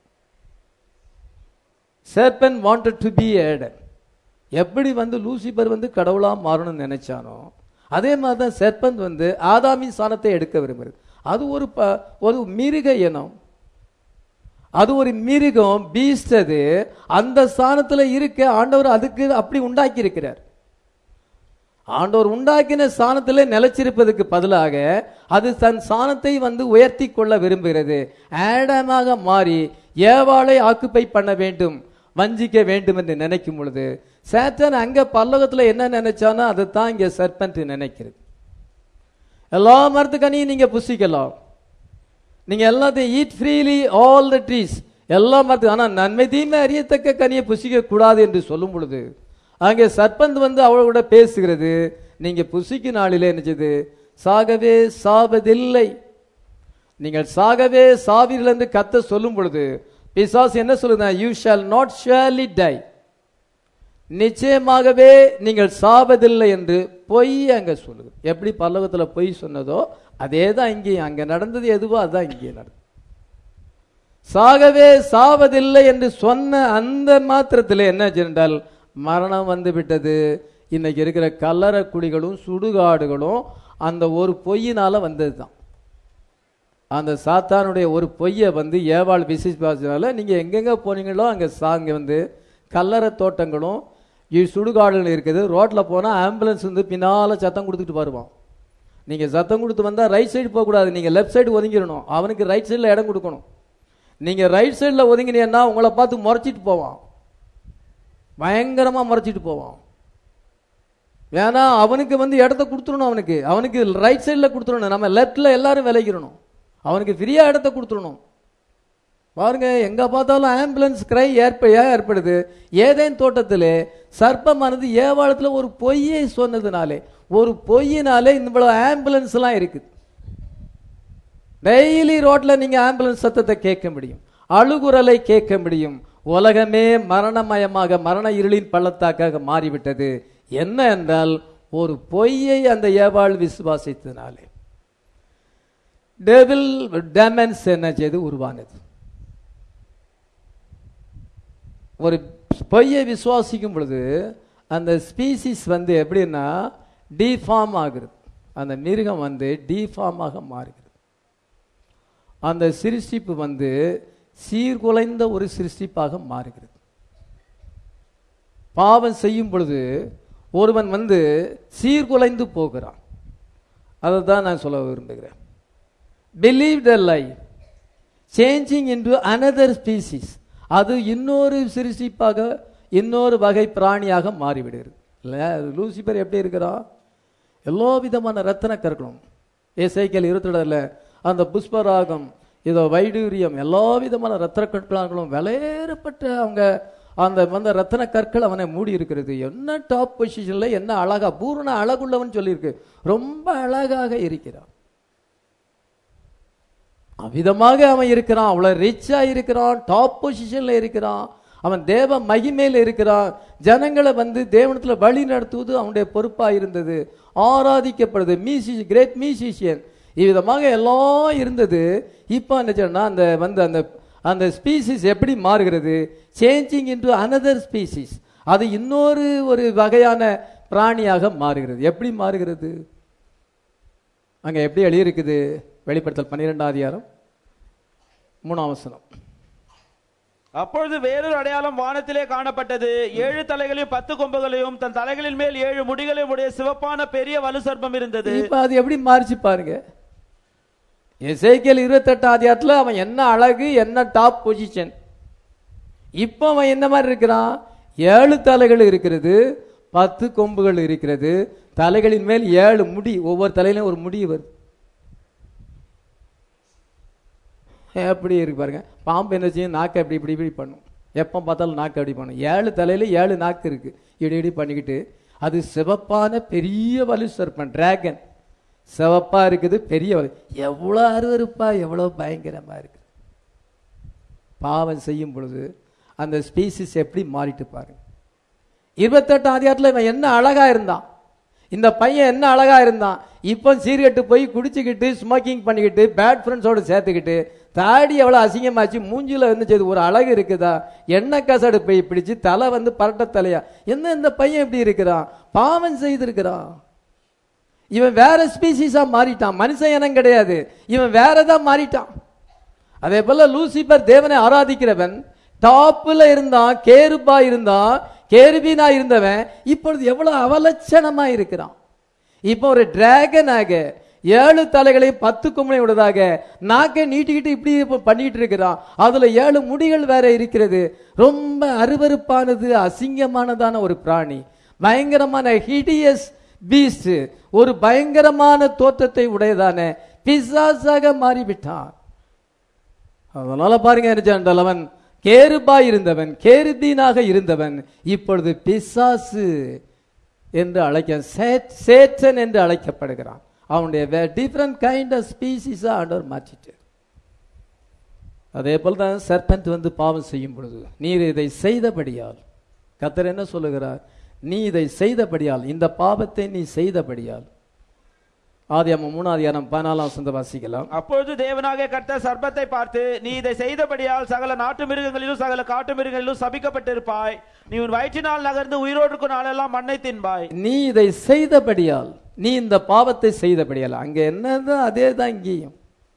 serpent wanted to be Adam எப்படி வந்து லூசிபர் வந்து கடவுளா மாறணும்னு நினைச்சானோ அதே மாதிரி தான் சர்பெண்ட் வந்து ஆதாமின் ஸ்தானத்தை எடுக்க விரும்புறது அது ஒரு ப- ஒரு மிருக இனம் அது ஒரு மிருகம் பீஸ்ட் அது அந்த ஸ்தானத்துல இருக்க ஆண்டவர் அதுக்கு அப்படி உண்டாக்கி இருக்கிறார் ஆண்டவர் உண்டாக்கின ஸ்தானத்திலே நிலைச்சிருப்பதற்கு பதிலாக அது தன் ஸ்தானத்தை வந்து உயர்த்தி கொள்ள விரும்புகிறது ஆடமாக மாறி ஏவாளை ஆக்குப்பை பண்ண வேண்டும் வஞ்சிக்க வேண்டும் என்று நினைக்கும் பொழுது சேத்தான் அங்க பல்லவத்துல என்ன நினைச்சானோ அதைத்தான் இங்க சர்பன்ட் நினைக்கிறது எல்லா மரத்துக்கனியும் நீங்க புசிக்கலாம் நீங்க எல்லாத்தையும் eat freely all the trees எல்லா மரத்து ஆனா நன்மை தீமை அறியத்தக்க கனியை புசிக்க கூடாது என்று சொல்லும் பொழுது அங்கே சர்பந்த் வந்து அவளோட பேசுகிறது நீங்க புசிக்கும் நாளிலே என்னச்சது சாகவே சாவதில்லை நீங்கள் சாகவே சாவீர்கள் என்று கத்த சொல்லும் பொழுது பிசாசு என்ன சொல்லுங்க you shall not surely die நிச்சயமாகவே நீங்கள் சாவதில்லை என்று பொய் அங்க சொல்லுது எப்படி பல்லவத்துல பொய் சொன்னதோ அதே தான் இங்கேயும் அங்க நடந்தது எதுவோ அதுதான் இங்கே நடந்தது சாகவே சாவதில்லை என்று சொன்ன அந்த மாத்திரத்தில் என்ன என்றால் மரணம் வந்து விட்டது இன்னைக்கு இருக்கிற கல்லற குடிகளும் சுடுகாடுகளும் அந்த ஒரு பொய்யினால வந்தது தான் அந்த சாத்தானுடைய ஒரு பொய்யை வந்து ஏவாள் விசிப்பாசினால நீங்க எங்கெங்க போனீங்களோ அங்க சாங்க வந்து கல்லறை தோட்டங்களும் இ- சுடுகாடுகள் இருக்குது ரோட்ல போனா ஆம்புலன்ஸ் வந்து பின்னால சத்தம் கொடுத்துட்டு வருவான் நீங்க சத்தம் கொடுத்து வந்தா ரைட் சைடு போக கூடாது நீங்க லெஃப்ட் சைடு ஒதுங்கிடணும் அவனுக்கு ரைட் சைடுல இடம் கொடுக்கணும் நீங்க ரைட் சைடுல ஒதுங்கினீங்கன்னா உங்களை பார்த்து முறைச்சிட்டு போவான் பயங்கரமா முறைச்சிட்டு போவான் ஏன்னா அவனுக்கு வந்து இடத்த கொடுத்துடணும் அவனுக்கு அவனுக்கு ரைட் சைடில் கொடுத்துடணும் நம்ம லெஃப்ட்ல எல்லாரும் விளைக்கிறணும் அவனுக்கு ஃப்ரீயா இடத்த கொடுத்துடணும் பாருங்க எங்க பார்த்தாலும் ஆம்புலன்ஸ் கிரை ஏற்ப ஏன் ஏற்படுது ஏதேன் தோட்டத்திலே சர்ப்பமானது ஏவாளத்துல ஒரு பொய்யை சொன்னதுனாலே ஒரு பொய்யினாலே இவ்வளவு ஆம்புலன்ஸ் எல்லாம் இருக்குது டெய்லி ரோட்ல நீங்க ஆம்புலன்ஸ் சத்தத்தை கேட்க முடியும் அழுகுரலை கேட்க முடியும் உலகமே மரணமயமாக மரண இருளின் பள்ளத்தாக்காக மாறிவிட்டது என்ன என்றால் ஒரு பொய்யை அந்த ஏவாள் விசுவாசித்தனாலே டெவில் டெமன்ஸ் என்ன செய்து உருவானது ஒரு பொய்யை விசுவாசிக்கும் பொழுது அந்த ஸ்பீசிஸ் வந்து எப்படின்னா டிஃபார்ம் ஆகுறது அந்த மிருகம் வந்து டிஃபார்ம் ஆக மாறுகிறது அந்த சிருஷ்டிப்பு வந்து சீர்குலைந்த ஒரு சிருஷ்டிப்பாக மாறுகிறது பாவம் செய்யும் பொழுது ஒருவன் வந்து சீர்குலைந்து போகிறான் அதை தான் நான் சொல்ல விரும்புகிறேன் believe the lie changing into another species அது இன்னொரு சிருஷ்டிப்பாக இன்னொரு வகை பிராணியாக மாறிவிடுகிறது இல்லை லூசிபர் எப்படி இருக்கிறான் எல்லா விதமான ரத்தன கற்களும் ஏசைக்கல் இருத்துடல அந்த புஷ்பராகம் இதோ வைடூரியம் எல்லா விதமான ரத்தன கற்களாங்களும் விலையேறப்பட்ட அவங்க அந்த வந்த ரத்தன கற்கள் அவனை மூடி இருக்கிறது என்ன டாப் பொசிஷன்ல என்ன அழகா பூரண அழகுள்ளவன் சொல்லியிருக்கு ரொம்ப அழகாக இருக்கிறான் அவ்விதமாக அவன் இருக்கிறான் அவ்வளவு ரிச்சா இருக்கிறான் டாப் பொசிஷன்ல இருக்கிறான் அவன் தேவ மகிமையில இருக்கிறான் ஜனங்களை வந்து தேவனத்துல வழி நடத்துவது அவனுடைய பொறுப்பா இருந்தது ஆராதிக்கப்படுது மீசி கிரேட் மியூசிஷியன் இவ்விதமாக எல்லாம் இருந்தது இப்போ என்ன செய்யணும்னா அந்த வந்து அந்த அந்த ஸ்பீசிஸ் எப்படி மாறுகிறது சேஞ்சிங் இன்டு அனதர் ஸ்பீசிஸ் அது இன்னொரு ஒரு வகையான பிராணியாக மாறுகிறது எப்படி மாறுகிறது அங்க எப்படி எழுதியிருக்குது வெளிப்படுத்தல் பன்னிரெண்டாம் அதிகாரம் மூணாம் வசனம் அப்பொழுது வேறொரு அடையாளம் வானத்திலே காணப்பட்டது ஏழு தலைகளையும் பத்து கொம்புகளையும் தன் தலைகளின் மேல் ஏழு முடிகளையும் உடைய சிவப்பான பெரிய வலு சர்ப்பம் இருந்தது இப்ப அது எப்படி மாறிச்சு பாருங்க எசேக்கியல் இருபத்தெட்டாம் அதிகாரத்துல அவன் என்ன அழகு என்ன டாப் பொசிஷன் இப்போ அவன் என்ன மாதிரி இருக்கிறான் ஏழு தலைகள் இருக்கிறது பத்து கொம்புகள் இருக்கிறது தலைகளின் மேல் ஏழு முடி ஒவ்வொரு தலையிலும் ஒரு முடி வருது எப்படி இருக்கு பாருங்க பாம்பு என்ன செய்யும் நாக்கை இப்படி இப்படி இப்படி பண்ணும் எப்போ பார்த்தாலும் நாக்கு அப்படி பண்ணும் ஏழு தலையில ஏழு நாக்கு இருக்கு இப்படி இப்படி பண்ணிக்கிட்டு அது சிவப்பான பெரிய வலு சர்ப்பன் டிராகன் சிவப்பா இருக்குது பெரிய வலு எவ்வளோ அருவருப்பா எவ்வளோ பயங்கரமா இருக்கு பாவம் செய்யும் பொழுது அந்த ஸ்பீசிஸ் எப்படி மாறிட்டு பாருங்க இருபத்தெட்டாம் அதிகாரத்தில் இவன் என்ன அழகா இருந்தான் இந்த பையன் என்ன அழகா இருந்தான் இப்போ சீர்கெட்டு போய் குடிச்சுக்கிட்டு ஸ்மோக்கிங் பண்ணிக்கிட்டு பேட் ஃப்ரெண்ட்ஸோட சேர்த்துக்கிட்டு தாடி எவ்வளோ அசிங்கமாச்சு மூஞ்சில வந்து செய்து ஒரு அழகு இருக்குதா எண்ணெய் கசடு போய் பிடிச்சு தலை வந்து பரட்ட தலையா என்ன இந்த பையன் இப்படி இருக்கிறான் பாவம் செய்திருக்கிறான் இவன் வேற ஸ்பீசிஸா மாறிட்டான் மனுஷன் இனம் கிடையாது இவன் வேறதான் மாறிட்டான் அதே போல லூசிபர் தேவனை ஆராதிக்கிறவன் டாப்ல இருந்தான் கேருபா இருந்தான் கேருபீனா இருந்தவன் இப்பொழுது எவ்வளவு அவலட்சணமா இருக்கிறான் இப்போ ஒரு டிராகனாக ஏழு தலைகளையும் பத்து கும்பலை விடுதாக நாக்கை நீட்டிக்கிட்டு இப்படி இப்ப பண்ணிட்டு இருக்கிறான் அதுல ஏழு முடிகள் வேற இருக்கிறது ரொம்ப அருவருப்பானது அசிங்கமானதான ஒரு பிராணி பயங்கரமான ஹிடியஸ் பீஸ்ட் ஒரு பயங்கரமான தோற்றத்தை உடையதான பிசாசாக மாறிவிட்டான் அதனால பாருங்க என்ன அவன் கேருபாய் இருந்தவன் கேருபீனாக இருந்தவன் இப்பொழுது பிசாசு என்று அழைக்க சே- சேற்றன் என்று அழைக்கப்படுகிறான் அவனுடைய டிஃப்ரெண்ட் கைண்ட் ஆஃப் ஸ்பீசிஸா ஆண்டவர் மாற்றிட்டு அதே போல தான் சர்பெண்ட் வந்து பாவம் செய்யும் பொழுது நீர் இதை செய்தபடியால் கத்தர் என்ன சொல்லுகிறார் நீ இதை செய்தபடியால் இந்த பாவத்தை நீ செய்தபடியால் ஆதி அம்மா மூணாவது அதிகாரம் பதினாலாம் சொந்த வாசிக்கலாம் அப்பொழுது தேவனாகிய கர்த்தர் சர்ப்பத்தை பார்த்து நீ இதை செய்தபடியால் சகல நாட்டு மிருகங்களிலும் சகல காட்டு மிருகங்களிலும் சபிக்கப்பட்டிருப்பாய் நீ உன் வயிற்றினால் நகர்ந்து உயிரோடு இருக்கும் நாளெல்லாம் மண்ணை தின்பாய் நீ இதை செய்தபடியால் நீ இந்த பாவத்தை செய்தபடியால் அங்க என்னதான் அதே தான் இங்கேயும்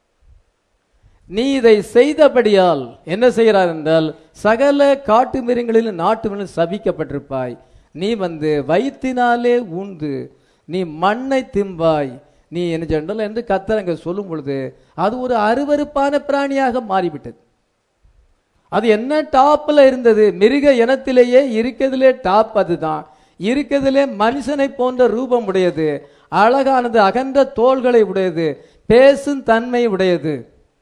நீ இதை செய்தபடியால் என்ன செய்கிறார் என்றால் சகல காட்டு மிருகங்களிலும் நாட்டு மிருகங்களிலும் சபிக்கப்பட்டிருப்பாய் நீ வந்து வயிற்றினாலே ஊந்து நீ மண்ணை திம்பாய் நீ என்ன சொன்னால் என்று கத்தர் அங்க சொல்லும் பொழுது அது ஒரு அருவருப்பான பிராணியாக மாறிவிட்டது அது என்ன டாப்ல இருந்தது மிருக இனத்திலேயே இருக்கிறதுலே டாப் அதுதான் இருக்கிறதுலே மனுஷனை போன்ற ரூபம் உடையது அழகானது அகன்ற தோள்களை உடையது பேசும் தன்மை உடையது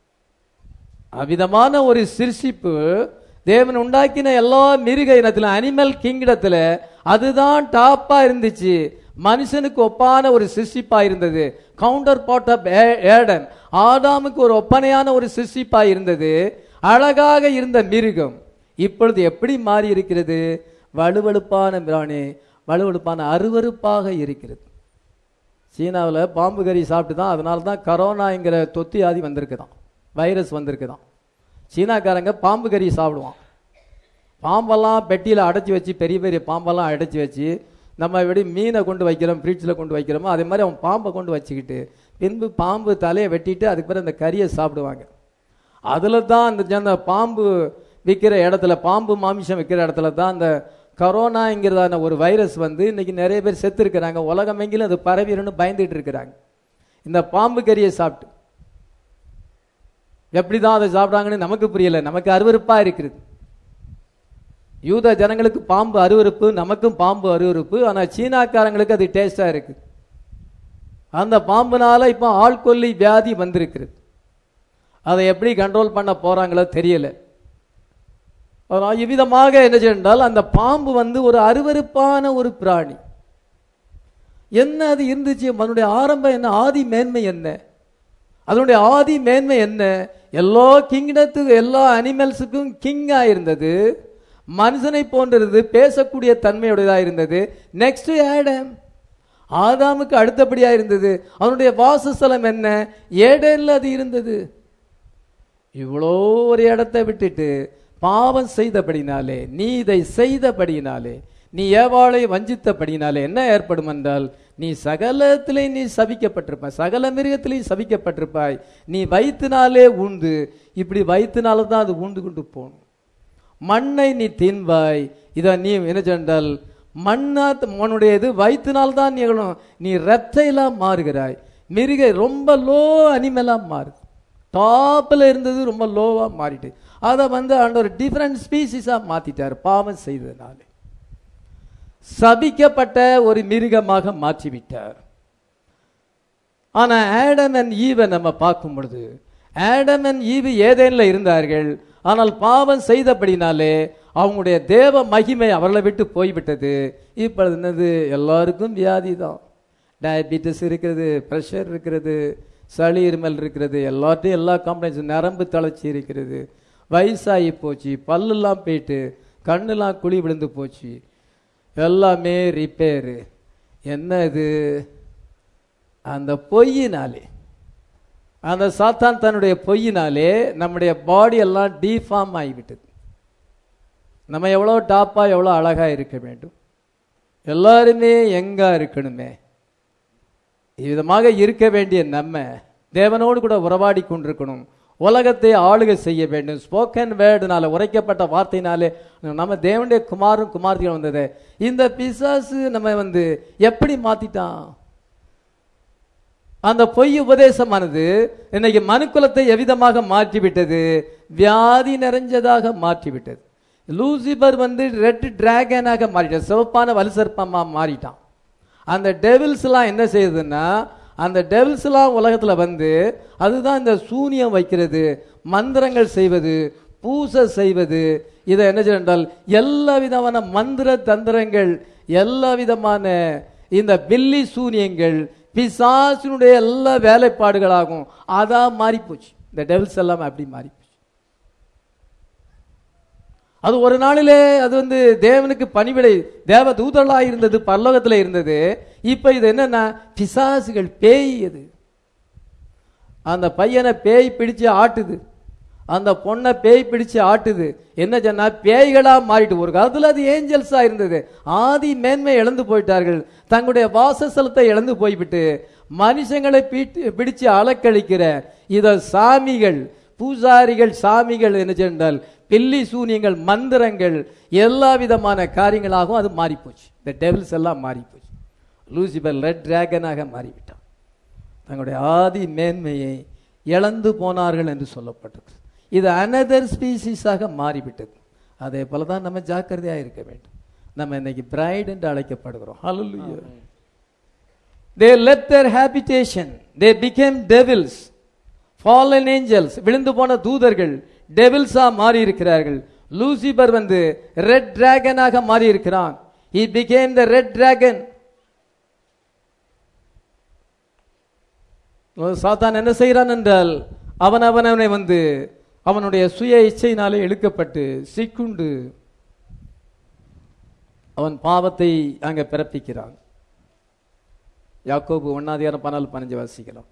அவ்விதமான ஒரு சிருஷிப்பு தேவன் உண்டாக்கின எல்லா மிருக இனத்துல அனிமல் கிங்டத்துல அதுதான் டாப்பா இருந்துச்சு மனுஷனுக்கு ஒப்பான ஒரு சிருஷிப்பா இருந்தது கவுண்டர் பார்ட் ஆஃப் ஏடன் ஆதாமுக்கு ஒரு ஒப்பனையான ஒரு சிருஷிப்பா இருந்தது அழகாக இருந்த மிருகம் இப்பொழுது எப்படி மாறி இருக்கிறது வலுவழுப்பான பிராணி வலுவழுப்பான அருவருப்பாக இருக்கிறது சீனாவில் பாம்பு கறி சாப்பிட்டு தான் அதனால தான் கரோனாங்கிற தொத்து வியாதி வந்திருக்குதான் வைரஸ் வந்திருக்குதான் சீனாக்காரங்க பாம்பு கறி சாப்பிடுவான் பாம்பெல்லாம் பெட்டியில் அடைச்சி வச்சு பெரிய பெரிய பாம்பெல்லாம் அடைச்சி வச்சு நம்ம எப்படி மீனை கொண்டு வைக்கிறோம் ஃப்ரிட்ஜில் கொண்டு வைக்கிறோமோ அதே மாதிரி அவன் பாம்பை கொண்டு வச்சுக்கிட்டு பின்பு பாம்பு தலையை வெட்டிட்டு அதுக்கு பிறகு அந்த கறியை சாப்பிடுவாங்க அதில் தான் அந்த அந்த பாம்பு விற்கிற இடத்துல பாம்பு மாமிசம் விற்கிற இடத்துல தான் அந்த கரோனாங்கிறதான ஒரு வைரஸ் வந்து இன்னைக்கு நிறைய பேர் செத்து இருக்கிறாங்க உலகம் எங்கிலும் அது பரவிடும்னு பயந்துட்டு இருக்கிறாங்க இந்த பாம்பு கறியை சாப்பிட்டு எப்படி தான் அதை சாப்பிட்றாங்கன்னு நமக்கு புரியல நமக்கு அருவருப்பா இருக்குது யூத ஜனங்களுக்கு பாம்பு அருவருப்பு நமக்கும் பாம்பு அருவருப்பு ஆனா சீனாக்காரங்களுக்கு அது டேஸ்டா இருக்கு அந்த பாம்புனால இப்போ ஆள்கொல்லி வியாதி வந்திருக்கிறது அதை எப்படி கண்ட்ரோல் பண்ண போறாங்களோ தெரியல அதனால் இவ்விதமாக என்ன செய்தால் அந்த பாம்பு வந்து ஒரு அருவருப்பான ஒரு பிராணி என்ன அது இருந்துச்சு அதனுடைய ஆரம்பம் என்ன ஆதி மேன்மை என்ன அதனுடைய ஆதி மேன்மை என்ன எல்லா கிங்டத்துக்கு எல்லா அனிமல்ஸுக்கும் கிங்கா இருந்தது மனுஷனை போன்றது பேசக்கூடிய தன்மையுடையதா இருந்தது நெக்ஸ்ட் ஆடம் ஆதாமுக்கு அடுத்தபடியா இருந்தது அவனுடைய வாசஸ்தலம் என்ன ஏடேன்ல அது இருந்தது இவ்வளோ ஒரு இடத்தை விட்டுட்டு பாவம் செய்தபடினாலே நீ இதை செய்தபடினாலே நீ ஏவாளை வஞ்சித்தபடினாலே என்ன ஏற்படும் என்றால் நீ சகலத்திலே நீ சபிக்கப்பட்டிருப்பாய் சகல மிருகத்திலையும் சபிக்கப்பட்டிருப்பாய் நீ வயிற்றினாலே உண்டு இப்படி வயிற்றினால தான் அது உண்டு கொண்டு போகணும் மண்ணை நீ தின்பாய் இதை நீ என்ன சொன்னால் மண்ணா உன்னுடைய இது வயிற்றினால் தான் நிகழும் நீ ரெப்டைலா மாறுகிறாய் மிருக ரொம்ப லோ அனிமலா மாறுது டாப்ல இருந்தது ரொம்ப லோவா மாறிட்டு அதை வந்து ஆண்டவர் டிஃப்ரெண்ட் ஸ்பீசிஸா மாத்திட்டார் பாவம் செய்ததுனாலே சபிக்கப்பட்ட ஒரு மிருகமாக மாற்றிவிட்டார் ஆனா ஆடம் அண்ட் ஈவை நம்ம பார்க்கும் பொழுது ஆடம் அண்ட் ஈவு ஏதேன்ல இருந்தார்கள் ஆனால் பாவம் செய்தபடினாலே அவங்களுடைய தேவ மகிமை அவர்களை விட்டு போய்விட்டது இப்பொழுது என்னது எல்லாருக்கும் வியாதி தான் டயபிட்டிஸ் இருக்கிறது ப்ரெஷர் இருக்கிறது சளி இருமல் இருக்கிறது எல்லாத்தையும் எல்லா காம்ப்ளைண்ட்ஸ் நரம்பு தளர்ச்சி இருக்கிறது வயசாகி போச்சு பல்லெல்லாம் போயிட்டு கண்ணெல்லாம் குழி விழுந்து போச்சு எல்லாமே ரிப்பேரு என்ன இது அந்த பொய்யினாலே அந்த சாத்தான் தன்னுடைய பொய்யினாலே நம்முடைய பாடி எல்லாம் டீஃபார்ம் ஆகிவிட்டது நம்ம எவ்வளோ டாப்பாக எவ்வளோ அழகாக இருக்க வேண்டும் எல்லாருமே எங்கா இருக்கணுமே விதமாக இருக்க வேண்டிய நம்ம தேவனோடு கூட உறவாடி கொண்டிருக்கணும் உலகத்தை ஆளுகை செய்ய வேண்டும் ஸ்போக்கன் வேர்டுனால உரைக்கப்பட்ட வார்த்தையினாலே நம்ம தேவனுடைய குமாரும் குமார்த்திகள் வந்தது இந்த பிசாசு நம்ம வந்து எப்படி மாத்திட்டான் அந்த பொய் உபதேசமானது இன்னைக்கு மனுக்குலத்தை எவ்விதமாக மாற்றிவிட்டது வியாதி நிறைஞ்சதாக மாற்றிவிட்டது லூசிபர் வந்து ரெட் டிராகனாக மாறிட்டான் சிவப்பான வலுசற்பமா மாறிட்டான் அந்த டெவில்ஸ் எல்லாம் என்ன செய்யுதுன்னா அந்த டெவில்ஸ் எல்லாம் உலகத்துல வந்து அதுதான் இந்த சூனியம் வைக்கிறது மந்திரங்கள் செய்வது பூசை செய்வது இதை என்ன செய்ய என்றால் எல்லா விதமான மந்திர தந்திரங்கள் எல்லா விதமான இந்த பில்லி சூனியங்கள் பிசாசினுடைய எல்லா வேலைப்பாடுகளாகும் அதான் மாறி போச்சு இந்த டெவில்ஸ் எல்லாம் அப்படி மாறி போச்சு அது ஒரு நாளிலே அது வந்து தேவனுக்கு பணிவிடை தேவ தூதர்களாக இருந்தது பரலோகத்துல இருந்தது இப்ப இது என்னன்னா பிசாசுகள் பேய் அது அந்த பையனை பேய் பிடிச்சு ஆட்டுது அந்த பொண்ணை பேய் பிடிச்சு ஆட்டுது என்ன சொன்னா பேய்களா மாறிட்டு ஒரு காலத்துல அது ஏஞ்சல்ஸா இருந்தது ஆதி மேன்மை இழந்து போயிட்டார்கள் தங்களுடைய வாசஸ்தலத்தை இழந்து போய்விட்டு மனுஷங்களை பீட்டு- பிடிச்சு அலக்கழிக்கிற இத சாமிகள் பூசாரிகள் சாமிகள் என்ன சென்றால் பில்லி சூனியங்கள் மந்திரங்கள் எல்லா விதமான காரியங்களாகவும் அது மாறிப்போச்சு இந்த டெவில்ஸ் எல்லாம் மாறிப்போச்சு லூசிபர் ரெட் டிராகனாக மாறிவிட்டான் தங்களுடைய ஆதி மேன்மையை இழந்து போனார்கள் என்று சொல்லப்பட்டது இது அனதர் ஸ்பீசிஸாக மாறிவிட்டது அதே போல தான் நம்ம ஜாக்கிரதையா இருக்க வேண்டும் நம்ம இன்னைக்கு பிரைட் என்று அழைக்கப்படுகிறோம் Hallelujah. they left their habitation they became devils fallen angels விழுந்து போன தூதர்கள் டெவில்ஸா மாறி இருக்கிறார்கள் லூசிபர் வந்து ரெட் டிராகனாக மாறி இருக்கிறான் he became the red dragon சாத்தான் என்ன செய்கிறான் என்றால் அவன் அவனவனை வந்து அவனுடைய சுய இச்சையினாலே இழுக்கப்பட்டு சிக்குண்டு அவன் பாவத்தை அங்க பிறப்பிக்கிறான் யாக்கோபு ஒன்னாதிகாரம் பன்னெண்டு பதினஞ்சு வாசிக்கலாம்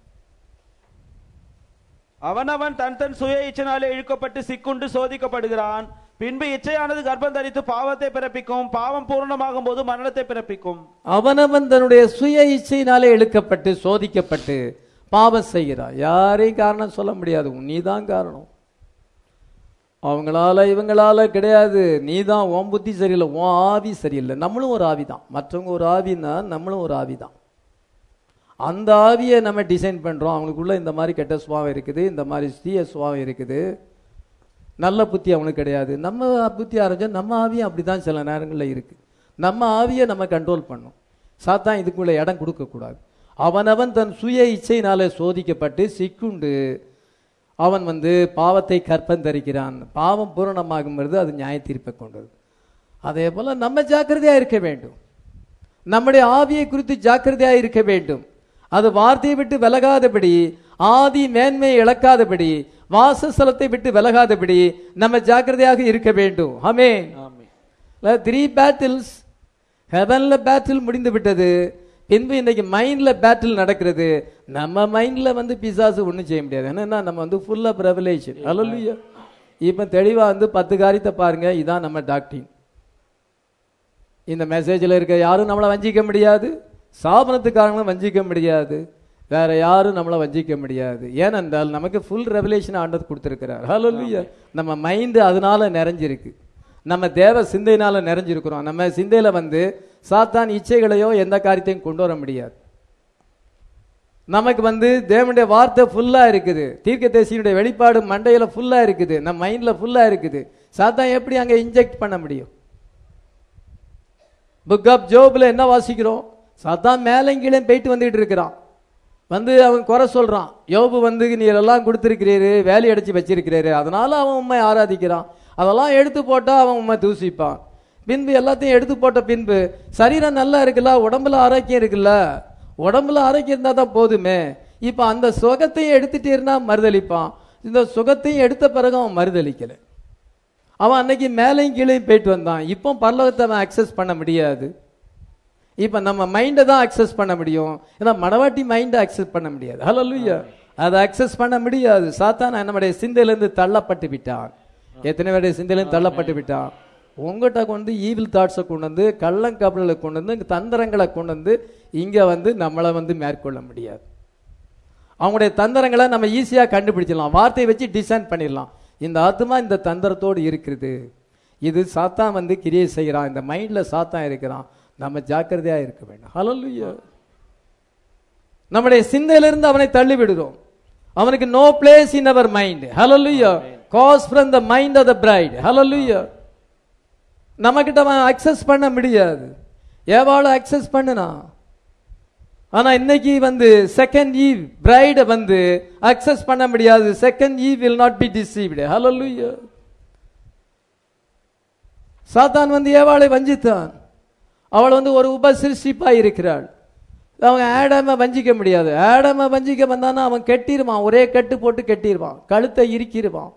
அவனவன் தன் தன் சுய இச்சனாலே இழுக்கப்பட்டு சிக்குண்டு சோதிக்கப்படுகிறான் பின்பு இச்சையானது கர்ப்பம் தரித்து பாவத்தை பிறப்பிக்கும் பாவம் பூர்ணமாகும் போது மரணத்தை பிறப்பிக்கும் அவனவன் தன்னுடைய சுய இச்சையினாலே இழுக்கப்பட்டு சோதிக்கப்பட்டு பாவம் செய்கிறான் யாரையும் காரணம் சொல்ல முடியாது நீதான் காரணம் அவங்களால இவங்களால கிடையாது நீதான் உன் புத்தி சரியில்லை உன் ஆவி சரியில்லை நம்மளும் ஒரு ஆவி தான் மற்றவங்க ஒரு ஆவின்னா நம்மளும் ஒரு ஆவி தான் அந்த ஆவியை நம்ம டிசைன் பண்றோம் அவங்களுக்குள்ள இந்த மாதிரி கெட்ட சுபாவம் இருக்குது இந்த மாதிரி தீய சுபாவம் இருக்குது நல்ல புத்தி அவனுக்கு கிடையாது நம்ம புத்தி ஆரம்பிச்சா நம்ம ஆவியும் அப்படிதான் சில நேரங்களில் இருக்கு நம்ம ஆவியை நம்ம கண்ட்ரோல் பண்ணும் சாத்தான் இதுக்குள்ள இடம் கொடுக்கக்கூடாது அவனவன் தன் சுய இச்சையினாலே சோதிக்கப்பட்டு சிக்குண்டு அவன் வந்து பாவத்தை கற்பந்தரிக்கிறான் பாவம் பூரணமாகும் பொழுது அது நியாய தீர்ப்பை கொண்டது அதே போல நம்ம ஜாக்கிரதையா இருக்க வேண்டும் நம்முடைய ஆவியை குறித்து ஜாக்கிரதையா இருக்க வேண்டும் அது வார்த்தையை விட்டு விலகாதபடி ஆதி மேன்மையை இழக்காதபடி வாசஸ்தலத்தை விட்டு விலகாதபடி நம்ம ஜாக்கிரதையாக இருக்க வேண்டும் ஆமே த்ரீ பேட்டில்ஸ் ஹெவன்ல பேட்டில் முடிந்து விட்டது பின்பு இன்னைக்கு மைண்ட்ல பேட்டில் நடக்கிறது நம்ம மைண்ட்ல வந்து பிசாசு ஒண்ணும் செய்ய முடியாது என்னன்னா நம்ம வந்து ஃபுல் ஆஃப் ரெவலேஷன் அல்லல்லையா இப்ப தெளிவா வந்து பத்து காரியத்தை பாருங்க இதான் நம்ம டாக்டின் இந்த மெசேஜில் இருக்க யாரும் நம்மளை வஞ்சிக்க முடியாது சாபனத்துக்காரங்களும் வஞ்சிக்க முடியாது வேற யாரும் நம்மளை வஞ்சிக்க முடியாது ஏனென்றால் நமக்கு ஃபுல் ரெவலேஷன் ஆண்டது கொடுத்துருக்கிறார் ஹalleluya நம்ம மைண்டு அதனால நிறைஞ்சிருக்கு நம்ம தேவ சிந்தையினால நிறைஞ்சிருக்கிறோம் நம்ம சிந்தையில வந்து சாத்தான் இச்சைகளையோ எந்த காரியத்தையும் கொண்டு வர முடியாது நமக்கு வந்து தேவனுடைய வார்த்தை ஃபுல்லா இருக்குது தீர்க்கதரிசியினுடைய வெளிப்பாடு மண்டையில ஃபுல்லா இருக்குது நம்ம மைண்ட்ல ஃபுல்லா இருக்குது சாத்தான் எப்படி அங்க இன்ஜெக்ட் பண்ண முடியும் புக் ஆஃப் ஜோப்ல என்ன வாசிக்கிறோம் சாத்தான் மேலே கீழே போயிட்டு வந்துட்டு இருக்கிறான் வந்து அவன் குறை சொல்றான் யோபு வந்து நீர் எல்லாம் கொடுத்துருக்கிறீரு வேலி அடைச்சு வச்சிருக்கிறாரு அதனால அவன் உண்மை ஆராதிக்கிறான் அதெல்லாம் எடுத்து போட்டா அவன் உண்மை தூசிப்பான் பின்பு எல்லாத்தையும் எடுத்து போட்ட பின்பு சரீரம் நல்லா இருக்குல்ல உடம்புல ஆரோக்கியம் இருக்குல்ல உடம்புல ஆரோக்கியம் இருந்தா தான் போதுமே இப்ப அந்த சுகத்தையும் எடுத்துட்டே இருந்தா மறுதளிப்பான் இந்த சுகத்தையும் எடுத்த பிறகு அவன் மறுதளிக்கல அவன் அன்னைக்கு மேலையும் கீழையும் போயிட்டு வந்தான் இப்போ பரலோகத்தை அவன் அக்சஸ் பண்ண முடியாது இப்ப நம்ம மைண்டை தான் அக்சஸ் பண்ண முடியும் ஏன்னா மடவாட்டி மைண்டை அக்சஸ் பண்ண முடியாது ஹalleluya அதை அக்சஸ் பண்ண முடியாது சாத்தான் நம்முடைய சிந்தையிலிருந்து தள்ளப்பட்டு விட்டான் எத்தனை பேருடைய சிந்தையிலிருந்து தள்ளப்பட்டு விட்டான் உங்ககிட்ட கொண்டு ஈவில் தாட்ஸை கொண்டு வந்து கள்ளங்கபலை கொண்டு வந்து இங்க தந்திரங்களை கொண்டு வந்து இங்க வந்து நம்மளை வந்து மேற்கொள்ள முடியாது அவங்களுடைய தந்திரங்களை நம்ம ஈஸியா கண்டுபிடிச்சிடலாம் வார்த்தையை வச்சு டிசைன் பண்ணிடலாம் இந்த ஆத்மா இந்த தந்திரத்தோடு இருக்குது இது சாத்தான் வந்து கிரியை செய்கிறான் இந்த மைண்ட்ல சாத்தான் இருக்கிறான் நம்ம ஜாக்கிரதையா இருக்க வேண்டும் ஹalleluya நம்முடைய சிந்தையிலிருந்து அவனை தள்ளி விடுறோம் அவனுக்கு no place in our mind hallelujah cause from the mind of the bride hallelujah நம்ம கிட்ட அவன் அக்சஸ் பண்ண முடியாது ஏவாள அக்சஸ் பண்ணுனா ஆனா இன்னைக்கு வந்து செகண்ட் ஈவ் பிரைட வந்து அக்சஸ் பண்ண முடியாது second Eve will not be deceived hallelujah சாத்தான் வந்து ஏவாளை வஞ்சித்தான் அவள் வந்து ஒரு உபசிருஷ்டிப்பா இருக்கிறாள் அவங்க ஆடாம வஞ்சிக்க முடியாது ஆடாம வஞ்சிக்க வந்தானா அவன் கெட்டிருவான் ஒரே கட்டு போட்டு கெட்டிருவான் கழுத்தை இறுக்கிடுவான்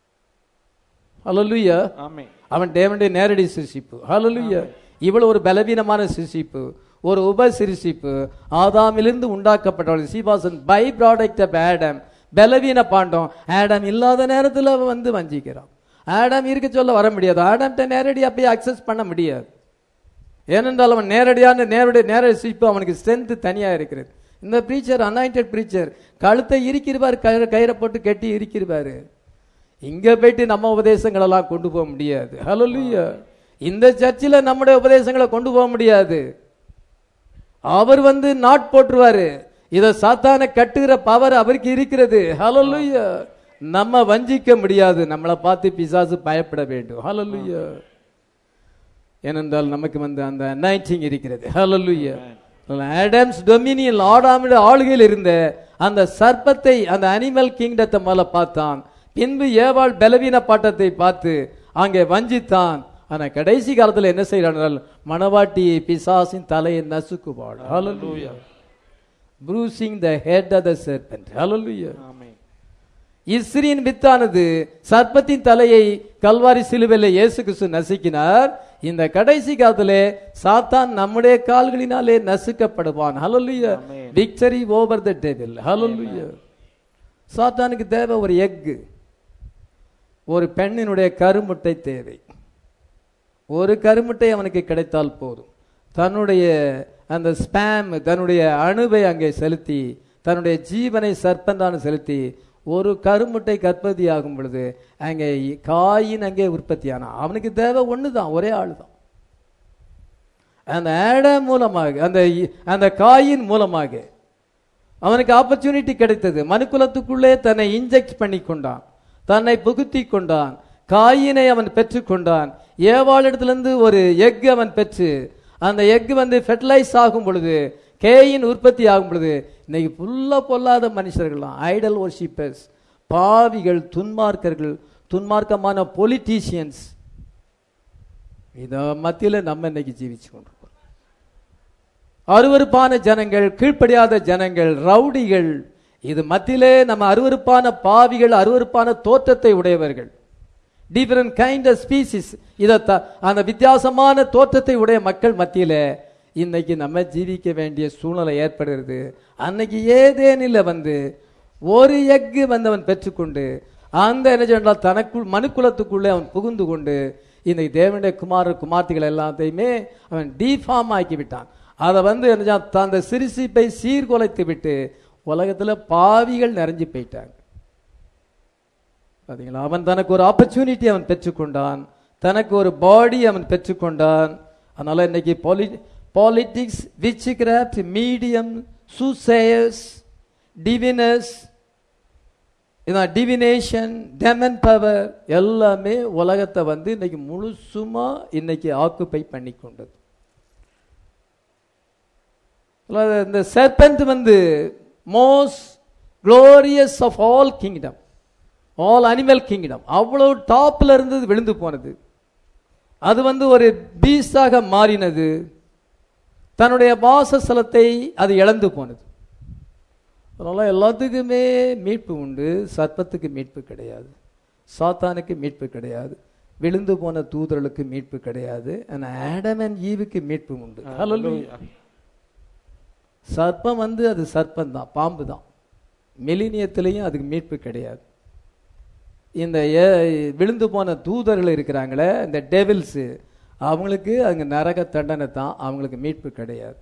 ஹalleluya ஆமென் அவன் தேவனுடைய நேரடி சிருஷிப்பு ஹalleluya இவ்வளவு ஒரு பலவீனமான சிருஷிப்பு ஒரு உப சிருஷிப்பு ஆதாமிலிருந்து உண்டாக்கப்பட்டவள் சீபாசன் பை ப்ராடக்ட் ஆஃப் ஆடம் பலவீன பாண்டம் ஆடம் இல்லாத நேரத்தில் அவன் வந்து வஞ்சிக்கிறான் ஆடம் இருக்க சொல்ல வர முடியாது ஆடம்கிட்ட நேரடி அப்படியே அக்சஸ் பண்ண முடியாது ஏனென்றால் அவன் நேரடியான நேரடி நேரடி சிரிப்பு அவனுக்கு ஸ்ட்ரென்த் தனியா இருக்கிறது இந்த ப்ரீச்சர் அனாயிண்டட் ப்ரீச்சர் கழுத்தை இருக்கிறார் கயிறு கயிறை போட்டு கட்டி இருக்கிறாரு இங்க போயிட்டு நம்ம உபதேசங்கள் எல்லாம் கொண்டு போக முடியாது ஹalleluya இந்த சர்ச்சில் நம்முடைய உபதேசங்களை கொண்டு போக முடியாது அவர் வந்து நாட் போட்டுருவாரு இத சாத்தான கட்டுகிற பவர் அவருக்கு இருக்கிறது ஹalleluya நம்ம வஞ்சிக்க முடியாது நம்மளை பார்த்து பிசாசு பயப்பட வேண்டும் ஹalleluya ஏனென்றால் நமக்கு வந்து அந்த அனாயிட்டிங் இருக்கிறது ஹalleluya ஆடம்ஸ் டொமினியன் ஆடாமுடைய ஆளுகையில் இருந்த அந்த சர்ப்பத்தை அந்த அனிமல் கிங்டத்தை முதல்ல பார்த்தான் பின்பு ஏவாள் பலவீன பாட்டத்தை பார்த்து அங்கே வஞ்சித்தான் ஆனா கடைசி காலத்துல என்ன செய்யறான் மணவாட்டியை பிசாசின் தலையை நசுக்குவாள் hallelujah bruising the head of the serpent hallelujah amen இஸ்ரியின் வித்தானது சர்ப்பத்தின் தலையை கல்வாரி சிலுவையில் இயேசு கிறிஸ்து நசுக்கினார் இந்த கடைசி காலத்திலே சாத்தான் நம்முடைய கால்களினாலே நசுக்கப்படுவான் hallelujah Amen. Victory over the devil hallelujah சாத்தானுக்கு தேவை ஒரு எக்கு ஒரு பெண்ணினுடைய கருமுட்டை தேவை ஒரு கருமுட்டை அவனுக்கு கிடைத்தால் போதும் தன்னுடைய அந்த ஸ்பேம் தன்னுடைய அணுவை அங்கே செலுத்தி தன்னுடைய ஜீவனை சர்ப்பந்தான செலுத்தி ஒரு கருமுட்டை கற்பதி ஆகும் பொழுது அங்கே காயின் அங்கே உற்பத்தியானான் அவனுக்கு தேவை ஒன்று தான் ஒரே ஆள் தான் அந்த ஆடம் மூலமாக அந்த இ- அந்த காயின் மூலமாக அவனுக்கு ஆப்பர்ச்சுனிட்டி கிடைத்தது மனுக்குலத்துக்குள்ளே தன்னை இன்ஜெக்ட் பண்ணி கொண்டான் தன்னை புகுத்தி கொண்டான் காயினை அவன் பெற்றுக்கொண்டான் ஏவாளிடத்திலிருந்து ஒரு எக் அவன் பெற்று அந்த எக் வந்து ஃபெர்டிலைஸ் ஆகும் பொழுது கேயின் உற்பத்தி ஆகும் பொழுது இன்னைக்கு ஃபுல்லா பொல்லாத மனுஷர்கள்லாம் ஐடல் ஒர்ஷிப்பர்ஸ் பாவிகள் துன்மார்க்கர்கள் துன்மார்க்கமான பொலிட்டீஷியன்ஸ் இத மத்தியில நம்ம இன்னைக்கு ஜீவிச்சு கொண்டிருக்கோம் அருவருப்பான ஜனங்கள் கீழ்ப்படியாத ஜனங்கள் ரவுடிகள் இது மத்தியிலே நம்ம அருவருப்பான பாவிகள் அருவருப்பான தோற்றத்தை உடையவர்கள் டிஃபரண்ட் கைண்ட் ஆஃப் ஸ்பீசிஸ் இதை த- அந்த வித்தியாசமான தோற்றத்தை உடைய மக்கள் மத்தியில இன்னைக்கு நம்ம ஜீவிக்க வேண்டிய சூழ்நிலை ஏற்படுகிறது அன்னைக்கு ஏதேனில் வந்து ஒரு எக்கு வந்து அவன் பெற்றுக்கொண்டு அந்த என்ன சொன்னால் தனக்குள் மனுக்குலத்துக்குள்ளே அவன் புகுந்து கொண்டு இன்னைக்கு தேவனுடைய குமார குமார்த்திகள் எல்லாத்தையுமே அவன் டிஃபார்ம் ஆக்கி விட்டான் அதை வந்து என்ன செய்ய- அந்த சிறுசிப்பை சீர்குலைத்து விட்டு உலகத்துல பாவிகள் நிறைஞ்சு போயிட்டாங்க பாத்தீங்களா அவன் தனக்கு ஒரு ஆப்பர்ச்சுனிட்டி அவன் பெற்றுக்கொண்டான் தனக்கு ஒரு பாடி அவன் பெற்றுக்கொண்டான் அதனால இன்னைக்கு பாலி politics witchcraft medium soothsayers diviners இதான் டிவினேஷன் டெமன் பவர் எல்லாமே உலகத்தை வந்து இன்னைக்கு முழுசுமா இன்னைக்கு ஆக்குப்பை பண்ணி கொண்டது அதாவது இந்த serpent வந்து most glorious of all kingdom all animal kingdom அவ்வளவு டாப்ல இருந்து இது விழுந்து போனது அது வந்து ஒரு பீஸாக மாறினது தன்னுடைய வாசஸ்தலத்தை அது இழந்து போனது அதனால எல்லாத்துக்குமே மீட்பு உண்டு சர்ப்பத்துக்கு மீட்பு கிடையாது சாத்தானுக்கு மீட்பு கிடையாது விழுந்து போன தூதர்களுக்கு மீட்பு கிடையாது ஆனா ஆடம் அண்ட் ஈவுக்கு மீட்பு உண்டு Hallelujah. சர்ப்பம் வந்து அது சர்ப்பம் தான் பாம்பு தான் மெலினியத்திலையும் அதுக்கு மீட்பு கிடையாது இந்த ஏ- விழுந்து போன தூதர்கள் இருக்கிறாங்களே இந்த டெவில்ஸு அவங்களுக்கு அங்க நரக தண்டனை தான் அவங்களுக்கு மீட்பு கிடையாது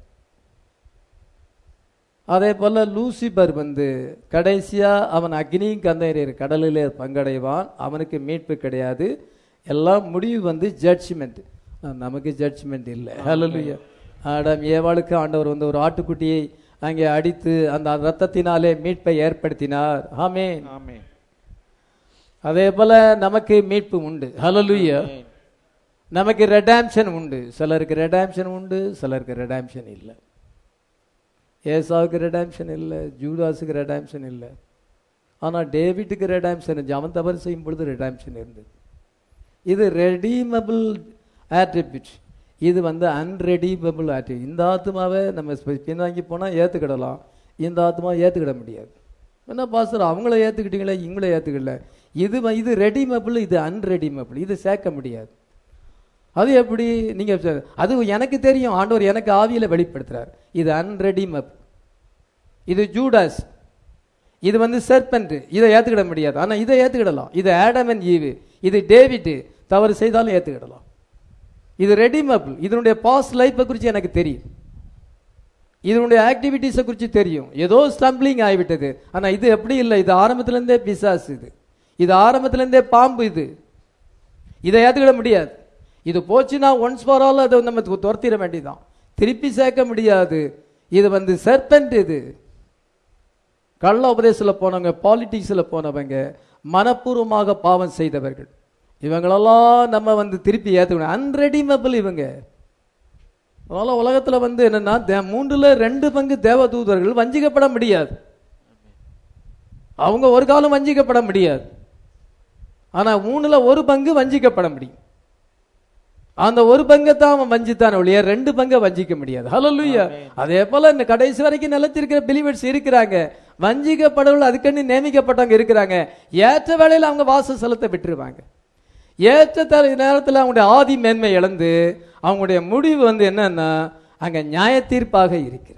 அதே போல லூசிபர் வந்து கடைசியா அவன் அக்னி கந்தையர் கடலிலே பங்கடைவான் அவனுக்கு மீட்பு கிடையாது எல்லாம் முடிவு வந்து ஜட்ஜ்மெண்ட் நமக்கு ஜட்ஜ்மெண்ட் இல்லை ஹalleluya ஆடாம் ஏவாளுக்கு ஆண்டவர் வந்து ஒரு ஆட்டுக்குட்டியை அங்கே அடித்து அந்த ரத்தத்தினாலே மீட்பை ஏற்படுத்தினார் ஆமென் ஆமென் அதே போல நமக்கு மீட்பு உண்டு ஹalleluya ஆமென். நமக்கு ரெடாம்ஷன் உண்டு சிலருக்கு ரெடாம்ஷன் உண்டு சிலருக்கு ரெடாம்ஷன் இல்லை ஏசாவுக்கு ரெடாம்ஷன் இல்லை ஜூடாஸுக்கு ரெடாம்ஷன் இல்லை ஆனால் டேவிட்டுக்கு ரெடாம்ஷன் இருந்துச்சு அவன் தவறு செய்யும் பொழுது ரெடாம்ஷன் இருந்தது இது ரெடீமபிள் ஆட்ரிபியூட் இது வந்து அன்ரெடீமபிள் ஆட்ரிபியூட் இந்த ஆத்மாவை நம்ம ஸ்ப- பின்வாங்கி போனால் ஏற்றுக்கிடலாம் இந்த ஆத்மாவை ஏற்றுக்கிட முடியாது என்ன பாஸ்டர் அவங்கள ஏற்றுக்கிட்டீங்களே இவங்கள ஏற்றுக்கல இது வ- இது ரெடிமபிள் இது அன்ரெடிமபிள் இது சேர்க்க முடியாது அது எப்படி நீங்க சொ- அது எனக்கு தெரியும் ஆண்டவர் எனக்கு ஆவியில வெளிப்படுத்துறார் இது அன்ரெடிமபிள் இது ஜூடாஸ் இது வந்து செர்பென்ட் இதை ஏத்துக்கிட முடியாது ஆனா இதை ஏத்துக்கிடலாம் இது ஆடம் அண்ட் ஈவு இது டேவிட் தவறு செய்தாலும் ஏத்துக்கிடலாம் இது ரெடிமபிள் இதனுடைய பாஸ்ட் லைஃப்பை குறித்து எனக்கு தெரியும் இதனுடைய ஆக்டிவிட்டீஸை குறித்து தெரியும் ஏதோ ஸ்டம்பிளிங் ஆகிவிட்டது ஆனா இது எப்படி இல்லை இது ஆரம்பத்துல இருந்தே பிசாசு இது இது ஆரம்பத்துல இருந்தே பாம்பு இது இதை ஏத்துக்கிட முடியாது இது போச்சுன்னா ஒன்ஸ் ஃபார் ஆல் அதை நம்ம து- துரத்திட வேண்டியதுதான் திருப்பி சேர்க்க முடியாது இது வந்து செர்பென்ட் இது கள்ள உபதேசத்தில் போனவங்க பாலிட்டிக்ஸில் போனவங்க மனப்பூர்வமாக பாவம் செய்தவர்கள் இவங்களெல்லாம் நம்ம வந்து திருப்பி ஏற்றுக்கணும் அன்ரெடிமபிள் இவங்க அதனால உலகத்துல வந்து என்னன்னா தே- மூன்றுல ரெண்டு பங்கு தேவதூதர்கள் வஞ்சிக்கப்பட முடியாது அவங்க ஒரு காலம் வஞ்சிக்கப்பட முடியாது ஆனா மூணுல ஒரு பங்கு வஞ்சிக்கப்பட முடியும் அந்த ஒரு பங்கை தான் அவன் வஞ்சித்தான் ஒழிய ரெண்டு பங்கை வஞ்சிக்க முடியாது ஹalleluya அதே போல இந்த கடைசி வரைக்கும் நிலத்திருக்கிற பிலிவர்ஸ் இருக்கிறாங்க வஞ்சிக்கப்படவர்கள் அதுக்கன்னு நியமிக்கப்பட்டவங்க இருக்கிறாங்க ஏற்ற வேளையில அவங்க வாசஸ்தலத்தை விட்டுருவாங்க ஏற்ற தர நேரத்தில் அவங்களுடைய ஆதி மேன்மை இழந்து அவங்களுடைய முடிவு வந்து என்னன்னா அங்க நியாய தீர்ப்பாக இருக்கிறது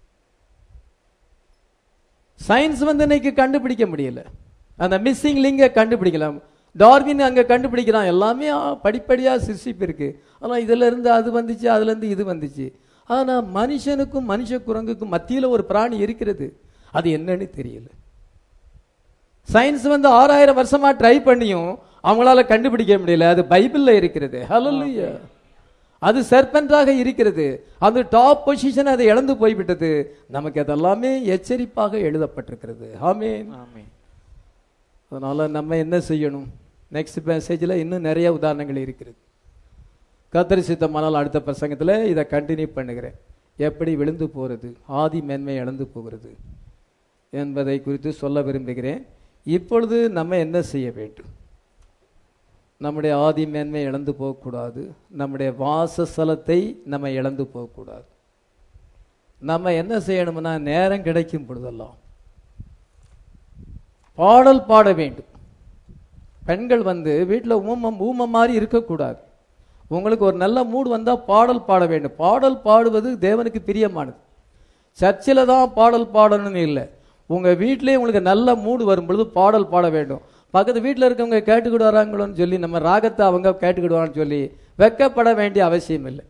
சயின்ஸ் வந்து இன்னைக்கு கண்டுபிடிக்க முடியல அந்த மிஸ்ஸிங் லிங்கை கண்டுபிடிக்கலாம் டார்வின் அங்க கண்டுபிடிக்கிறான் எல்லாமே ஆ, படிப்படியா சிருஷ்டிப்பு இருக்கு ஆனா இதுல இருந்து அது வந்துச்சு அதுல இருந்து இது வந்துச்சு ஆனா மனுஷனுக்கும் மனுஷ குரங்குக்கும் மத்தியில ஒரு பிராணி இருக்கிறது அது என்னன்னு தெரியல சயின்ஸ் வந்து ஆறாயிரம் வருஷமா ட்ரை பண்ணியும் அவங்களால கண்டுபிடிக்க முடியல அது பைபிள்ல இருக்கிறது ஹalleluya அது சர்பென்டாக இருக்கிறது அது டாப் பொசிஷன் அதை இழந்து போய்விட்டது நமக்கு அதெல்லாமே எச்சரிப்பாக எழுதப்பட்டிருக்கிறது ஆமென் ஆமென் அதனால நம்ம என்ன செய்யணும் நெக்ஸ்ட் மெசேஜில் இன்னும் நிறைய உதாரணங்கள் இருக்கிறது கத்தரி சித்தமானால் அடுத்த பிரசங்கத்தில் இதை கண்டினியூ பண்ணுகிறேன் எப்படி விழுந்து போகிறது ஆதி மேன்மை இழந்து போகிறது என்பதை குறித்து சொல்ல விரும்புகிறேன் இப்பொழுது நம்ம என்ன செய்ய வேண்டும் நம்முடைய ஆதி மேன்மை இழந்து போகக்கூடாது நம்முடைய வாசஸ்தலத்தை நம்ம இழந்து போகக்கூடாது நம்ம என்ன செய்யணும்னா நேரம் கிடைக்கும் பொழுதெல்லாம் பாடல் பாட வேண்டும் பெண்கள் வந்து வீட்டில் ஊமம் ஊமம் மாதிரி இருக்கக்கூடாது உங்களுக்கு ஒரு நல்ல மூடு வந்தால் பாடல் பாட வேண்டும் பாடல் பாடுவது தேவனுக்கு பிரியமானது சர்ச்சில் தான் பாடல் பாடணும்னு இல்லை உங்கள் வீட்டிலே உங்களுக்கு நல்ல மூடு வரும் பொழுது பாடல் பாட வேண்டும் பக்கத்து வீட்டில் இருக்கவங்க கேட்டுக்கிட்டு வராங்களோன்னு சொல்லி நம்ம ராகத்தை அவங்க கேட்டுக்கிடுவான்னு சொல்லி வெக்கப்பட வேண்டிய அவசியம் இல்லை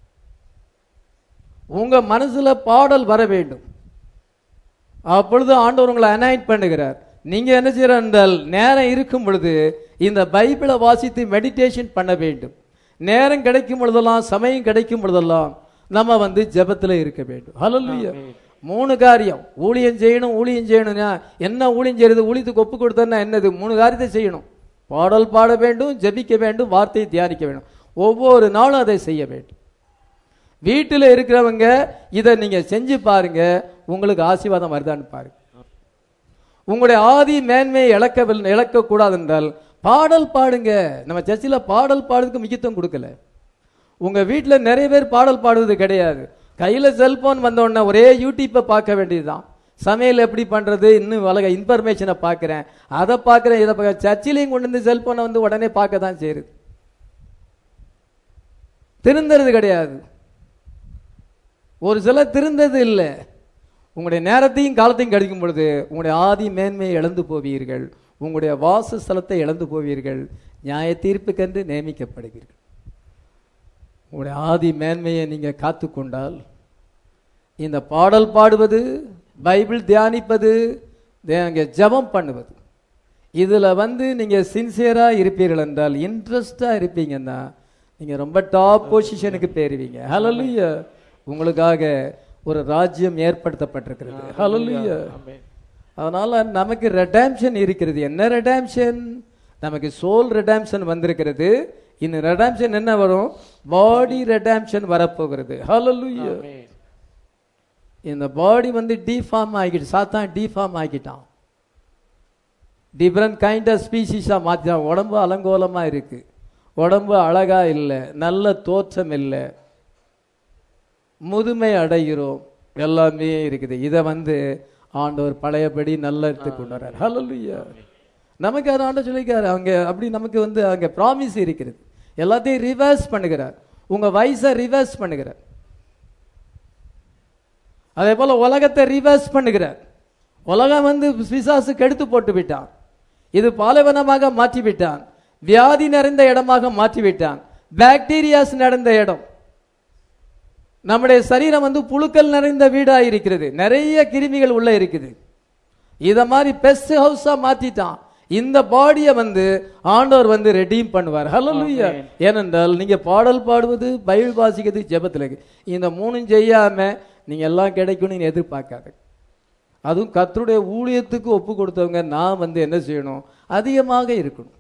உங்கள் மனசில் பாடல் வர வேண்டும் அப்பொழுது ஆண்டவர் உங்களை அனாயிட் பண்ணுகிறார் நீங்க என்ன செய்யற என்றால் நேரம் இருக்கும் பொழுது இந்த பைபிளை வாசித்து மெடிடேஷன் பண்ண வேண்டும் நேரம் கிடைக்கும் பொழுதெல்லாம் சமயம் கிடைக்கும் பொழுதெல்லாம் நம்ம வந்து ஜெபத்துல இருக்க வேண்டும் ஹalleluya மூணு காரியம் ஊழியம் செய்யணும் ஊழியம் செய்யணும்னா என்ன ஊழியம் செய்யறது ஊழியத்துக்கு ஒப்பு கொடுத்தா என்னது மூணு காரியத்தை செய்யணும் பாடல் பாட வேண்டும் ஜெபிக்க வேண்டும் வார்த்தையை தியானிக்க வேண்டும் ஒவ்வொரு நாளும் அதை செய்ய வேண்டும் வீட்டில் இருக்கிறவங்க இதை நீங்க செஞ்சு பாருங்க உங்களுக்கு ஆசீர்வாதம் வருதான்னு பாருங்க உங்களுடைய ஆதி மேன்மையை இழக்கவில்லை இழக்கக்கூடாது என்றால் பாடல் பாடுங்க நம்ம சர்ச்சில் பாடல் பாடுறதுக்கு முக்கியத்துவம் கொடுக்கல உங்க வீட்டில் நிறைய பேர் பாடல் பாடுவது கிடையாது கையில செல்போன் வந்த உடனே ஒரே யூடியூப்பை பார்க்க வேண்டியதுதான் சமையல் எப்படி பண்றது இன்னும் உலக இன்ஃபர்மேஷனை பார்க்குறேன் அதை பார்க்குறேன் இதை பார்க்க சர்ச்சிலையும் கொண்டு வந்து செல்போனை வந்து உடனே பார்க்க தான் செய்யுது திருந்துறது கிடையாது ஒரு சிலர் திருந்தது இல்லை உங்களுடைய நேரத்தையும் காலத்தையும் கழிக்கும் பொழுது உங்களுடைய ஆதி மேன்மையை இழந்து போவீர்கள் உங்களுடைய வாசஸ்தலத்தை இழந்து போவீர்கள் நியாய தீர்ப்புக்கென்று நியமிக்கப்படுவீர்கள் உங்களுடைய ஆதி மேன்மையை நீங்க காத்துக்கொண்டால் இந்த பாடல் பாடுவது பைபிள் தியானிப்பது அங்கே ஜெபம் பண்ணுவது இதுல வந்து நீங்க சின்சியரா இருப்பீர்கள் என்றால் இன்ட்ரெஸ்டா இருப்பீங்கன்னா நீங்க ரொம்ப டாப் பொசிஷனுக்கு போயிருவீங்க ஹalleluya உங்களுக்காக ஒரு ராஜ்யம் ஏற்படுத்தப்பட்டிருக்கிறது ஹalleluya ஆமென். அதனால நமக்கு ரெடாம்ஷன் இருக்கிறது என்ன ரெடாம்ஷன் நமக்கு சோல் ரெடாம்ஷன் வந்திருக்கிறது இன்னும் ரெடாம்ஷன் என்ன வரும் பாடி ரெடாம்ஷன் வரப்போகிறது ஹalleluya ஆமென். இந்த பாடி வந்து டிஃபார்ம் ஆகிட்டு சாத்தான் டிஃபார்ம் ஆக்கிட்டான் டிஃப்ரெண்ட் கைண்ட் ஆஃப் ஸ்பீசிஸாக மாற்றிட்டான் உடம்பு அலங்கோலமா இருக்கு உடம்பு அழகா இல்லை நல்ல தோற்றம் இல்லை முதுமை அடைகிறோம் எல்லாமே இருக்குது இதை வந்து ஆண்டவர் பழையபடி நல்ல எடுத்து கொண்டு வர்றார் ஹalleluya நமக்கு அது ஆண்டவர் சொல்லிக்காரு அவங்க அப்படி நமக்கு வந்து அங்க ப்ராமிஸ் இருக்கிறது எல்லாத்தையும் ரிவர்ஸ் பண்ணுகிறார் உங்க வயசை ரிவர்ஸ் பண்ணுகிறார் அதே போல உலகத்தை ரிவர்ஸ் பண்ணுகிறார் உலகம் வந்து பிசாசு கெடுத்து போட்டு விட்டான் இது பாலைவனமாக மாற்றி விட்டான் வியாதி நிறைந்த இடமாக மாற்றி விட்டான் பாக்டீரியாஸ் நிறைந்த இடம் நம்முடைய சரீரம் வந்து புழுக்கள் நிறைந்த வீடா இருக்கிறது நிறைய கிருமிகள் உள்ள இருக்குது இத மாதிரி பெஸ்ட் ஹவுஸா மாத்திட்டான் இந்த பாடியை வந்து ஆண்டவர் வந்து ரெடீம் பண்ணுவார் ஹalleluya ஏனென்றால் நீங்க பாடல் பாடுவது பைபிள் வாசிக்கிறது ஜெபத்துல இருக்கு இந்த மூணும் செய்யாம நீங்க எல்லாம் கிடைக்கும்னு நீங்க எதிர்பார்க்காது அதுவும் கர்த்தருடைய ஊழியத்துக்கு ஒப்பு கொடுத்தவங்க நான் வந்து என்ன செய்யணும் அதிகமாக இருக்கணும்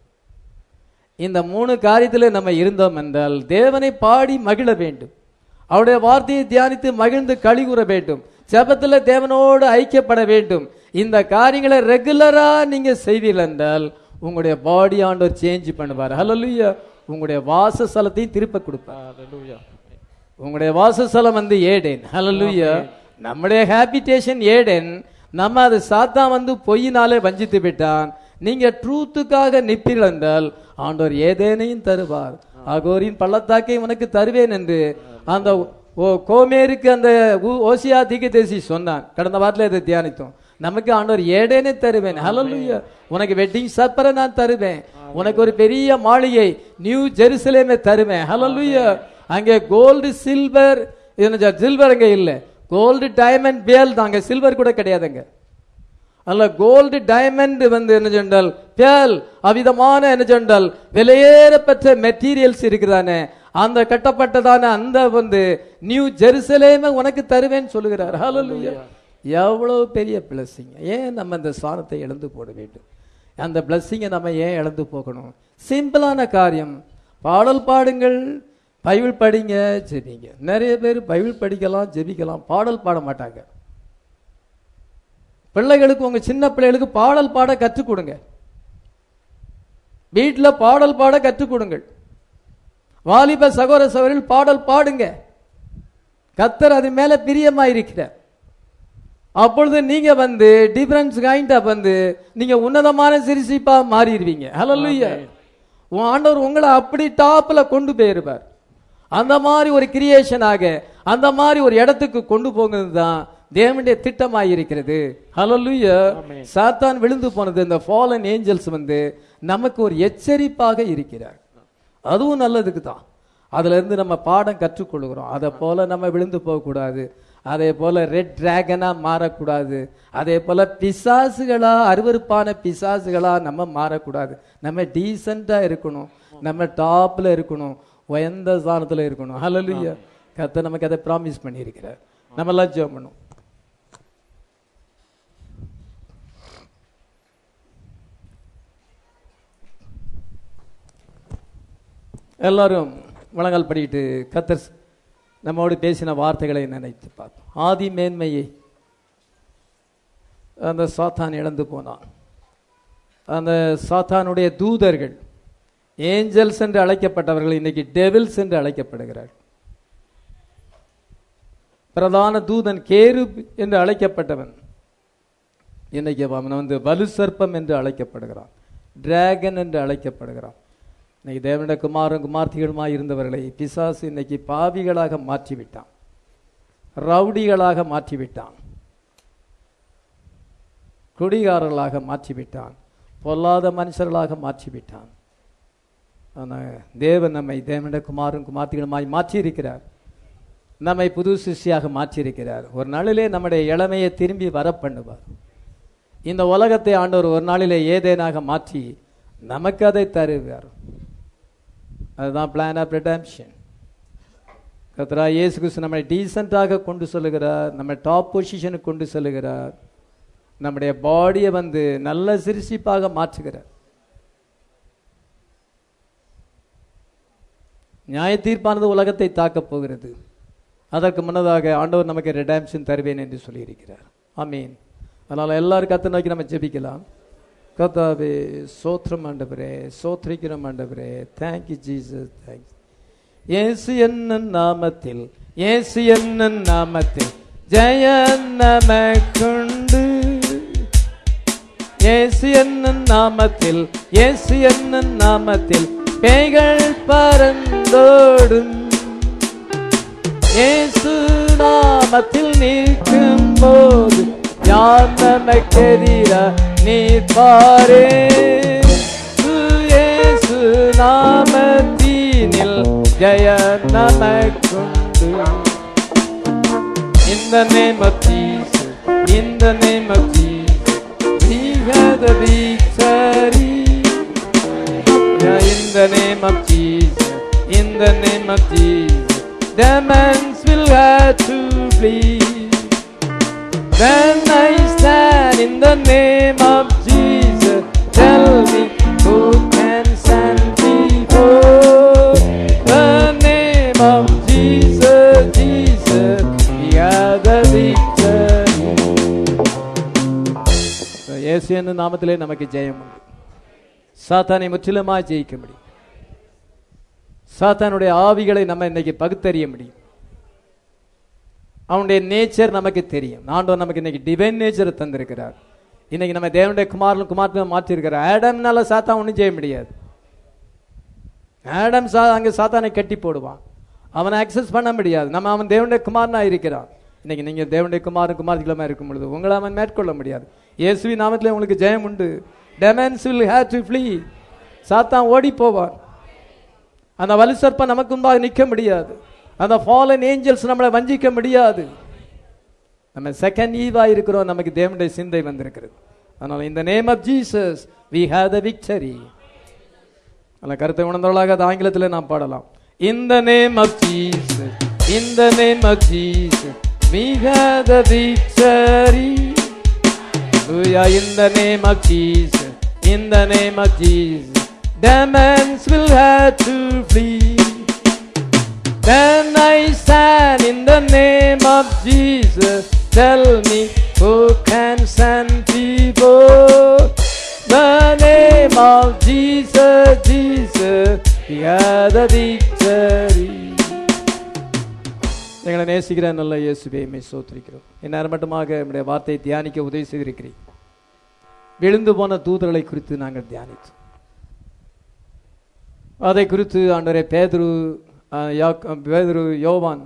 இந்த மூணு காரியத்தில் நம்ம இருந்தோம் என்றால் தேவனை பாடி மகிழ வேண்டும் அவருடைய வார்த்தையை தியானித்து மகிழ்ந்து களி கூற வேண்டும் ஜெபத்துல தேவனோடு ஐக்கியப்பட வேண்டும் இந்த காரியங்களை ரெகுலரா நீங்க செய்வீர்கள் என்றால் உங்களுடைய பாடி ஆண்டவர் சேஞ்ச் பண்ணுவார் ஹalleluya உங்களுடைய வாசஸ்தலத்தையும் திருப்ப கொடுப்பார் ஹalleluya. உங்களுடைய வாசஸ்தலம் வந்து ஏடேன் ஹalleluya நம்முடைய ஹேபிடேஷன் ஏடேன் நம்ம அது சாத்தா வந்து பொய்யினாலே வஞ்சித்து விட்டான் நீங்க ட்ரூத்துக்காக நிற்பீர்கள் என்றால் ஆண்டவர் ஏதேனையும் தருவார் அகோரின் பள்ளத்தாக்கை உனக்கு தருவேன் என்று அந்த ஓ கோமேருக்கு அந்த ஊ- ஓசியா தீர்க்கதரிசி சொன்னான் கடந்த வாரத்தில் இதை தியானித்தோம் நமக்கு ஆண்டவர் ஏடேனே தருவேன் ஹalleluya உனக்கு வெட்டிங் சப்பரை நான் தருவேன் உனக்கு ஒரு பெரிய மாளிகை நியூ ஜெருசலேமே தருவேன் ஹalleluya அங்கே கோல்டு சில்வர் சில்வர் அங்க இல்ல கோல்டு டைமண்ட் பேல் தாங்க சில்வர் கூட கிடையாதுங்க அல்ல கோல்டு டைமண்ட் வந்து என்ன சொன்னால் பேல் அவிதமான என்ன சொன்னால் விலையேறப்பட்ட மெட்டீரியல்ஸ் இருக்குதானே அந்த கட்டப்பட்டதான அந்த வந்து நியூ ஜெருசலேமை உனக்கு தருவேன்னு சொல்லுகிறார் ஹalleluya எவ்வளவு பெரிய பிளஸ்ஸிங் ஏன் நம்ம இந்த சாணத்தை இழந்து போட வேண்டும் அந்த பிளஸ்ஸிங்கை நம்ம ஏன் இழந்து போகணும் சிம்பிளான காரியம் பாடல் பாடுங்கள் பைபிள் படிங்க ஜெபிங்க நிறைய பேர் பைபிள் படிக்கலாம் ஜெபிக்கலாம் பாடல் பாட மாட்டாங்க பிள்ளைகளுக்கு உங்க சின்ன பிள்ளைகளுக்கு பாடல் பாட கற்றுக் கொடுங்க வீட்டுல பாடல் பாட கற்றுக் கொடுங்கள் வாலிப சகோதர சகோதரிகள் பாடல் பாடுங்க கத்தர் அது மேல பிரியமா இருக்கிறார் அப்பொழுது நீங்க வந்து டிஃபரன்ஸ் கைண்ட் வந்து நீங்க உன்னதமான சிரிசிப்பா மாறிடுவீங்க ஹalleluya உன் ஆண்டவர் உங்களை அப்படி டாப்ல கொண்டு போயிருப்பார் அந்த மாதிரி ஒரு கிரியேஷனாக அந்த மாதிரி ஒரு இடத்துக்கு கொண்டு போகிறது தான் தேவனுடைய திட்டமாக இருக்கிறது ஹalleluya சாத்தான் விழுந்து போனது இந்த ஃபாலன் ஏஞ்சல்ஸ் வந்து நமக்கு ஒரு எச்சரிப்பாக இருக்கிறார் அதுவும் நல்லதுக்கு தான் அதுல இருந்து நம்ம பாடம் கற்றுக்கொள்கிறோம் அதை போல நம்ம விழுந்து போகக்கூடாது அதே போல ரெட் டிராகனா மாறக்கூடாது அதே போல பிசாசுகளா அருவருப்பான பிசாசுகளா நம்ம மாறக்கூடாது நம்ம டீசெண்டா இருக்கணும் நம்ம டாப்ல இருக்கணும் உயர்ந்த ஸ்தானத்துல இருக்கணும் ஹalleluya கர்த்தர் நமக்கு அதை ப்ராமிஸ் பண்ணியிருக்கிறார் நம்ம எல்லாம் ஜெபம் பண்ணுவோம் எல்லாரும் முழங்கால் படிக்கிட்டு கத்தர் நம்மோடு பேசின வார்த்தைகளை நினைத்து பார்த்தோம் ஆதி மேன்மையை அந்த சாத்தான் இழந்து போனான் அந்த சாத்தானுடைய தூதர்கள் ஏஞ்சல்ஸ் என்று அழைக்கப்பட்டவர்கள் இன்னைக்கு டெவில்ஸ் என்று அழைக்கப்படுகிறார்கள் பிரதான தூதன் கேரு என்று அழைக்கப்பட்டவன் இன்னைக்கு அவன் வந்து வலு சர்ப்பம் என்று அழைக்கப்படுகிறான் டிராகன் என்று அழைக்கப்படுகிறான் இன்னைக்கு தேவனுடைய குமாரன் குமார்த்திகளுமாய் இருந்தவர்களை பிசாசு இன்னைக்கு பாவிகளாக மாற்றிவிட்டான் ரவுடிகளாக மாற்றிவிட்டான் குடிகாரர்களாக மாற்றிவிட்டான் பொல்லாத மனுஷர்களாக மாற்றிவிட்டான் ஆனால் தேவன் நம்மை தேவனுடைய குமாரன் குமார்த்திகளுமாய் மாற்றியிருக்கிறார் நம்மை புது சிருஷ்டியாக மாற்றியிருக்கிறார் ஒரு நாளிலே நம்முடைய இளமையை திரும்பி வர பண்ணுவார் இந்த உலகத்தை ஆண்டவர் ஒரு நாளிலே ஏதேனாக மாற்றி நமக்கு அதை தருவார் அதுதான் பிளான் ஆஃப் ரிடம்ஷன் கத்ரா இயேசு கிறிஸ்து நம்மை டீசெண்டாக கொண்டு செல்லுகிறார் நம்ம டாப் பொசிஷனுக்கு கொண்டு செல்லுகிறார் நம்முடைய பாடியை வந்து நல்ல சிரிசிப்பாக மாற்றுகிறார் நியாய தீர்ப்பானது உலகத்தை தாக்கப் போகிறது அதற்கு முன்னதாக ஆண்டவர் நமக்கு ரெடாம்ஷன் தருவேன் என்று சொல்லியிருக்கிறார் ஆமீன் அதனால் எல்லாரும் கத்தை நோக்கி நம்ம ஜெபிக்கலாம் கத்தாவே சோத்திரம் ஆண்டவரே சோத்திரிக்கிறோம் ஆண்டவரே தேங்க்யூ ஜீசஸ் தேங்க்ஸ் இயேசு என்ன நாமத்தில் இயேசு என்ன நாமத்தில் ஜெய நமக்குண்டு இயேசு என்ன நாமத்தில் இயேசு என்ன நாமத்தில் பேய்கள் பறந்தோடும் இயேசு நாமத்தில் நிற்கும் போது யார் நமக்கெதிர நீர்ப்பாரே இயேசு நாமத்தினில் ஜெய நமக்குண்டு In the name of Jesus, in the name of Jesus, we have the victory. Yeah, in the name of Jesus, in the name of Jesus, demons will have to flee. When I stand in the name of Jesus, tell me who can stand before the name of Jesus, Jesus, we are the victory. So, இயேசு என்னும் நாமத்திலே நமக்கு ஜெயம் உண்டு சாத்தானை முற்றிலுமாய் ஜெயிக்க முடியும் சாத்தானுடைய ஆவிகளை நம்ம இன்னைக்கு பகுத்தறிய முடியும் அவனுடைய நேச்சர் நமக்கு தெரியும் ஆண்டவர் நமக்கு இன்னைக்கு டிவைன் நேச்சரை தந்திருக்கிறார் இன்னைக்கு நம்ம தேவனுடைய குமாரன் குமாரத்தை மாற்றிருக்கிறார் ஆடம்னால சாத்தான் ஒன்றும் செய்ய முடியாது ஆடம் சா அங்கே சாத்தானை கட்டி போடுவான் அவனை அக்சஸ் பண்ண முடியாது நம்ம அவன் தேவனுடைய குமாரனா இருக்கிறான் இன்னைக்கு நீங்க தேவனுடைய குமாரன் குமார்த்திகளமா இருக்கும் பொழுது உங்களை அவன் மேற்கொள்ள முடியாது இயேசுவி நாமத்தில் உங்களுக்கு ஜெயம் உண்டு demons will have to flee சாத்தான் ஓடி போவான் அந்த வலுசற்பம் நமக்கு முன்பாக நிற்க முடியாது அந்த ஃபாலன் ஏஞ்சல்ஸ் நம்மளை வஞ்சிக்க முடியாது நம்ம செகண்ட் ஈவா இருக்கிறோம் நமக்கு தேவனுடைய சிந்தை வந்திருக்கிறது அதனால இந்த name of Jesus we have the victory அந்த கருத்தை உணர்ந்தவர்களாக அது ஆங்கிலத்தில் நாம் பாடலாம் இந்த நேம் ஆஃப் ஜீசஸ் இந்த name of Jesus we have the victory Hallelujah, in the name of Jesus, in the name of Jesus, demons will have to flee. When I stand in the name of Jesus, tell me who can stand before the name of Jesus, Jesus, we have the victory. எங்களை நேசிக்கிற நல்ல இயேசுவே மை சோத்திரிக்கிறோம் இந்நேரம் மட்டுமாக நம்முடைய வார்த்தையை தியானிக்க உதவி செய்திருக்கிறேன் விழுந்து போன தூதர்களை குறித்து நாங்கள் தியானித்தோம் அதை குறித்து ஆண்டவரே பேதுரு அஹ், யாக்- பேதுரு யோவான்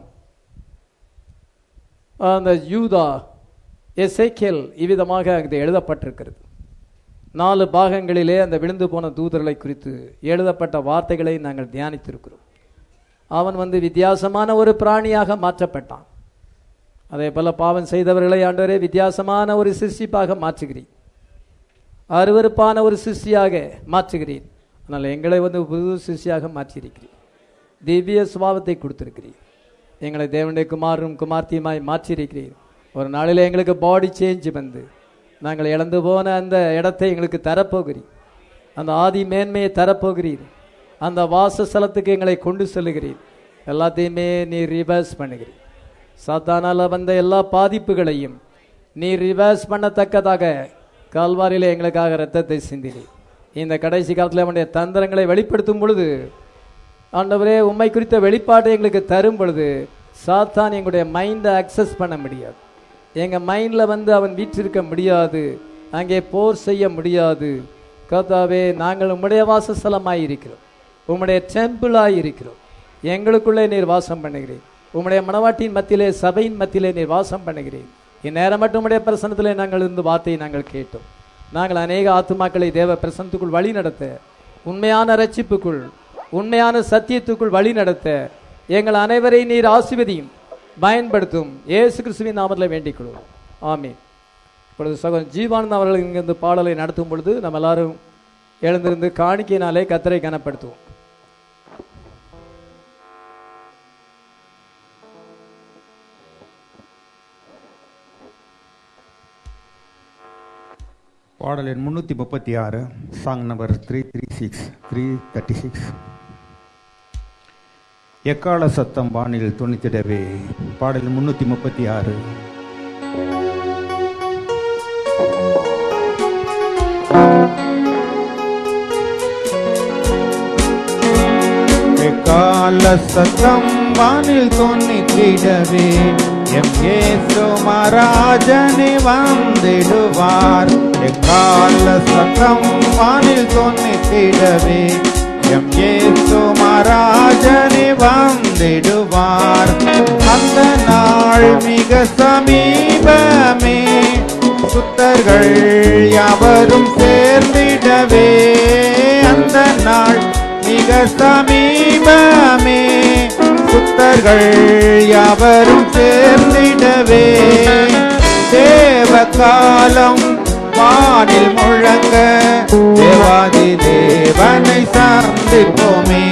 அந்த யூதா எசேக்கியேல் இவ்விதமாக அங்கே எழுதப்பட்டிருக்கிறது நாலு பாகங்களிலே அந்த விழுந்து போன தூதர்களை குறித்து எழுதப்பட்ட வார்த்தைகளை நாங்கள் தியானித்திருக்கிறோம் அவன் வந்து வித்தியாசமான ஒரு பிராணியாக மாற்றப்பட்டான் அதே போல பாவம் செய்தவர்களை ஆண்டவரே வித்தியாசமான ஒரு சிருஷ்டிப்பாக மாற்றுகிறீர் அருவருப்பான ஒரு சிருஷ்டியாக மாற்றுகிறீர் ஆனால் எங்களை வந்து புது சிருஷ்டியாக மாற்றியிருக்கிறீர் திவ்ய சுபாவத்தை கொடுத்திருக்கிறீர் எங்களை தேவனுடைய குமாரும் குமார்த்தியுமாய் மாற்றியிருக்கிறீர் ஒரு நாளில் எங்களுக்கு பாடி சேஞ்ச் வந்து நாங்கள் இழந்து போன அந்த இடத்தை எங்களுக்கு தரப்போகிறீர் அந்த ஆதி மேன்மையை தரப்போகிறீர் அந்த வாசஸ்தலத்துக்கு எங்களை கொண்டு செல்லுகிறீர் எல்லாத்தையுமே நீ ரிவர்ஸ் பண்ணுகிறீர் சாத்தானால வந்த எல்லா பாதிப்புகளையும் நீ ரிவர்ஸ் பண்ணத்தக்கதாக கால்வாரியிலே எங்களுக்காக இரத்தத்தை சிந்தினீர் இந்த கடைசி காலத்தில் அவனுடைய தந்திரங்களை வெளிப்படுத்தும் பொழுது ஆண்டவரே உம்மை குறித்த வெளிப்பாட்டை எங்களுக்கு தரும் பொழுது சாத்தான் எங்களுடைய மைண்டை அக்சஸ் பண்ண முடியாது எங்கள் மைண்டில் வந்து அவன் வீற்றிருக்க முடியாது அங்கே போர் செய்ய முடியாது கர்த்தாவே நாங்கள் உம்முடைய வாசஸ்தலமாய் இருக்கிறோம் உம்முடைய டெம்பிளாய் இருக்கிறோம் எங்களுக்குள்ளே நீர் வாசம் பண்ணுகிறீர் உம்முடைய மனவாட்டியின் மத்தியிலே சபையின் மத்தியிலே நீர் வாசம் பண்ணுகிறீர் இந்நேரம் மட்டும் உம்முடைய பிரசனத்திலே நாங்கள் இருந்து வார்த்தையை நாங்கள் கேட்டோம் நாங்கள் அநேக ஆத்துமாக்களை தேவ பிரசனத்துக்குள் வழி நடத்த உண்மையான ரட்சிப்புக்குள் உண்மையான சத்தியத்துக்குள் வழி நடத்த எங்கள் அனைவரை நீர் ஆசிர்வதியும் பயன்படுத்தும் இயேசு கிறிஸ்துவின் நாமத்தில் வேண்டிக் கொள்வோம் ஆமென் இப்பொழுது சகோதரன் ஜீவானந்த் அவர்கள் இங்கிருந்து பாடலை நடத்தும் பொழுது நம்ம எல்லாரும் எழுந்திருந்து காணிக்கையினாலே கத்தரை கனப்படுத்துவோம் பாடல் எண் முந்நூற்றி முப்பத்தி ஆறு song number three three six three thirty six எக்கால சத்தம் வானில் துணித்திடவே பாடல் முந்நூற்றி முப்பத்தி ஆறு எக்கால சத்தம் வானில் துணித்திடவே எம் ஏசு மகாராஜனே வந்திடுவார் எக்கால சத்தம் வானில் துணித்திடவே எம் ஏசு மகாராஜனே வந்திடுவார் அந்த நாள் மிக சமீபமே சுத்தர்கள் யாவரும் சேர்ந்திடவே அந்த நாள் மிக சமீபமே சுத்தர்கள் யாவரும் சேர்ந்திடவே தேவ காலம் வானில் முழங்க தேவாதி தேவனை சார்ந்திப்போமே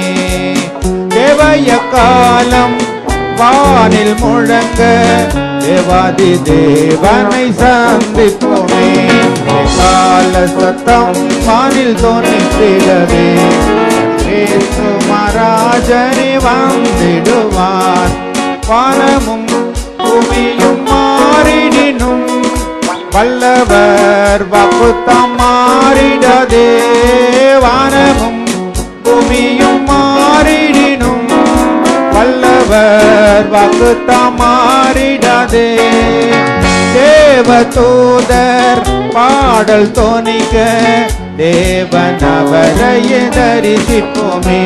தேவய காலம் வானில் முழங்க தேவாதி தேவனை சந்திப்போமே கால சத்தம் வானில் தோன்றிடவே இயேசு மகாராஜனே வந்திடுவார் வானமும் பூமியும் மாறிடினும் வல்லவர் வாக்குத்தம் மாறிடதே வானமும் பூமியும் மாறிடினும் வல்லவர் வாக்குத்தம் மாறிடதே தேவ தூதர் பாடல் தோணிக்க தேவன் அவரையே தரிசிப்போமே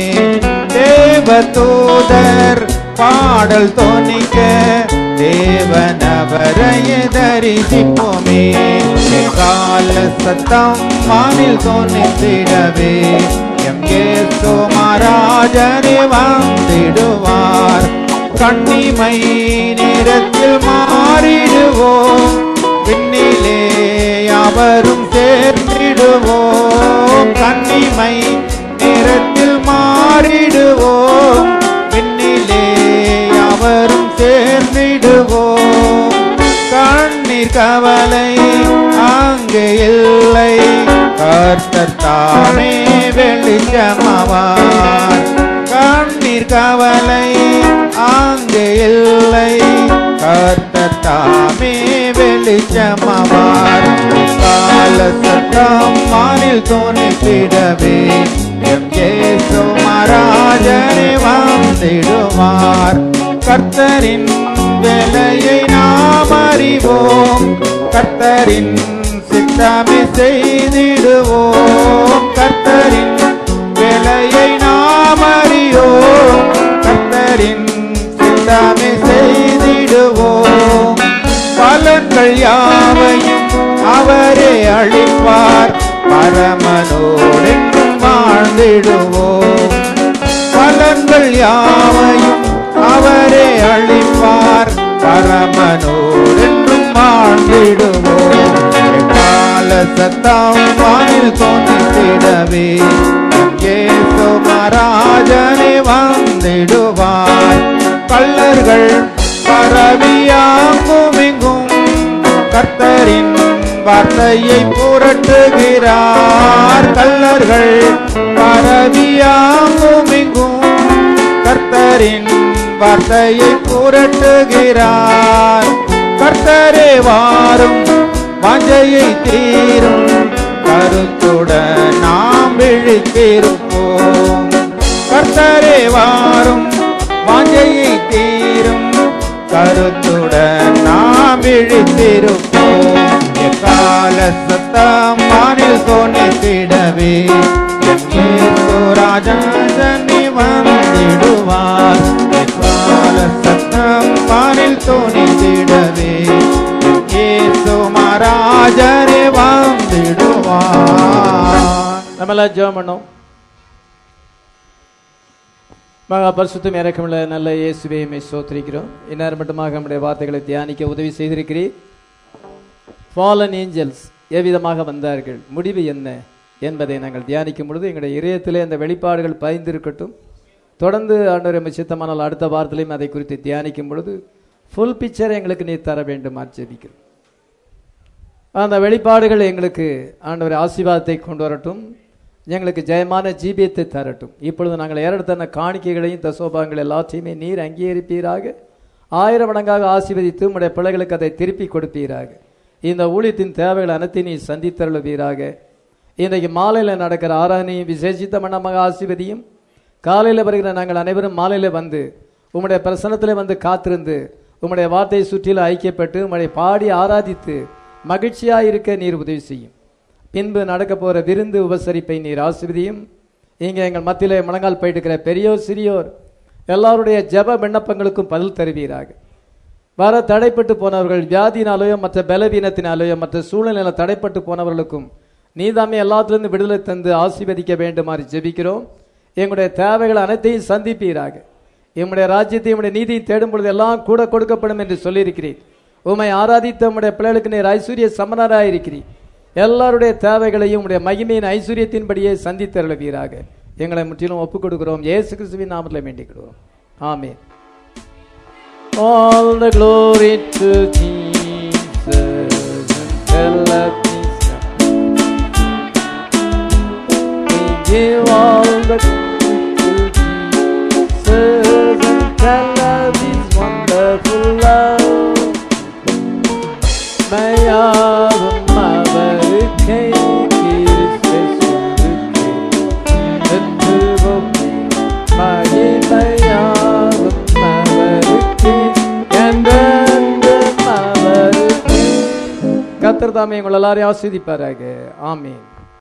தேவ தூதர் பாடல் தோணிக்க தேவன் அவரையே தரிசிப்போமே கால சத்தம் வானில் தோணித்திடவே எங்கே சோமராஜனே வந்திடுவார் கண்ணிமை நேரத்தில் மாறிடுவோம் விண்ணிலே யாவரும் சேர்ந்திடுவோம் கண்ணிமை நேரத்தில் மாறிடுவோம் விண்ணிலே யாவரும் சேர்ந்திடுவோம் கண்ணீர் கவலை அங்கே இல்லை கர்த்தர் தாமே வெளிச்சமாவார் கண்ணீர் கவலை அங்கே இல்லை கர்த்தர் தாமே வெளிச்சமாவார் கால சத்தம் மானில் தோணித்திடவே எம் ஏசு மகாராஜனே வந்திடுவார் கர்த்தரின் வேலையை நாம் அறிவோம் கர்த்தரின் சித்தமே செய்திடுவோம் கர்த்தரின் வேலையை நாம் அறியோம் கர்த்தரின் சித்தமே செய்திடுவோம் பலன்கள் யாவையும் அவரே அளிப்பார் பரமனோடென்றும் வாழ்ந்திடுவோம் பலன்கள் யாவையும் அவரே அளிப்பார் பரமனோடென்றும் வாழ்ந்திடுவோம் கால சத்தம் வானில் தோன்றிடவே ஏசு மகாராஜனே வந்திடுவார் கள்ளர்கள் பரவியாங்குமிங்கும் கர்த்தரின் வார்த்தையை புரட்டுகிறார் கள்ளர்கள் பரவியாங்குமிங்கும் கர்த்தரின் வார்த்தையை புரட்டுகிறார் கர்த்தரே வாரும் வாஞ்சையை தீரும் கருத்துடன் நாம் விழித்திருப்போம் கர்த்தரே வாரும் வாஞ்சையை தீரும் கருத்துடன் நாம் விழித்திருப்போம் எக்கால சத்தம் வானில் தோணித்திடவே ராஜாஜனி வந்திடுவார் எக்கால சத்தம் வானில் தோணித்திடவே ஏசு மகாராஜனே வந்திடுவார் நம்மளாம் ஜெபம் பண்ணோம் மகா பரிசுத்தம் இறக்கமுள்ள நல்ல இயேசுவே மை சோத்திரிக்கிறோம் இந்நேரம் மட்டுமாக நம்முடைய வார்த்தைகளை தியானிக்க உதவி செய்திருக்கிறீர் ஃபாலன் ஏஞ்சல்ஸ் எவ்விதமாக வந்தார்கள் முடிவு என்ன என்பதை நாங்கள் தியானிக்கும் பொழுது எங்களுடைய இதயத்திலே அந்த வெளிப்பாடுகள் பயந்திருக்கட்டும் தொடர்ந்து ஆண்டவர் சித்தமானால் அடுத்த வாரத்திலையும் அதை குறித்து தியானிக்கும் பொழுது ஃபுல் பிக்சர் எங்களுக்கு நீ தர வேண்டும் ஜெபிக்கிறோம் அந்த வெளிப்பாடுகள் எங்களுக்கு ஆண்டவர் ஆசீர்வாதத்தை கொண்டு வரட்டும் எங்களுக்கு ஜெயமான ஜீபியத்தை தரட்டும் இப்பொழுது நாங்கள் ஏறெடுத்த காணிக்கைகளையும் தசோபாங்கள் எல்லாத்தையுமே நீர் அங்கீகரிப்பீராக ஆயிரம் மடங்காக ஆசீர்வதித்து உம்முடைய பிள்ளைகளுக்கு அதை திருப்பி கொடுப்பீராக இந்த ஊழியத்தின் தேவைகள் அனைத்தையும் நீ சந்தித்தருளுவீராக இன்றைக்கு மாலையில் நடக்கிற ஆராதனையும் விசேஷித்த மன்னமாக ஆசீர்வதியும் காலையில் வருகிற நாங்கள் அனைவரும் மாலையில் வந்து உம்முடைய பிரசனத்தில் வந்து காத்திருந்து உம்முடைய வார்த்தையை சுற்றிலும் ஐக்கியப்பட்டு உம்முடைய பாடி ஆராதித்து மகிழ்ச்சியாக இருக்க நீர் உதவி செய்யும் பின்பு நடக்க போகிற விருந்து உபசரிப்பை நீர் ஆசிர்வதியும் இங்கே எங்கள் மத்தியிலே முழங்கால் போயிட்டு இருக்கிற பெரியோர் சிறியோர் எல்லாருடைய ஜெப விண்ணப்பங்களுக்கும் பதில் தருவீராக வர தடைப்பட்டு போனவர்கள் வியாதினாலேயோ மற்ற பலவீனத்தினாலேயோ மற்ற சூழ்நிலையில தடைப்பட்டு போனவர்களுக்கும் நீதாமே எல்லாத்திலிருந்து விடுதலை தந்து ஆசீர்வதிக்க வேண்டுமாறு ஜெபிக்கிறோம் எங்களுடைய தேவைகள் அனைத்தையும் சந்திப்பீராக எம்முடைய ராஜ்யத்தை எம்முடைய நீதியை தேடும் பொழுது எல்லாம் கூட கொடுக்கப்படும் என்று சொல்லியிருக்கிறீர் உம்மை ஆராதித்த உம்முடைய பிள்ளைகளுக்கு நீர் ஐஸ்வர்ய சமணராக இருக்கிறீர் எல்லாருடைய தேவைகளையும் உம்முடைய மகிமையின் ஐஸ்வர்யத்தின்படியே சந்தித்தருளுவீராக எங்களை முற்றிலும் ஒப்புக் கொடுக்கிறோம் இயேசு கிறிஸ்துவின் நாமத்தில் வேண்டிக்கிறோம் ஆமென் All the glory to Jesus and tell of Jesus. We give all the glory to Jesus and tell of His wonderful love. மெய்யாவும் அவருக்கே கிறிஸ்துவுக்கே எத்துவும் மகிமையாவும் அவருக்கே என்றென்றும் அவருக்கே கர்த்தர் தாமே உங்கள் எல்லாரையும் ஆஸ்வதிப்பாராக ஆமீன்